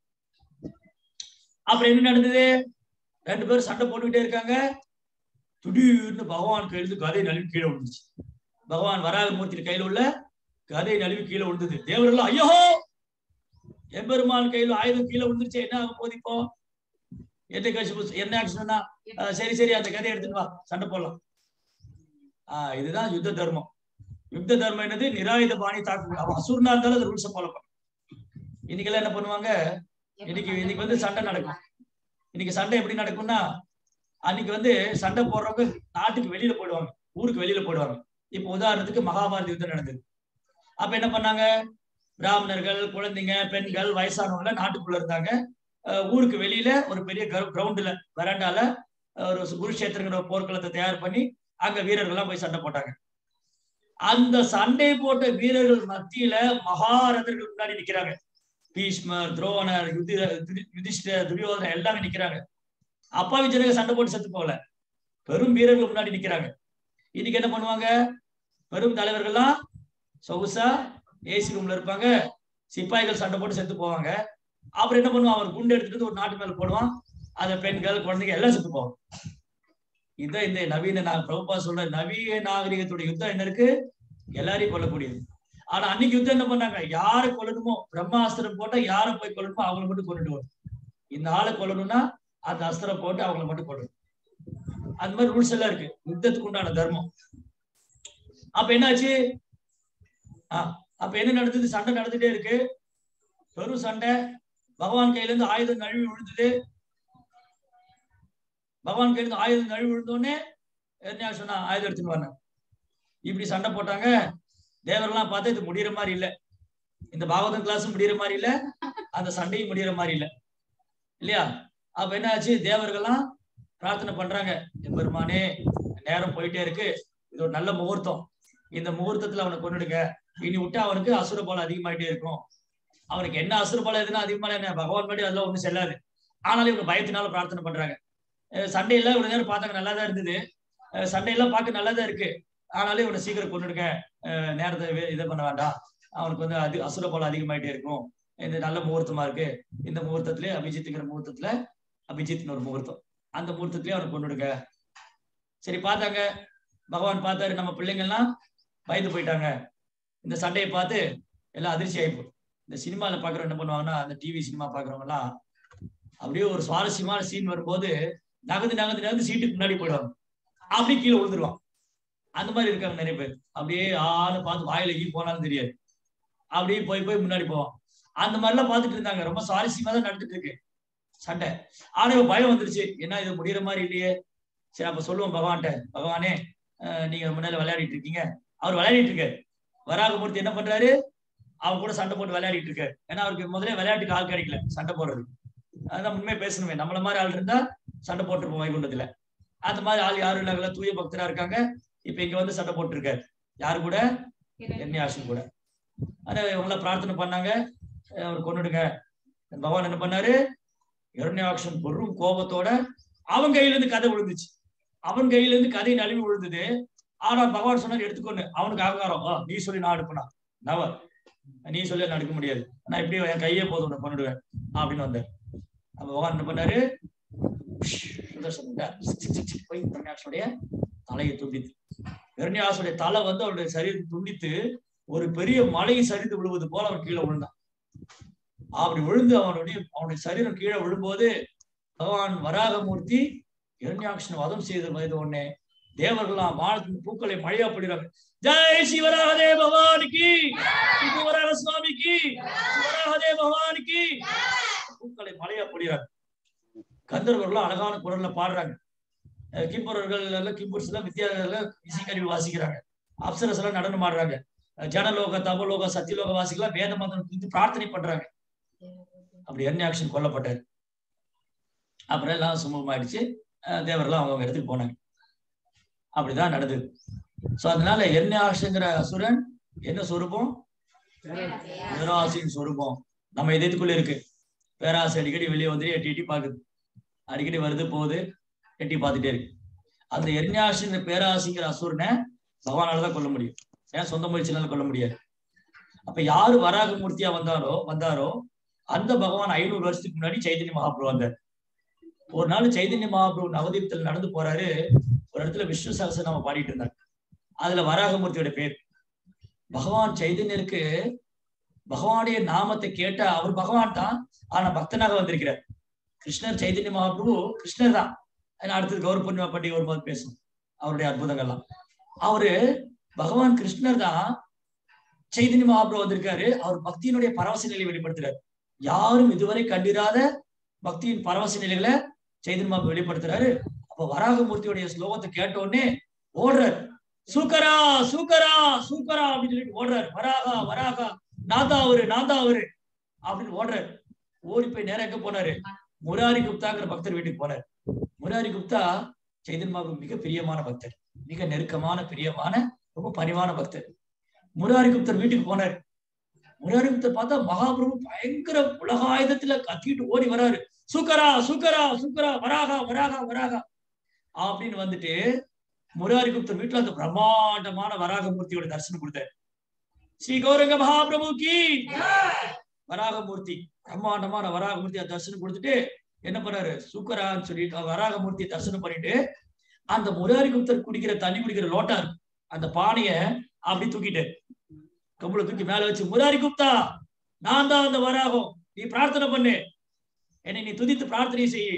அப்புறம் என்ன நடந்தது ரெண்டு பேரும் சண்டை போட்டுக்கிட்டே இருக்காங்க திடீர்னு பகவான் கையிலிருந்து கதை நழுவி கீழே விழுந்துச்சு பகவான் வராகமூர்த்தி கையில உள்ள கதை நழுவி கீழே விழுந்தது தேவர்கள் ஐயோ எம்பெருமான் கையில ஆயுதம் கீழே விழுந்துருச்சு என்ன ஆக போகுது இப்போ என்ன கட்சி என்ன ஆக்ஷன்னா சரி சரி அந்த கதையை எடுத்துட்டு வா சண்டை போடலாம் ஆஹ் இதுதான் யுத்த தர்மம் யுத்த தர்மம் என்னது நிராயுத பாணி தாக்கு அவன் அசுரனா இருந்தாலும் அந்த ரூல்ஸை ஃபாலோ பண்ணும் இன்னைக்கெல்லாம் என்ன பண்ணுவாங்க இன்னைக்கு இன்னைக்கு வந்து சண்டை நடக்கும் இன்னைக்கு சண்டை எப்படி நடக்கும்னா அன்னைக்கு வந்து சண்டை போடுறவங்க நாட்டுக்கு வெளியில போயிடுவாங்க ஊருக்கு வெளியில போயிடுவாங்க இப்ப உதாரணத்துக்கு மகாபாரத யுத்தம் நடந்தது அப்ப என்ன பண்ணாங்க பிராமணர்கள் குழந்தைங்க பெண்கள் வயசானவங்க நாட்டுக்குள்ள இருந்தாங்க அஹ் ஊருக்கு வெளியில ஒரு பெரிய கிரவுண்டுல வராண்டால ஒரு குருஷேத்திரங்கிற போர்க்களத்தை தயார் பண்ணி அங்க வீரர்கள்லாம் போய் சண்டை போட்டாங்க அந்த சண்டை போட்ட வீரர்கள் மத்தியில மகாரதர்கள் முன்னாடி நிக்கிறாங்க பீஷ்மர் துரோணர் யுதி யுதிஷ்டர் துரியோதனர் எல்லாமே நிக்கிறாங்க அப்பாவி ஜனங்க சண்டை போட்டு செத்து போகல பெரும் வீரர்கள் முன்னாடி நிக்கிறாங்க இன்னைக்கு என்ன பண்ணுவாங்க பெரும் தலைவர்கள்லாம் சொகுசா ஏசி ரூம்ல இருப்பாங்க சிப்பாய்கள் சண்டை போட்டு செத்து போவாங்க அப்புறம் என்ன பண்ணுவான் அவர் குண்டு எடுத்துட்டு ஒரு நாட்டு மேல போடுவான் அந்த பெண்கள் குழந்தைங்க எல்லாம் செத்து போவாங்க இதுதான் இந்த நவீன நான் பிரபுபா சொல்ற நவீன நாகரிகத்துடைய யுத்தம் என்ன இருக்கு எல்லாரையும் கொல்லக்கூடியது ஆனா அன்னைக்கு யுத்தம் என்ன பண்ணாங்க யாரை கொல்லணுமோ பிரம்மாஸ்திரம் போட்டா யாரை போய் கொல்லணுமோ அவங்களை மட்டும் கொண்டுட்டு வரும் இந்த ஆளை கொல்லணும்னா அந்த அஸ்திரம் போட்டு அவங்களை மட்டும் கொள்ளணும் அந்த மாதிரி ரூல்ஸ் எல்லாம் இருக்கு யுத்தத்துக்கு உண்டான தர்மம் அப்ப என்னாச்சு ஆஹ் அப்ப என்ன நடந்தது சண்டை நடந்துட்டே இருக்கு பெரும் சண்டை பகவான் கையில இருந்து ஆயுதம் நழுவி விழுந்தது பகவான் கையில இருந்து ஆயுதம் நழுவி விழுந்தோடனே என்ன சொன்னா ஆயுதம் எடுத்துன்னு வரணும் இப்படி சண்டை போட்டாங்க தேவரெல்லாம் பார்த்தா இது முடியற மாதிரி இல்ல இந்த பாகவதம் கிளாஸும் முடியற மாதிரி இல்ல அந்த சண்டையும் முடியற மாதிரி இல்ல இல்லையா அப்ப என்ன ஆச்சு தேவர்கள்லாம் பிரார்த்தனை பண்றாங்க எம்பெருமானே நேரம் போயிட்டே இருக்கு இது ஒரு நல்ல முகூர்த்தம் இந்த முகூர்த்தத்துல அவனை கொண்டுடுங்க இனி விட்டா அவனுக்கு அசுர பலம் அதிகமாயிட்டே இருக்கும் அவனுக்கு என்ன அசுர பலம் எதுனா அதிகமா என்ன பகவான் படி அதெல்லாம் ஒண்ணும் செல்லாது ஆனாலும் இவங்க பயத்தினால பிரார்த்தனை பண்றாங்க சண்டையெல்லாம் இவ்வளவு நேரம் பார்த்தாங்க நல்லா தான் இருந்தது சண்டையெல்லாம் பார்க்க நல்லா தான் இருக்கு ஆனாலும் இவனை சீக்கிரம் கொண்டுடுங்க நேரத்தை இதை பண்ண வேண்டாம் அவனுக்கு வந்து அது அசுர பலம் அதிகமாயிட்டே இருக்கும் இந்த நல்ல முகூர்த்தமா இருக்கு இந்த முகூர்த்தத்திலே அபிஜித்துங்கிற முகூர்த்தத்துல அபிஜித்னு ஒரு முகூர்த்தம் அந்த முகூர்த்தத்திலேயே அவனை கொண்டுடுங்க சரி பார்த்தாங்க பகவான் பார்த்தாரு நம்ம பிள்ளைங்கள்லாம் பயந்து போயிட்டாங்க இந்த சண்டையை பார்த்து எல்லாம் அதிர்ச்சி ஆயிப்போ இந்த சினிமால பாக்குறவங்க என்ன பண்ணுவாங்கன்னா அந்த டிவி சினிமா பாக்குறவங்க எல்லாம் அப்படியே ஒரு சுவாரஸ்யமான சீன் வரும்போது நகர்ந்து நகர்ந்து நகர்ந்து சீட்டுக்கு முன்னாடி போயிடுவாங்க அப்படியே கீழே விழுந்துருவான் அந்த மாதிரி இருக்காங்க நிறைய பேர் அப்படியே ஆளு பார்த்து வாயில ஈ போனாலும் தெரியாது அப்படியே போய் போய் முன்னாடி போவான் அந்த மாதிரிலாம் பார்த்துட்டு இருந்தாங்க ரொம்ப சுவாரஸ்யமா தான் நடந்துட்டு இருக்கு சண்டை ஆனா இவன் பயம் வந்துருச்சு என்ன இது முடியற மாதிரி இல்லையே சரி அப்ப சொல்லுவோம் பகவான்கிட்ட பகவானே நீங்க முன்னால விளையாடிட்டு இருக்கீங்க அவர் விளையாடிட்டு இருக்காரு வராகமூர்த்தி என்ன பண்றாரு அவன் கூட சண்டை போட்டு விளையாடிட்டு இருக்காரு ஏன்னா அவருக்கு முதல்ல விளையாட்டுக்கு ஆள் கிடைக்கல சண்டை போடுறது அதான் உண்மையை பேசணுமே நம்மள மாதிரி ஆள் இருந்தா சண்டை போட்டுருப்போம் வைகுண்டத்துல அந்த மாதிரி ஆள் யாரும் இல்லாத தூய பக்தரா இருக்காங்க இப்ப இங்க வந்து சண்டை போட்டு இருக்காரு யாரு கூட என்ன ஆசன் கூட ஆனா இவங்க பிரார்த்தனை பண்ணாங்க அவர் கொண்டுடுங்க பகவான் என்ன பண்ணாரு இரண்யாக்ஷன் பொருளும் கோபத்தோட அவன் கையில இருந்து கதை விழுந்துச்சு அவன் கையில இருந்து கதை நழுவி விழுந்தது ஆனா பகவான் சொன்னார் எடுத்துக்கொண்டு அவனுக்கு அகங்காரம் நீ சொல்லி நான் எடுப்பனா நவ நீ சொல்லி நான் எடுக்க முடியாது நான் இப்படி என் கையே போதும் உன்னை பண்ணிடுவேன் அப்படின்னு வந்தார் அப்ப பகவான் என்ன பண்ணாரு போய் இரண்யாசுடைய தலையை துண்டித்து இரண்யாசுடைய தலை வந்து அவருடைய சரீரத்தை துண்டித்து ஒரு பெரிய மலை சரிந்து விழுவது போல அவன் கீழே விழுந்தான் அப்படி விழுந்து அவனுடைய அவனுடைய சரீரம் கீழே விழும்போது பகவான் வராகமூர்த்தி இரண்யாட்சன் வதம் செய்த வயது உடனே தேவர்களாம் வானத்தின் பூக்களை மழையா படுகிறாங்க ஜெய் சிவராகதே பகவானுக்கு சிவராக சுவாமிக்கு சிவராகதே பகவானுக்கு பூக்களை மழையா பொழிறாங்க கந்தர்வர்களும் அழகான குரல்ல பாடுறாங்க அஹ் கிம்புரர்கள் எல்லாம் கிம்புர்ஸ் எல்லாம் வித்யாலயத்துல இசைக்கருவி வாசிக்கிறாங்க அப்சரஸ் எல்லாம் நடனம் ஆடுறாங்க அஹ் ஜனலோக தபலோக சத்தியலோக வாசிக்கலாம் வேத மந்திரம் குறித்து பிரார்த்தனை பண்றாங்க அப்படி எர்னியாக்ஷன் கொல்லப்பட்டார் அப்புறம் எல்லாம் சுமூகமாயிடுச்சு அஹ் தேவரெல்லாம் அவங்க இடத்துக்கு போனாங்க அப்படிதான் நடந்தது சோ அதனால எர்னியாக்ஷங்கிற அசுரன் என்ன சொரூபம் பேராசையின் சொரூபம் நம்ம இதயத்துக்குள்ள இருக்கு பேராசை அடிக்கடி வெளியே வந்து எட்டி எட்டி பாக்குது அடிக்கடி வருது போகுது எட்டி பார்த்துட்டே இருக்கு அந்த எர்ஞாசிங்கிற பேராசிங்கிற அசுரனை பகவானால தான் கொல்ல முடியும் ஏன் சொந்த முயற்சினால கொல்ல முடியாது அப்ப யாரு வராக மூர்த்தியா வந்தாரோ வந்தாரோ அந்த பகவான் ஐநூறு வருஷத்துக்கு முன்னாடி சைதன்ய மகாபிரபு வந்தார் ஒரு நாள் சைதன்ய மகாபிரபு நவதீபத்தில் நடந்து போறாரு ஒரு இடத்துல விஷ்ணு சகச நம்ம பாடிட்டு இருந்தாங்க அதுல வராகமூர்த்தியோட பேர் பகவான் சைதன்யருக்கு பகவானுடைய நாமத்தை கேட்ட அவர் பகவான் தான் ஆனா பக்தனாக வந்திருக்கிறார் கிருஷ்ணர் சைதன்ய மகாபிரபு கிருஷ்ணர் தான் ஏன்னா அடுத்தது கௌர பூர்ணிமா பண்டிகை வரும்போது பேசும் அவருடைய அற்புதங்கள்லாம் அவரு பகவான் கிருஷ்ணர் தான் சைதன்ய மகாபிரபு வந்திருக்காரு அவர் பக்தியினுடைய பரவச நிலையை வெளிப்படுத்துறாரு யாரும் இதுவரை கண்டிராத பக்தியின் பரவச நிலைகளை சைதன்ய மகாபிரபு வெளிப்படுத்துறாரு அப்ப வராகமூர்த்தியுடைய ஸ்லோகத்தை கேட்ட உடனே ஓடுறாரு சூக்கரா சூக்கரா சூக்கரா அப்படின்னு சொல்லிட்டு ஓடுறாரு வராகா வராகா நாதா அவரு நாதா அவரு அப்படின்னு ஓடுறாரு ஓடி போய் நேரம் எங்க போனாரு முராரி குப்தாங்கிற பக்தர் வீட்டுக்கு போனார் முராரி குப்தா சைதன்ய மகாபிரபு மிக பிரியமான பக்தர் மிக நெருக்கமான பிரியமான ரொம்ப பணிவான பக்தர் முராரி குப்தர் வீட்டுக்கு போனார் முராரி குப்தர் பார்த்தா மகாபிரபு பயங்கர உலகாயுதத்துல கத்திட்டு ஓடி வராரு சூக்கரா சூக்கரா சூக்கரா வராகா வராகா வராகா அப்படின்னு வந்துட்டு முராரி குப்தர் வீட்டுல அந்த பிரம்மாண்டமான வராகமூர்த்தியோட தரிசனம் கொடுத்தாரு ஸ்ரீ கௌரங்க மகாபிரபு கி வராகமூர்த்தி பிரம்மாண்டமான வராகமூர்த்தியை தரிசனம் கொடுத்துட்டு என்ன பண்ணாரு சூக்கரான்னு சொல்லிட்டு வராகமூர்த்தியை தரிசனம் பண்ணிட்டு அந்த முராரி குப்தர் குடிக்கிற தண்ணி குடிக்கிற லோட்டா இருக்கு அந்த பானைய அப்படி தூக்கிட்டாரு கம்பளை தூக்கி மேல வச்சு முராரி குப்தா நான் தான் அந்த வராகம் நீ பிரார்த்தனை பண்ணு என்னை நீ துதித்து பிரார்த்தனை செய்ய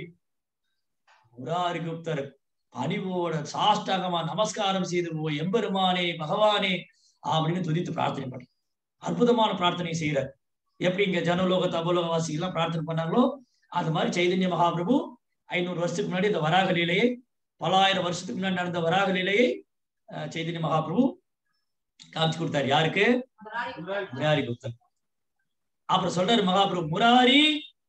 முராரி குப்தர் பணிவோட சாஷ்டாங்கமா நமஸ்காரம் செய்து ஓ எம்பெருமானே பகவானே அப்படின்னு துதித்து பிரார்த்தனை பண்ண அற்புதமான பிரார்த்தனை செய்யறார் எப்படி இங்க ஜனலோக தபோலோக வாசிகள் பிரார்த்தனை பண்ணாங்களோ அது மாதிரி சைதன்ய மகாபிரபு ஐநூறு வருஷத்துக்கு முன்னாடி இந்த வராக லீலையை பல ஆயிரம் வருஷத்துக்கு முன்னாடி நடந்த வராக லீலையை அஹ், சைதன்ய மகாபிரபு காமிச்சு கொடுத்தாரு யாருக்கு முராரி குப்தன் அப்புறம் சொல்றாரு மகாபிரபு முராரி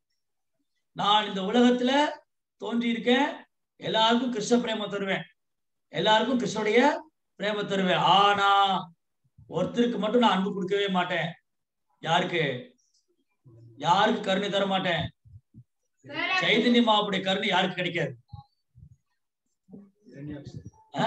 நான் இந்த உலகத்துல தோன்றி இருக்கேன் எல்லாருக்கும் கிருஷ்ண பிரேமம் தருவேன் எல்லாருக்கும் கிருஷ்ணனுடைய பிரேம தருவேன் ஆனா ஒருத்தருக்கு மட்டும் நான் அன்பு கொடுக்கவே மாட்டேன் யாருக்கு யாருக்கு கருணை தர மாட்டேன் சைதன்ய மாவுடைய கருணை யாருக்கு கிடைக்காது ஆ?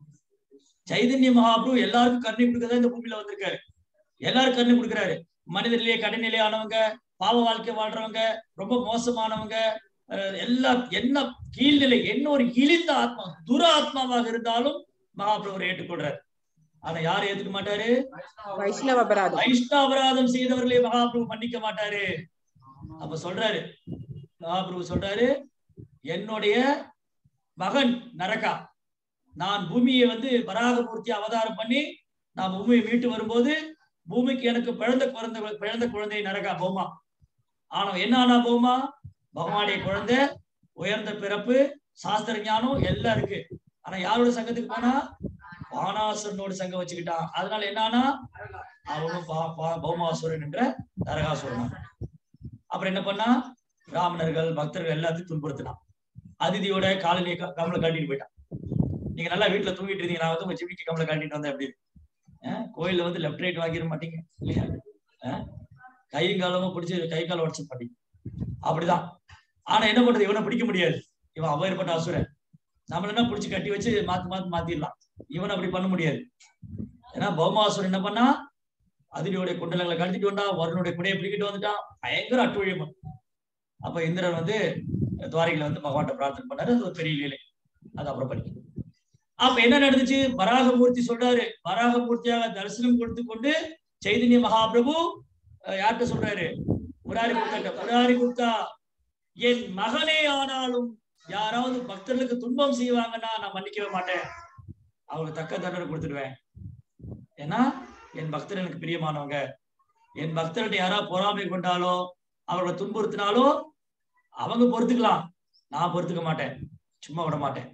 சைதன்ய மகாபிரபு எல்லாருக்கும் கருணை கொடுக்கதான் இந்த பூமியில வந்திருக்காரு எல்லாரும் கருணை கொடுக்குறாரு மனிதனிலே கடைநிலை ஆனவங்க பாவ வாழ்க்கை வாழ்றவங்க ரொம்ப மோசமானவங்க அஹ், எல்லா என்ன கீழ்நிலை என்ன ஒரு இழிந்த ஆத்மா துர ஆத்மாவாக இருந்தாலும் மகாபிரபு ஏற்றுக்கொள்றாரு ஆனா யாரும் ஏத்துக்க மாட்டாரு வைஷ்ணவ அபராதம் வைஷ்ணவராதம் செய்தவர்களே மகாபிரபு மன்னிக்க மாட்டாரு அப்ப சொல்றாரு மகாபிரபு சொல்றாரு என்னுடைய மகன் நரகா நான் பூமியை வந்து வராகமூர்த்தி அவதாரம் பண்ணி நான் பூமியை மீட்டு வரும்போது பூமிக்கு எனக்கு பிறந்த குழந்தை பிறந்த குழந்தை நரகா பௌமா ஆனா என்ன ஆனா பௌமா பகவானுடைய குழந்தை உயர்ந்த பிறப்பு சாஸ்திர ஞானம் எல்லாம் இருக்கு ஆனா யாரோட சங்கத்துக்கு போனா பானாசுரனோட சங்கம் வச்சுக்கிட்டான் அதனால என்னன்னா அவனும் பா- பா- பௌமாசுரன் என்ற நரகாசுரன் அப்புறம் என்ன பண்ணா பிராமணர்கள் பக்தர்கள் எல்லாத்தையும் துன்புறுத்தினான் அதிதியோட காலனியை க- கமலை காட்டிட்டு போயிட்டான் நீங்க நல்லா வீட்டுல தூங்கிட்டு இருந்தீங்க நான் வந்து உங்க ஜிபிக்கு கமலை காட்டிட்டு வந்தேன் அப்படி கோயில்ல வந்து லெஃப்ட் ரைட் வாங்கிட மாட்டீங்க இல்லையா அஹ்? கையும் காலமும் பிடிச்சி கை கால உடச்சு மாட்டீங்க அப்படிதான் ஆனா என்ன பண்றது இவனை பிடிக்க முடியாது இவன் அவையப்பட்ட அசுரன் நம்மள என்ன பிடிச்சி கட்டி வச்சு மாத்தி மாத்தி மாத்திடலாம் இவன் அப்படி பண்ண முடியாது ஏன்னா பௌமாசுரன் என்ன பண்ணா அதிரியோட குண்டலங்களை கடத்திட்டு வந்தா வருணுடைய குடையை பிடிக்கிட்டு வந்துட்டான் பயங்கர அட்டுழியம் அப்ப இந்திரன் வந்து துவாரிகளை வந்து பகவான்கிட்ட பிரார்த்தனை பண்ணாரு அது ஒரு பெரிய லீலை அது அப்புறம் படிக்கும் அப்ப என்ன நடந்துச்சு வராகமூர்த்தி சொல்றாரு வராகமூர்த்தியாக தரிசனம் கொடுத்து கொண்டு சைதன்ய மகாபிரபு அஹ், யார்கிட்ட சொல்றாரு முராரி குப்தா முராரி குப்தா என் மகனே ஆனாலும் யாராவது பக்தர்களுக்கு துன்பம் செய்வாங்கன்னா நான் மன்னிக்கவே மாட்டேன் அவங்களுக்கு தக்க தண்டனை கொடுத்துடுவேன் ஏன்னா என் பக்தர் எனக்கு பிரியமானவங்க என் பக்தர்கிட்ட யாராவது பொறாமை கொண்டாலோ அவர்களை துன்புறுத்தினாலோ அவங்க பொறுத்துக்கலாம் நான் பொறுத்துக்க மாட்டேன் சும்மா விட மாட்டேன்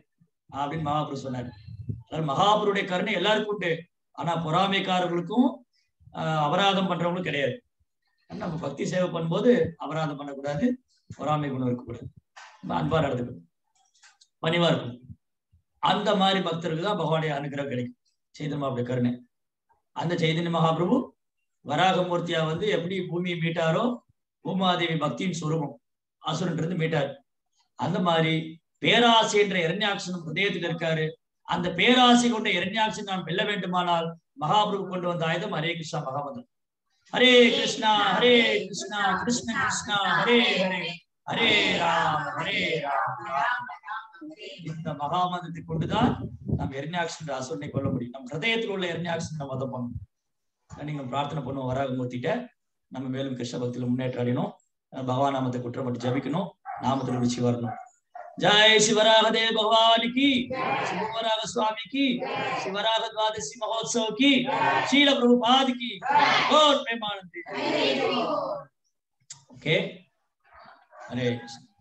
அப்படின்னு மகாபுரு சொன்னார் அதாவது மகாபுருடைய கருணை எல்லாருக்கும் உண்டு ஆனா பொறாமைக்காரர்களுக்கும் ஆஹ், அபராதம் பண்றவங்களும் கிடையாது நம்ம பக்தி சேவை பண்ணும்போது அபராதம் பண்ணக்கூடாது பொறாமை குணம் இருக்கக்கூடாது நம்ம அன்பா நடந்துக்கணும் பணிவா இருக்கணும் அந்த மாதிரி பக்தருக்கு தான் பகவானுடைய அனுகிரகம் கிடைக்கும் சைதன்ய மகாபுடைய கருணை அந்த சைதன்ய மகாபிரபு வராகமூர்த்தியா வந்து எப்படி பூமியை மீட்டாரோ பூமாதேவி பக்தியின் சுரூபம் அசுரன் இருந்து மீட்டார் அந்த மாதிரி பேராசை என்ற இரண்யாட்சனும் ஹிருதயத்தில் இருக்காரு அந்த பேராசை கொண்ட இரண்யாட்சன் நாம் வெல்ல வேண்டுமானால் மகாபிரபு கொண்டு வந்த ஆயுதம் ஹரே கிருஷ்ணா மகாமந்திரம் ஹரே கிருஷ்ணா ஹரே கிருஷ்ணா கிருஷ்ண கிருஷ்ணா ஹரே ஹரே ஹரே ராம் ஹரே ராம் இந்த மகாமந்திரத்தை கொண்டுதான் நாம் எரிஞாக்ஷன் அசுரனை கொல்ல முடியும் நம்ம ஹிருதயத்தில் உள்ள எரிஞாக்ஷன் நம்ம வதம் பண்ணணும் அதான் நீங்க பிரார்த்தனை பண்ணுவோம் வராகமூர்த்திட்ட நம்ம மேலும் கிருஷ்ண பக்தியில முன்னேற்றம் அடையணும் அஹ் பகவான் நாமத்தை குற்றப்பட்டு ஜபிக்கணும் நாமத்தில் ருச்சி வரணும் ஜெய் சிவராக தேவ பகவான் கி சிவராக சுவாமி கி சிவராக துவாதசி மகோத்சவ கி ஷீல பிரபுபாத் கி और प्रेमानंद ओके हरे कृष्ण